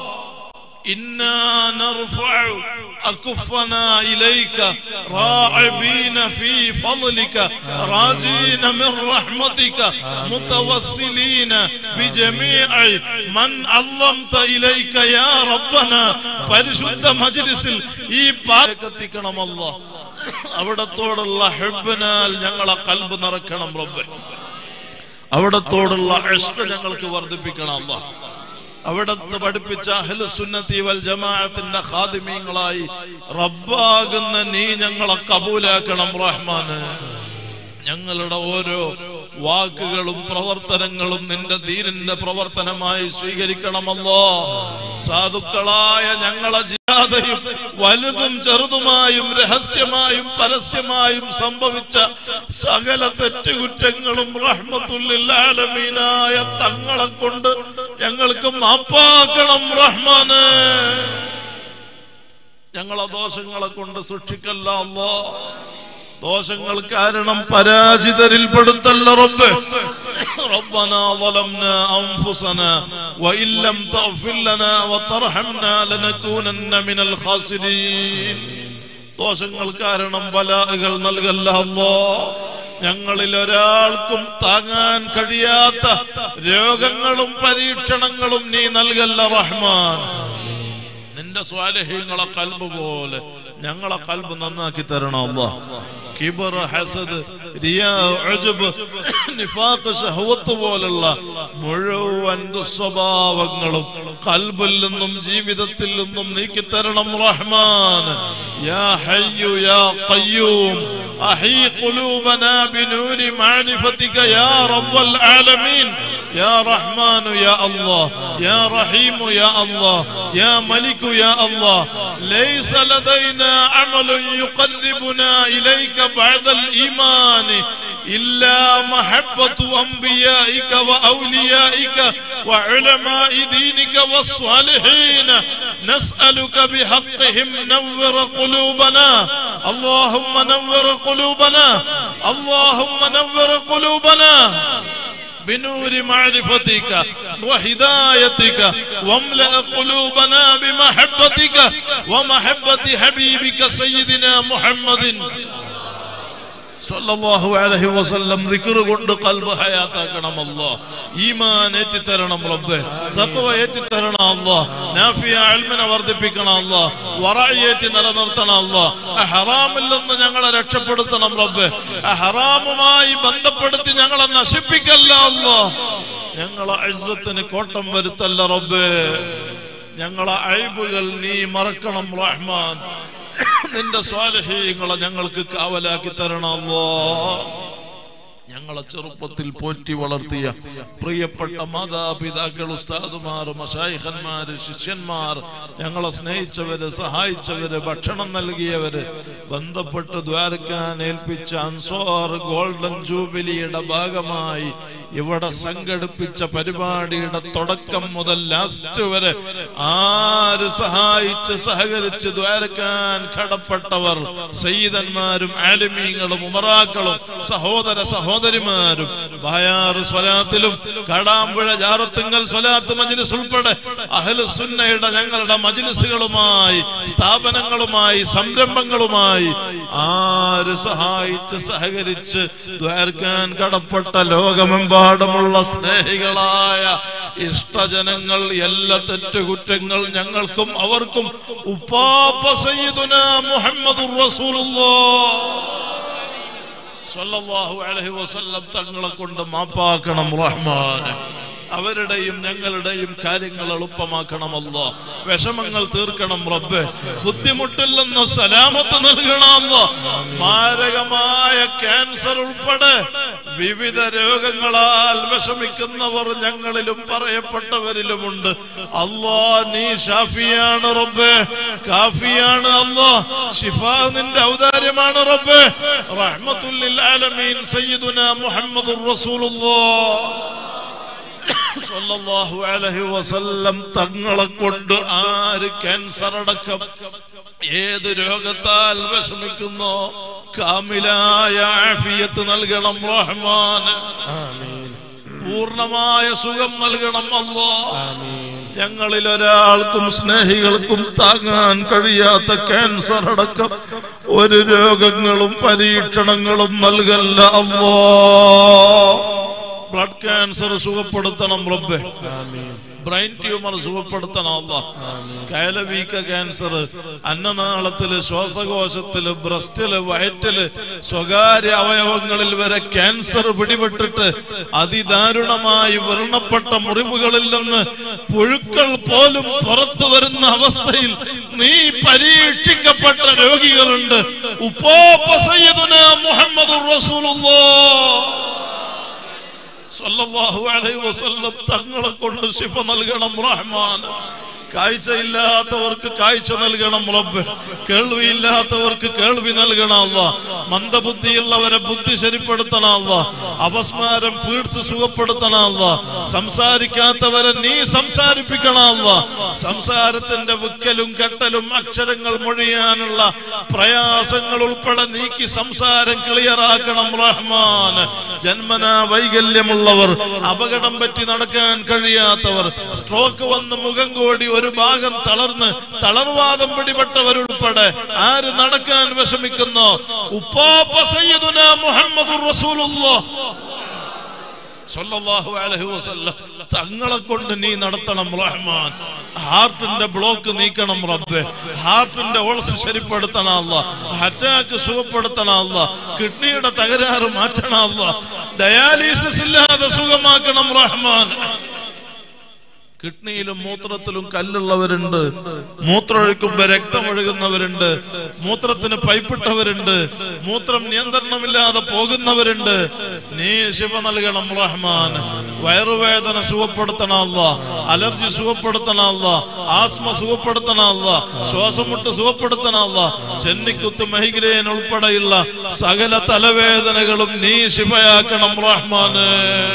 إنا نرفع أكفنا إليك راعبين في فضلك راجين من رحمتك متوسلين بجميع من علمت إليك يا ربنا പരിശുദ്ധ മജ്ലിസിൽ ഈ പാരക്കെത്തിക്കണമല്ല അവിടത്തോടുള്ള ഹെബിനാൽ ഞങ്ങളെ കൽബ് നിറക്കണം റബ്ബെ അവിടത്തോടുള്ള ഇഷ്ക ഞങ്ങൾക്ക് വർദ്ധിപ്പിക്കണം അല്ലാ അവിടത്ത് പഠിപ്പിച്ച അഹ്ലു സുന്നത്തി വൽ ജമാഅത്തിന്റെ ഖാദിമീങ്ങളായി റബ്ബാകുന്ന നീ ഞങ്ങളെ കബൂലാക്കണം റഹ്മാന് ഞങ്ങളുടെ ഓരോ വാക്കുകളും പ്രവർത്തനങ്ങളും നിന്റെ ദീനിന്റെ പ്രവർത്തനമായി സ്വീകരിക്കണമല്ലോ സാധുക്കളായ ഞങ്ങളെ ജിയാദയും വലുതും ചെറുതുമായും രഹസ്യമായും പരസ്യമായും സംഭവിച്ച സകല തെറ്റുകുറ്റങ്ങളും റഹ്മത്തുല്ലാലമീനായ തങ്ങളെ കൊണ്ട് ഞങ്ങൾക്ക് മാപ്പാക്കണം റഹ്മാന് ഞങ്ങളെ ദോഷങ്ങളെ കൊണ്ട് സൂക്ഷിക്കല്ല അല്ലോ ദോഷങ്ങൾ കാരണം പരാജിതരിൽ പെടുത്തല്ല റബ്ബ് ربنا ظلمنا أنفسنا وإن لم تغفر لنا وترحمنا لنكونن من الخاسرين ദോഷങ്ങൾ കാരണം ബലാകൾ നൽകല്ല അല്ലോ ഞങ്ങളിൽ ഒരാൾക്കും താങ്ങാൻ കഴിയാത്ത രോഗങ്ങളും പരീക്ഷണങ്ങളും നീ നൽകല്ല റഹ്മാൻ നിന്റെ സ്വാലഹ്യങ്ങളെ കൽബ് പോലെ ഞങ്ങളെ കൽബ് നന്നാക്കി തരണം അല്ലാ കിബർ ഹസദ് റിയാ ഉജ്ബ് നിഫാഖ് ശഹവത്ത് പോലുള്ള മുഴുവൻ ദുസ്വഭാവങ്ങളും കൽബിൽ നിന്നും ജീവിതത്തിൽ നിന്നും നീക്കി തരണം റഹ്മാൻ യാ ഹയ്യു യാ ഖയ്യൂം أحي قلوبنا بنور معرفتك يا رب العالمين يا رحمن يا الله يا رحيم يا الله يا ملك يا الله ليس لدينا عمل يقربنا إليك بعد الإيمان إلا محبة أنبيائك وأوليائك وعلماء دينك والصالحين نسألك بحقهم نور قلوبنا اللهم نور قلوبنا اللهم نور قلوبنا بنور معرفتك وهدايتك واملأ قلوبنا بمحبتك ومحبة حبيبك سيدنا محمد സല്ലല്ലാഹു അലൈഹി വസല്ലം ദിക്ർ കൊണ്ട് കൽബ് ഹയാത്താക്കണം അല്ലാഹ് ഈമാൻ ഏറ്റി തരണം റബ്ബേ തഖ്വ ഏറ്റി തരണം അല്ലാഹ് നാഫിയ ഇൽമിനെ വർദ്ധിപ്പിക്കണം അല്ലാഹ് വറഅ ഏറ്റി നിലനിർത്തണം അല്ലാഹ് ആ ഹറാമിൽ നിന്ന് ഞങ്ങളെ രക്ഷപ്പെടുത്തണം റബ്ബേ ആ ഹറാമുമായി ബന്ധപ്പെടുത്തി ഞങ്ങളെ നശിപ്പിക്കല്ല അല്ലാഹ് ഞങ്ങളെ ഇസ്സത്തിന് കോട്ടം വരുത്തല്ല റബ്ബേ ഞങ്ങളെ അയ്ബുകൾ നീ മറക്കണം റഹ്മാൻ നിന്റെ സ്വാലഹീങ്ങളെ ഞങ്ങൾക്ക് കാവലാക്കി തരണമല്ലോ ഞങ്ങളെ ചെറുപ്പത്തിൽ പോറ്റി വളർത്തിയ പ്രിയപ്പെട്ട മാതാപിതാക്കൾ ഉസ്താദുമാർ മഷായിഖന്മാര് ശിഷ്യന്മാർ ഞങ്ങളെ സ്നേഹിച്ചവര് സഹായിച്ചവര് ഭക്ഷണം നൽകിയവര് ബന്ധപ്പെട്ട് ദ്വാരക്കാൻ ഏൽപ്പിച്ച അൻസോർ ഗോൾഡൻ ജൂബിലിയുടെ ഭാഗമായി ഇവിടെ സംഘടിപ്പിച്ച പരിപാടിയുടെ തുടക്കം മുതൽ ലാസ്റ്റ് വരെ ആര് സഹായിച്ച് സഹകരിച്ച് ദ്വാരക്കാൻ കടപ്പെട്ടവർ സയ്യിദന്മാരും ആലിമീങ്ങളും ഉമറാക്കളും സഹോദര സഹോദരിമാരും ബായാറ് സ്വലാത്തിലും കടാമ്പുഴ ജാറത്തിങ്കൽ സ്വലാത്ത് മജ്ലിസ് ഉൾപ്പെടെ അഹ്ലു സുന്നയുടെ ഞങ്ങളുടെ മജ്ലിസുകളുമായി സ്ഥാപനങ്ങളുമായി സംരംഭങ്ങളുമായി ആര് സഹായിച്ച് സഹകരിച്ച് ദ്വാരക്കാൻ കടപ്പെട്ട ലോകമെമ്പാടുമുള്ള സ്നേഹികളായ ഇഷ്ടജനങ്ങൾ എല്ലാ തെറ്റുകുറ്റങ്ങൾ ഞങ്ങൾക്കും അവർക്കും ഉപ്പാപ്പ സയ്യിദുന മുഹമ്മദുർ റസൂലുള്ളാഹ് സല്ലല്ലാഹു അലൈഹി വസല്ലം തങ്ങളെ കൊണ്ട് മാപ്പാക്കണം റഹ്മാൻ അവരുടെയും ഞങ്ങളുടെയും കാര്യങ്ങൾ എളുപ്പമാക്കണമല്ലോ വിഷമങ്ങൾ തീർക്കണം റബ്ബ് ബുദ്ധിമുട്ടില്ലെന്ന് സലാമത്ത് നൽകണമല്ലോ മാരകമായ ക്യാൻസർ ഉൾപ്പെടെ വിവിധ രോഗങ്ങളാൽ വിഷമിക്കുന്നവർ ഞങ്ങളിലും പറയപ്പെട്ടവരിലുമുണ്ട് അല്ലാ നീ ഷാഫിയാണ് റബ്ബേ കാഫിയാണ് അല്ലാ ഷിഫ നിന്റെ ഔദാര്യമാണ് റബ്ബേ റഹ്മത്തുല്ലിൽ ആലമീൻ സയ്യിദുന മുഹമ്മദുർ റസൂലുള്ളാഹ് സല്ലല്ലാഹു അലൈഹി വസല്ലം തങ്ങളെ കൊണ്ട് ആര് ക്യാൻസർ അടക്കം ഏത് രോഗത്താൽ വിഷമിക്കുന്നോ കാമിലായ ആഫിയത്ത് നൽകണം റഹ്മാൻ പൂർണമായ സുഖം നൽകണം അല്ലോ ഞങ്ങളിൽ ഒരാൾക്കും സ്നേഹികൾക്കും താങ്ങാൻ കഴിയാത്ത ക്യാൻസർ അടക്കം ഒരു രോഗങ്ങളും പരീക്ഷണങ്ങളും നൽകല്ല അല്ലോ ബ്ലഡ് ക്യാൻസർ സുഖപ്പെടുത്തണം റബ്ബെ ബ്രെയിൻ ട്യൂമർ സുഖപ്പെടുത്തണം അല്ല കയലവീക്ക ക്യാൻസർ അന്നനാളത്തില് ശ്വാസകോശത്തില് ബ്രസ്റ്റില് വയറ്റില് സ്വകാര്യ അവയവങ്ങളിൽ വരെ ക്യാൻസർ പിടിപെട്ടിട്ട് അതിദാരുണമായി വ്രണപ്പെട്ട മുറിവുകളിൽ നിന്ന് പുഴുക്കൾ പോലും പുറത്തു വരുന്ന അവസ്ഥയിൽ നീ പരീക്ഷിക്കപ്പെട്ട രോഗികളുണ്ട് ഉപ്പോപ്പ സയ്യിദുന മുഹമ്മദ് റസൂലുള്ളാഹ് സല്ലല്ലാഹു അലൈഹി വസല്ലം തങ്ങളെ കൊണ്ട് ശിഫ നൽകണം റഹ്മാൻ കാഴ്ചയില്ലാത്തവർക്ക് കാഴ്ച നൽകണം റബ്ബ് കേൾവിയില്ലാത്തവർക്ക് കേൾവി നൽകണം അല്ല മന്ദബുദ്ധിയുള്ളവരെ ബുദ്ധി ശരിപ്പെടുത്തണം അല്ല അപസ്മാരം ഫീഡ്സ് സുഖപ്പെടുത്തണം അല്ല സംസാരിക്കാത്തവരെ നീ സംസാരിപ്പിക്കണം അല്ല സംസാരത്തിന്റെ വിക്കലും കെട്ടലും അക്ഷരങ്ങൾ മൊഴിയാനുള്ള പ്രയാസങ്ങൾ ഉൾപ്പെടെ നീക്കി സംസാരം ക്ലിയർ ആക്കണം റഹ്മാൻ ജന്മന വൈകല്യമുള്ളവർ അപകടം പറ്റി നടക്കാൻ കഴിയാത്തവർ സ്ട്രോക്ക് വന്ന് മുഖം കോടി ഒരു ഭാഗം തളർന്ന് തളർവാദം പിടിപെട്ടവരുൾപ്പെടെ ആര് നടക്കാൻ വിഷമിക്കുന്നു ഉപ്പാപ്പ സയ്യിദുന മുഹമ്മദുർ റസൂലുള്ളാഹ് സല്ലല്ലാഹു അലൈഹി വസല്ലം തങ്ങളെ കൊണ്ട് നീ നടത്തണം റഹ്മാൻ ഹാർട്ടിന്റെ ബ്ലോക്ക് നീക്കണം റബ്ബെ ഹാർട്ടിന്റെ ഓൾസ് ശരിപ്പെടുത്തണം അല്ല അറ്റാക്ക് സുഖപ്പെടുത്തണം അല്ല കിഡ്നിയുടെ തകരാറ് മാറ്റണം അല്ല ഡയാലിസിസ് ഇല്ലാതെ സുഖമാക്കണം റഹ്മാൻ കിഡ്നിയിലും മൂത്രത്തിലും കല്ലുള്ളവരുണ്ട് മൂത്രമൊഴിക്കുമ്പോ രക്തമൊഴുകുന്നവരുണ്ട് മൂത്രത്തിന് പൈപ്പിട്ടവരുണ്ട് മൂത്രം നിയന്ത്രണമില്ലാതെ പോകുന്നവരുണ്ട് നീ ശിവ നൽകണം റഹ്മാൻ വയറുവേദന സുഖപ്പെടുത്തണമല്ല അലർജി സുഖപ്പെടുത്തണമല്ല ആസ്മ സുഖപ്പെടുത്തണമല്ല ശ്വാസമുട്ട് സുഖപ്പെടുത്തണമല്ല ചെന്നിക്കുത്ത് മൈഗ്രെയിൻ ഉൾപ്പെടെയുള്ള സകല തലവേദനകളും നീ ശിവയാക്കണം റഹ്മാന്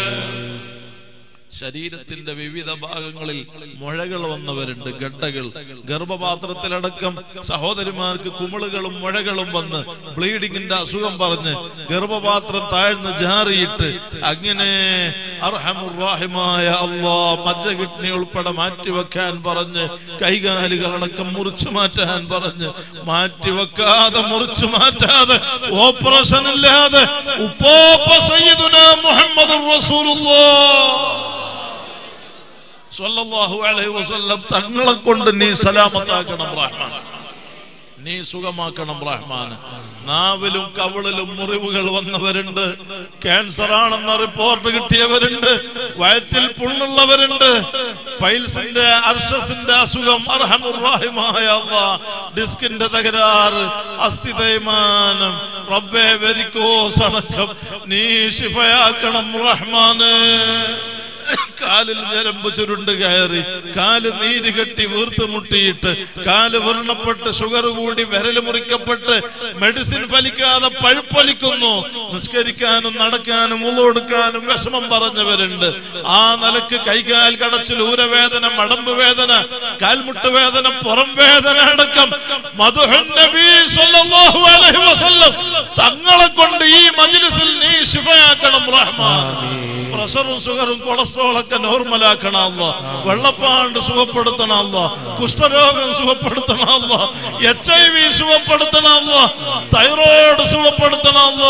ശരീരത്തിന്റെ വിവിധ ഭാഗങ്ങളിൽ മുഴകൾ വന്നവരുണ്ട് ഗഡ്ഡകൾ ഗർഭപാത്രത്തിലടക്കം സഹോദരിമാർക്ക് കുമിളുകളും മുഴകളും വന്ന് ബ്ലീഡിങ്ങിന്റെ അസുഖം പറഞ്ഞ് ഗർഭപാത്രം താഴ്ന്ന് ജാറിയിട്ട് അങ്ങനെ അർഹമുറാഹിമായ അള്ളാ മജ്ജ കിഡ്നി ഉൾപ്പെടെ മാറ്റിവെക്കാൻ പറഞ്ഞ് കൈകാലുകളടക്കം മുറിച്ചു മാറ്റാൻ പറഞ്ഞ് മാറ്റിവെക്കാതെ മുറിച്ചു മാറ്റാതെ ഓപ്പറേഷൻ ഇല്ലാതെ ഉപ്പോപ്പ സയ്യിദുന മുഹമ്മദ് റസൂലുള്ളാഹ് സ്വല്ലല്ലാഹു അലൈഹി വസല്ലം തങ്ങളെ കൊണ്ട് നീ സലാമത്താക്കണം റഹ്മാൻ നീ സുഖമാക്കണം റഹ്മാൻ നാവിലും കവിളിലും മുറിവുകൾ വന്നവരുണ്ട് ക്യാൻസർ ആണെന്ന റിപ്പോർട്ട് കിട്ടിയവരുണ്ട് വയറ്റിൽ പുണ്ണുള്ളവരുണ്ട് പൈൽസിന്റെ അർഷസിന്റെ അസുഖം അർഹമുറാഹിമായ അല്ലാഹ് ഡിസ്കിന്റെ തകരാറ് അസ്ഥി തേയ്മാനം റബ്ബെ വെരിക്കോസ് അടക്കം നീ ശിഫയാക്കണം റഹ്മാന് കാലിൽ ഞരമ്പ് ചുരുണ്ട് കയറി കാല് നീര് കെട്ടി വീർത്ത് മുട്ടിയിട്ട് കാല് വ്രണപ്പെട്ട് ഷുഗർ കൂടി വിരല് മുറിക്കപ്പെട്ട് മെഡിസിൻ ഫലിക്കാതെ പഴുപ്പൊലിക്കുന്നു നിസ്കരിക്കാനും നടക്കാനും ഉള്ളൊടുക്കാനും വിഷമം പറഞ്ഞവരുണ്ട് ആ നിലക്ക് കൈകാൽ കടച്ചിൽ ഊരവേദന മടമ്പ് വേദന കാൽമുട്ട് വേദന പുറം വേദന അടക്കം മധുഹൻ നബി സല്ലല്ലാഹു അലൈഹി വസല്ലം തങ്ങളെ കൊണ്ട് ഈ മജ്ലിസിൽ നീ ശിഫയാക്കണം റഹ്മാൻ പ്രഷറും ഷുഗറും കൊളസ്ട്രോളൊക്കെ നോർമലാക്കണമല്ല വെള്ളപ്പാണ്ട് സുഖപ്പെടുത്തണമല്ല കുഷ്ഠരോഗം സുഖപ്പെടുത്തണമല്ല എച്ച് ഐ വി സുഖപ്പെടുത്തണമല്ല തൈറോയ്ഡ് സുഖപ്പെടുത്തണമല്ല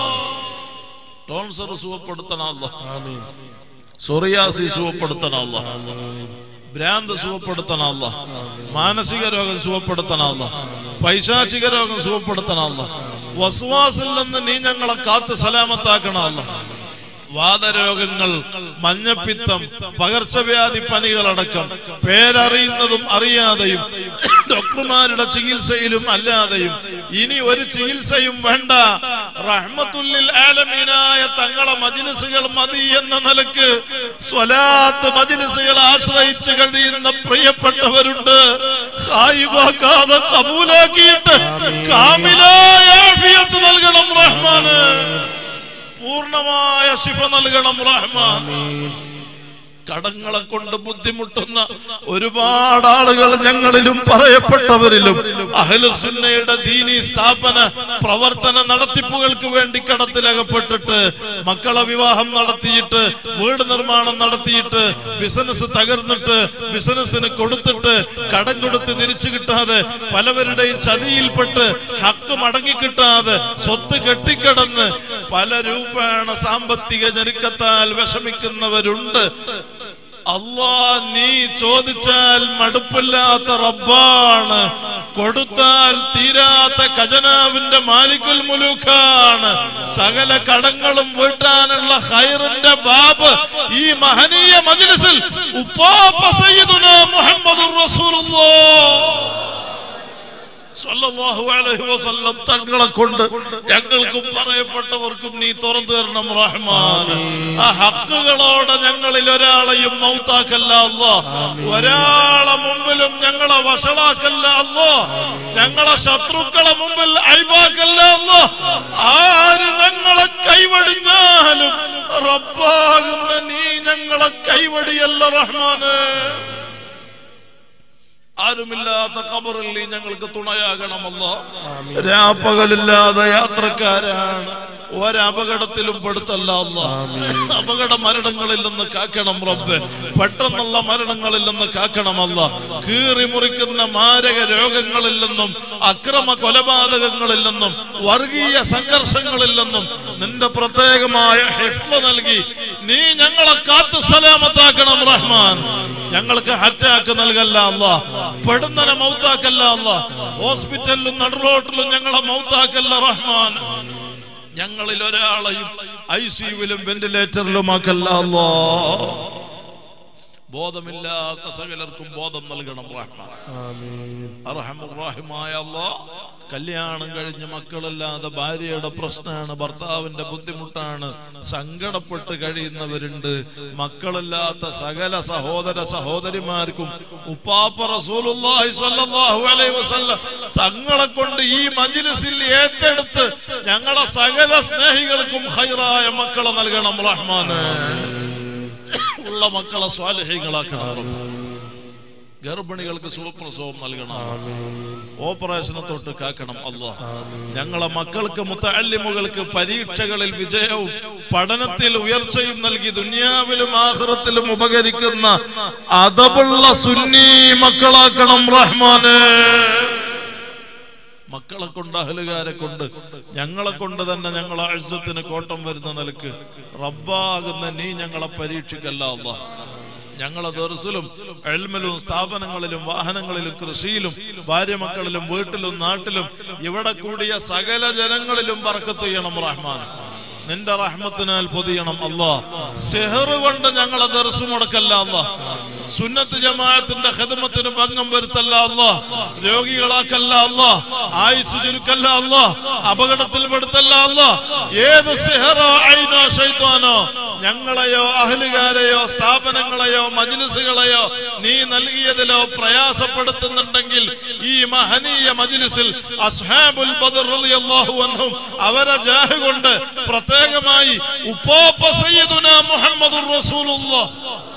ടോൺസർ സുഖപ്പെടുത്തണമല്ല സൊറിയാസി സുഖപ്പെടുത്തണമല്ല ഭ്രാന്ത് സുഖപ്പെടുത്തണമല്ല മാനസിക രോഗം സുഖപ്പെടുത്തണമല്ല പൈശാചിക രോഗം സുഖപ്പെടുത്തണമല്ല വസുവാസിൽ നിന്ന് നീ ഞങ്ങളെ കാത്ത് സലാമത്താക്കണമല്ല വാദരോഗങ്ങൾ മഞ്ഞപ്പിത്തം പകർച്ചവ്യാധി പനികളടക്കം പേരറിയുന്നതും അറിയാതെയും ഡോക്ടർമാരുടെ ചികിത്സയിലും അല്ലാതെയും ഇനി ഒരു ചികിത്സയും വേണ്ട റഹ്മത്തുല്ലിൽ ആലമീനായ തങ്ങളെ മജിലിസുകൾ മതി എന്ന നിലക്ക് സ്വലാത്ത് മജിലിസുകൾ ആശ്രയിച്ച് കഴിയുന്ന പ്രിയപ്പെട്ടവരുണ്ട് ഹായിവാക്കാതെ കബൂലാക്കിയിട്ട് കാമിലായ ആഫിയത്ത് നൽകണം റഹ്മാന് പൂർണ്ണമായ ശിഫ നൽകണം റഹ്മാൻ കടങ്ങളെ കൊണ്ട് ബുദ്ധിമുട്ടുന്ന ഒരുപാട് ആളുകൾ ഞങ്ങളിലും പറയപ്പെട്ടവരിലും അഹലുസുന്നയുടെ ദീനി സ്ഥാപന പ്രവർത്തന നടത്തിപ്പുകൾക്ക് വേണ്ടി കടത്തിലകപ്പെട്ടിട്ട് മക്കളെ വിവാഹം നടത്തിയിട്ട് വീട് നിർമ്മാണം നടത്തിയിട്ട് ബിസിനസ് തകർന്നിട്ട് ബിസിനസ്സിന് കൊടുത്തിട്ട് കടം കൊടുത്ത് തിരിച്ചു കിട്ടാതെ പലവരുടെയും ചതിയിൽപ്പെട്ട് ഹക്ക് മടങ്ങി കിട്ടാതെ സ്വത്ത് കെട്ടിക്കിടന്ന് പല രൂപേണ സാമ്പത്തിക ഞെരുക്കത്താൽ വിഷമിക്കുന്നവരുണ്ട് അല്ലാ നീ ചോദിച്ചാൽ മടുപ്പില്ലാത്ത റബ്ബാണ് കൊടുത്താൽ തീരാത്ത ഖജനാവിന്റെ മാലിക്കുൽ മുലൂക്കാണ് സകല കടങ്ങളും വീട്ടാനുള്ള ഹൈറിന്റെ ബാബ് ഈ മഹനീയ മജ്ലിസിൽ ഉപ്പാപ്പ സയ്യിദുനാ മുഹമ്മദുർ റസൂലുള്ളാഹ് സല്ലല്ലാഹു അലൈഹി വസല്ലം തങ്ങളെ കൊണ്ട് ഞങ്ങൾക്കും പറയപ്പെട്ടവർക്കും നീ തുറന്നു തരണം റഹ്മാൻ ആ ഹക്കുകളോടെ ഞങ്ങളിൽ ഒരാളെയും മൗത്താക്കല്ല അല്ലോ ഒരാളെ മുമ്പിലും ഞങ്ങളെ വഷളാക്കല്ല അല്ലോ ഞങ്ങളെ ശത്രുക്കളെ മുമ്പിൽ അഴിവാക്കല്ല അല്ലോ ആര് ഞങ്ങളെ കൈവടിഞ്ഞാലും റബ്ബാകുന്ന നീ ഞങ്ങളെ കൈവടിയല്ല റഹ്മാന് ആരുമില്ലാത്ത ഖബറിൽ നീ ഞങ്ങൾക്ക് തുണയാകണമല്ലോ രാപ്പകലില്ലാതെ യാത്രക്കാരാണ് ഒരപകടത്തിലും പെടുത്തല്ല അല്ല അപകട മരണങ്ങളിൽ നിന്ന് കാക്കണം റബ്ബ് പെട്ടെന്നുള്ള മരണങ്ങളിൽ നിന്ന് കാക്കണമല്ല കീറി മുറിക്കുന്ന മാരക രോഗങ്ങളിൽ നിന്നും അക്രമ കൊലപാതകങ്ങളിൽ നിന്നും വർഗീയ സംഘർഷങ്ങളിൽ നിന്നും നിന്റെ പ്രത്യേകമായ ഹിഫ്ള് നൽകി നീ ഞങ്ങളെ കാത്തു സലാമത്താക്കണം റഹ്മാൻ ഞങ്ങൾക്ക് അറ്റാക്ക് നൽകല്ല അല്ല പെടുന്നനെ മൗത്താക്കല്ല അല്ല ഹോസ്പിറ്റലിലും നടുറോട്ടിലും ഞങ്ങളെ മൗത്താക്കല്ല റഹ്മാൻ ഞങ്ങളിൽ ഒരാളെയും ഐ സിയുവിലും വെന്റിലേറ്ററിലുമാക്കല്ല അല്ലോ ബോധമില്ലാത്ത സകലർക്കും ബോധം നൽകണം റഹ്മാൻ അർഹമുറാഹിമായ അല്ലാ കല്യാണം കഴിഞ്ഞ് മക്കളില്ലാതെ ഭാര്യയുടെ പ്രശ്നമാണ് ഭർത്താവിന്റെ ബുദ്ധിമുട്ടാണ് സങ്കടപ്പെട്ട് കഴിയുന്നവരുണ്ട് മക്കളില്ലാത്ത സകല സഹോദര സഹോദരിമാർക്കും ഉപ്പാപ്പ റസൂലുള്ളാഹി സ്വല്ലല്ലാഹു അലൈഹി വസല്ലം തങ്ങളെ കൊണ്ട് ഈ മജ്ലിസിൽ ഏറ്റെടുത്ത് ഞങ്ങളെ സകല സ്നേഹികൾക്കും ഹൈറായ മക്കളെ നൽകണം റഹ്മാന് ഉള്ള മക്കളെ സ്വാലഹ്യങ്ങളാക്കണം റബ്ബ്. ഗർഭിണികൾക്ക് സുഖപ്രസവം നൽകണം ഓപ്പറേഷനെ തൊട്ട് കാക്കണം അല്ലോ ഞങ്ങളെ മക്കൾക്ക് മുത്തല്ലിമുകൾക്ക് പരീക്ഷകളിൽ വിജയവും പഠനത്തിൽ ഉയർച്ചയും നൽകി ദുനിയാവിലും ആഹ്റത്തിലും ഉപകരിക്കുന്ന അതവുള്ള സുന്നി മക്കളാക്കണം റഹ്മാന് മക്കളെ കൊണ്ട് അഹലുകാരെ കൊണ്ട് ഞങ്ങളെ കൊണ്ട് തന്നെ ഞങ്ങളെ അഴ്സത്തിന് കോട്ടം വരുന്ന നിലക്ക് റബ്ബാകുന്ന നീ ഞങ്ങളെ പരീക്ഷിക്കല്ല അല്ലാ ഞങ്ങളെ ദർസിലും എൽമിലും സ്ഥാപനങ്ങളിലും വാഹനങ്ങളിലും കൃഷിയിലും ഭാര്യ മക്കളിലും വീട്ടിലും നാട്ടിലും ഇവിടെ കൂടിയ സകല ജനങ്ങളിലും ബർക്കത്ത് ചെയ്യണം റഹ്മാൻ നിന്റെ റഹ്മത്തിനാൽ പൊതിയണം അല്ലാ സെഹറ് കൊണ്ട് ഞങ്ങളെ ദർസ് മുടക്കല്ല അല്ലാ സുന്നത്ത് ജമാഅത്തിന്റെ ഖിദ്മത്തിന് ഭംഗം വരുത്തല്ല അല്ലാ രോഗികളാക്കല്ല അല്ലാ ആയുസ് ചുരുക്കല്ല അല്ലാ അപകടത്തിൽ പെടുത്തല്ല അല്ലാ ഏത് സെഹറോ ഐനോ ഷൈത്താനോ ഞങ്ങളെയോ അഹലുകാരെയോ സ്ഥാപനങ്ങളെയോ മജ്ലിസുകളെയോ നീ നൽകിയതിലോ പ്രയാസപ്പെടുത്തുന്നുണ്ടെങ്കിൽ ഈ മഹനീയ മജ്ലിസിൽ അസ്ഹാബുൽ ബദർ റളിയല്ലാഹു അൻഹും അവരെ ജാഹ് കൊണ്ട് പ്രത്യേകമായി ഉപ്പോപ്പ സയ്യിദുനാ മുഹമ്മദുർ റസൂലുള്ളാഹ്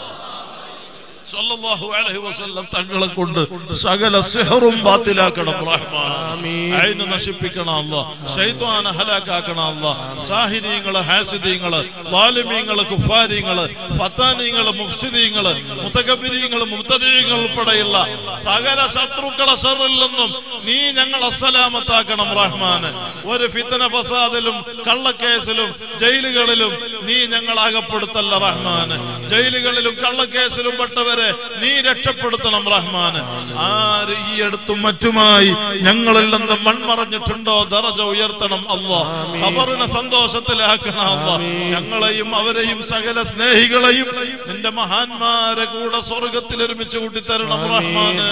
സല്ലല്ലാഹു അലൈഹി വസല്ലം തങ്ങളെ കൊണ്ട് സകല സിഹറും ബാത്തിലാക്കണം റഹ്മാൻ അയിന് നശിപ്പിക്കണം അല്ല ശൈത്വാന ഹലാക്കാക്കണം അല്ല സാഹിദീങ്ങള് ഹാസിദീങ്ങള് വാലിമീങ്ങള് കുഫാരിങ്ങള് ഫത്താനീങ്ങള് മുഫ്സിദീങ്ങള് മുത്തകബിരീങ്ങള് മുത്തദീങ്ങൾ ഉൾപ്പെടെയുള്ള സകല ശത്രുക്കളെ ഷറിൽ നിന്നും നീ ഞങ്ങൾ അസലാമത്താക്കണം റഹ്മാന് ഒരു ഫിത്തന ഫസാദിലും കള്ളക്കേസിലും ജയിലുകളിലും നീ ഞങ്ങൾ അകപ്പെടുത്തല്ല റഹ്മാന് ജയിലുകളിലും കള്ളക്കേസിലും പെട്ടവരെ നീ രക്ഷപ്പെടുത്തണം റഹ്മാന് ആര് ഈ അടുത്തും മറ്റുമായി ഞങ്ങളിൽ നിന്ന് മൺമറഞ്ഞിട്ടുണ്ടോ ദറജ ഉയർത്തണം അല്ലോ ഖബറിനെ സന്തോഷത്തിലാക്കണം അല്ലോ ഞങ്ങളെയും അവരെയും സകല സ്നേഹികളെയും നിന്റെ മഹാന്മാരെ കൂടെ സ്വർഗത്തിൽ ഒരുമിച്ച് കൂട്ടിത്തരണം റഹ്മാന്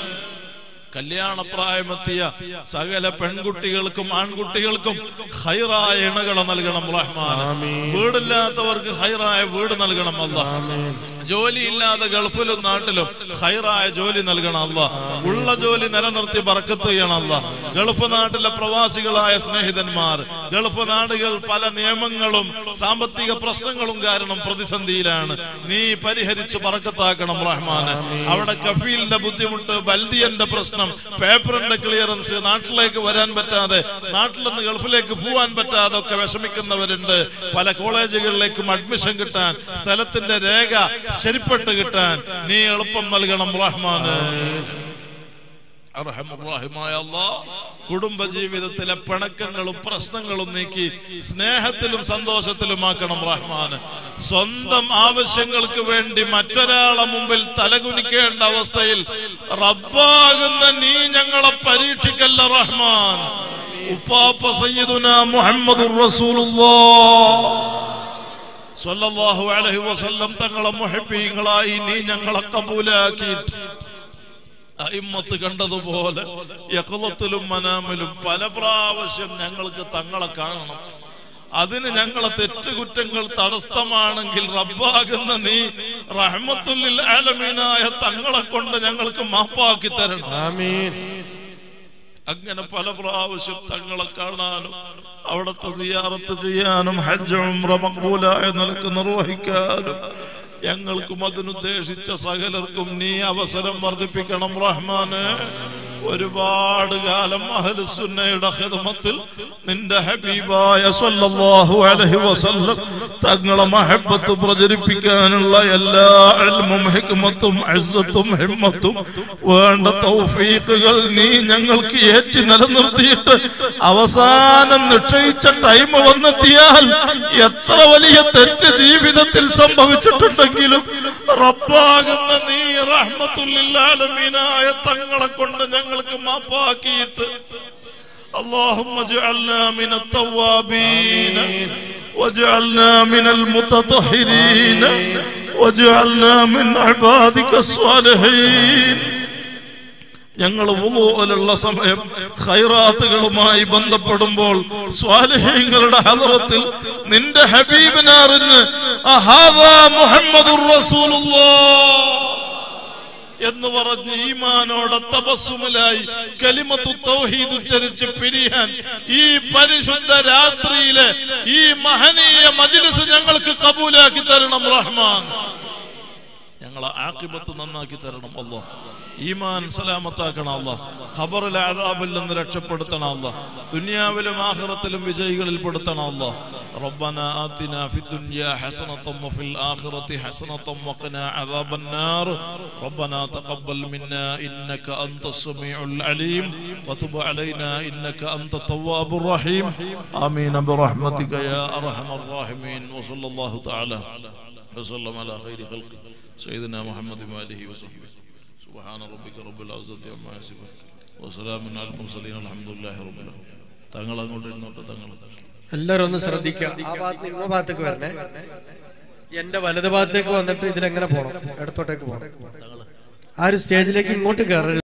കല്യാണപ്രായമെത്തിയ സകല പെൺകുട്ടികൾക്കും ആൺകുട്ടികൾക്കും ഹൈറായ ഇണകളെ നൽകണം റഹ്മാൻ വീടില്ലാത്തവർക്ക് ഹൈറായ വീട് നൽകണം അല്ല ജോലിയില്ലാതെ ഗൾഫിലും നാട്ടിലും ഹൈറായ ജോലി നൽകണം അല്ല ഉള്ള ജോലി നിലനിർത്തി ബർക്കത്ത് ചെയ്യണം അല്ല ഗൾഫ് നാട്ടിലെ പ്രവാസികളായ സ്നേഹിതന്മാർ ഗൾഫ് നാടുകൾ പല നിയമങ്ങളും സാമ്പത്തിക പ്രശ്നങ്ങളും കാരണം പ്രതിസന്ധിയിലാണ് നീ പരിഹരിച്ച് ബർക്കത്താക്കണം റഹ്മാന് അവിടെ കഫീലിന്റെ ബുദ്ധിമുട്ട് ബൽദിയന്റെ പ്രശ്നം പേപ്പറിന്റെ ക്ലിയറൻസ് നാട്ടിലേക്ക് വരാൻ പറ്റാതെ നാട്ടിൽ നിന്ന് ഗൾഫിലേക്ക് പോവാൻ പറ്റാതെ ഒക്കെ വിഷമിക്കുന്നവരുണ്ട് പല കോളേജുകളിലേക്കും അഡ്മിഷൻ കിട്ടാൻ സ്ഥലത്തിന്റെ രേഖ ശരിപ്പെട്ട് കിട്ടാൻ നീ എളുപ്പം നൽകണം റഹ്മാന് അർഹമുറാഹിമായ അല്ലാഹ് കുടുംബ ജീവിതത്തിലെ പിണക്കങ്ങളും പ്രശ്നങ്ങളും നീക്കി സ്നേഹത്തിലും സന്തോഷത്തിലുമാക്കണം റഹ്മാന് സ്വന്തം ആവശ്യങ്ങൾക്ക് വേണ്ടി മറ്റൊരാളെ മുമ്പിൽ തലകുനിക്കേണ്ട അവസ്ഥയിൽ റബ്ബാകുന്ന നീ ഞങ്ങളെ പരീക്ഷിക്കല്ല റഹ്മാൻ ഉപ്പാപ്പ സയ്യിദുന മുഹമ്മദുർ റസൂലുള്ളാഹ് സ്വല്ലല്ലാഹു അലൈഹി വസല്ലം തങ്ങളെ മുഹബ്ബീങ്ങളായി നീ ഞങ്ങളെ കബൂലാക്കിയിട്ട് അയിമ്മത്ത് കണ്ടതുപോലെ യക്കുളത്തിലും മനാമിലും പല പ്രാവശ്യം ഞങ്ങൾക്ക് തങ്ങളെ കാണണം അതിന് ഞങ്ങളെ തെറ്റുകുറ്റങ്ങൾ തടസ്സമാണെങ്കിൽ റബ്ബാകുന്ന നീ റഹ്മത്തുല്ലിൽ ആലമീനായ തങ്ങളെ കൊണ്ട് ഞങ്ങൾക്ക് മാപ്പാക്കി തരണം ആമീൻ അങ്ങനെ പല പ്രാവശ്യം തങ്ങളെ കാണാനും അവിടുത്തെ സിയാറത്ത് ചെയ്യാനും ഹജ്ജ് ഉംറ മഖബൂലായ നിലക്ക് നിർവഹിക്കാനും ഞങ്ങൾക്കും അതിനുദ്ദേശിച്ച സകലർക്കും നീ അവസരം വർദ്ധിപ്പിക്കണം റഹ്മാന് ഒരുപാട് കാലം അഹ്ലുസുന്നയുടെ ഖിദ്മത്തിൽ നിന്റെ ഹബീബായ സല്ലല്ലാഹു അലൈഹി വസല്ലം തങ്ങളെ മഹബത്ത് പ്രചരിപ്പിക്കാനുള്ള എല്ലാ ഇൽമും ഹിക്മത്തും ഇസ്സത്തും ഹിമ്മത്തും വേണ്ട തൗഫീഖുകൾ നീ ഞങ്ങൾക്ക് ഏറ്റി നിലനിർത്തിയിട്ട് അവസാനം നിശ്ചയിച്ച ടൈം വന്നെത്തിയാൽ എത്ര വലിയ തെറ്റ് ജീവിതത്തിൽ സംഭവിച്ചിട്ടുണ്ടെങ്കിലും റബ്ബാകുന്ന നീ റഹ്മത്തുല്ലാലമീനായ തങ്ങളെ കൊണ്ട് ഞങ്ങൾക്ക് മാപ്പാക്കിയിട്ട് اللهم اجعلنا من التوابين واجعلنا من المتطهرين واجعلنا من عبادك الصالحين ഞങ്ങൾ പോലുള്ള സമയം ഖൈറാത്തുകളുമായി ബന്ധപ്പെടുമ്പോൾ സ്വാലിഹ്യങ്ങളുടെ ഹലറത്തിൽ നിന്റെ ഹബീബിനെ അറിഞ്ഞ് അഹാദാ മുഹമ്മദുർ റസൂലുള്ളാഹ് എന്ന് പറഞ്ഞ് ഈമാനോടെ തപസ്സുമിലായി കലിമത്തു തൗഹീദ് ഉച്ചരിച്ച് പിരിയാൻ ഈ പരിശുദ്ധ രാത്രിയിലെ ഈ മഹനീയ മജ്ലിസ് ഞങ്ങൾക്ക് കബൂലാക്കി തരണം റഹ്മാൻ ഞങ്ങളെ ആക്കിബത്ത് നന്നാക്കി തരണം അല്ലോ ഈമാൻ സലാമത്താക്കണം അല്ല ഖബറിലെ അതാബിൽ നിന്ന് രക്ഷപ്പെടുത്തണം അല്ല ദുനിയാവിലും ആഖിറത്തിലും വിജയികളിൽ പെടുത്തണം അല്ല ربنا آتنا في الدنيا حسنة وفي الآخرة حسنة وقنا عذاب النار ربنا تقبل منا إنك أنت السميع العليم وتب علينا إنك أنت التواب الرحيم آمين برحمتك يا أرحم الراحمين وصلى الله تعالى وسلم على خير خلقه سيدنا محمد وآله وصحبه سبحان ربك رب العزة عما يصفون وسلام على المرسلين الحمد لله رب العالمين തങ്ങൾ അങ്ങോട്ട് ഇരുന്നോട്ടെ തങ്ങൾ എല്ലാവരും ഒന്ന് ശ്രദ്ധിക്കുക ആ ഭാഗത്ത് ഇങ്ങോ ഭാഗത്തേക്ക് വരണേ എന്റെ വലത് ഭാഗത്തേക്ക് വന്നിട്ട് ഇതിലെങ്ങനെ പോകണം ഇടത്തോട്ടേക്ക് പോകണം ആ ഒരു സ്റ്റേജിലേക്ക് ഇങ്ങോട്ട് കയറരുത്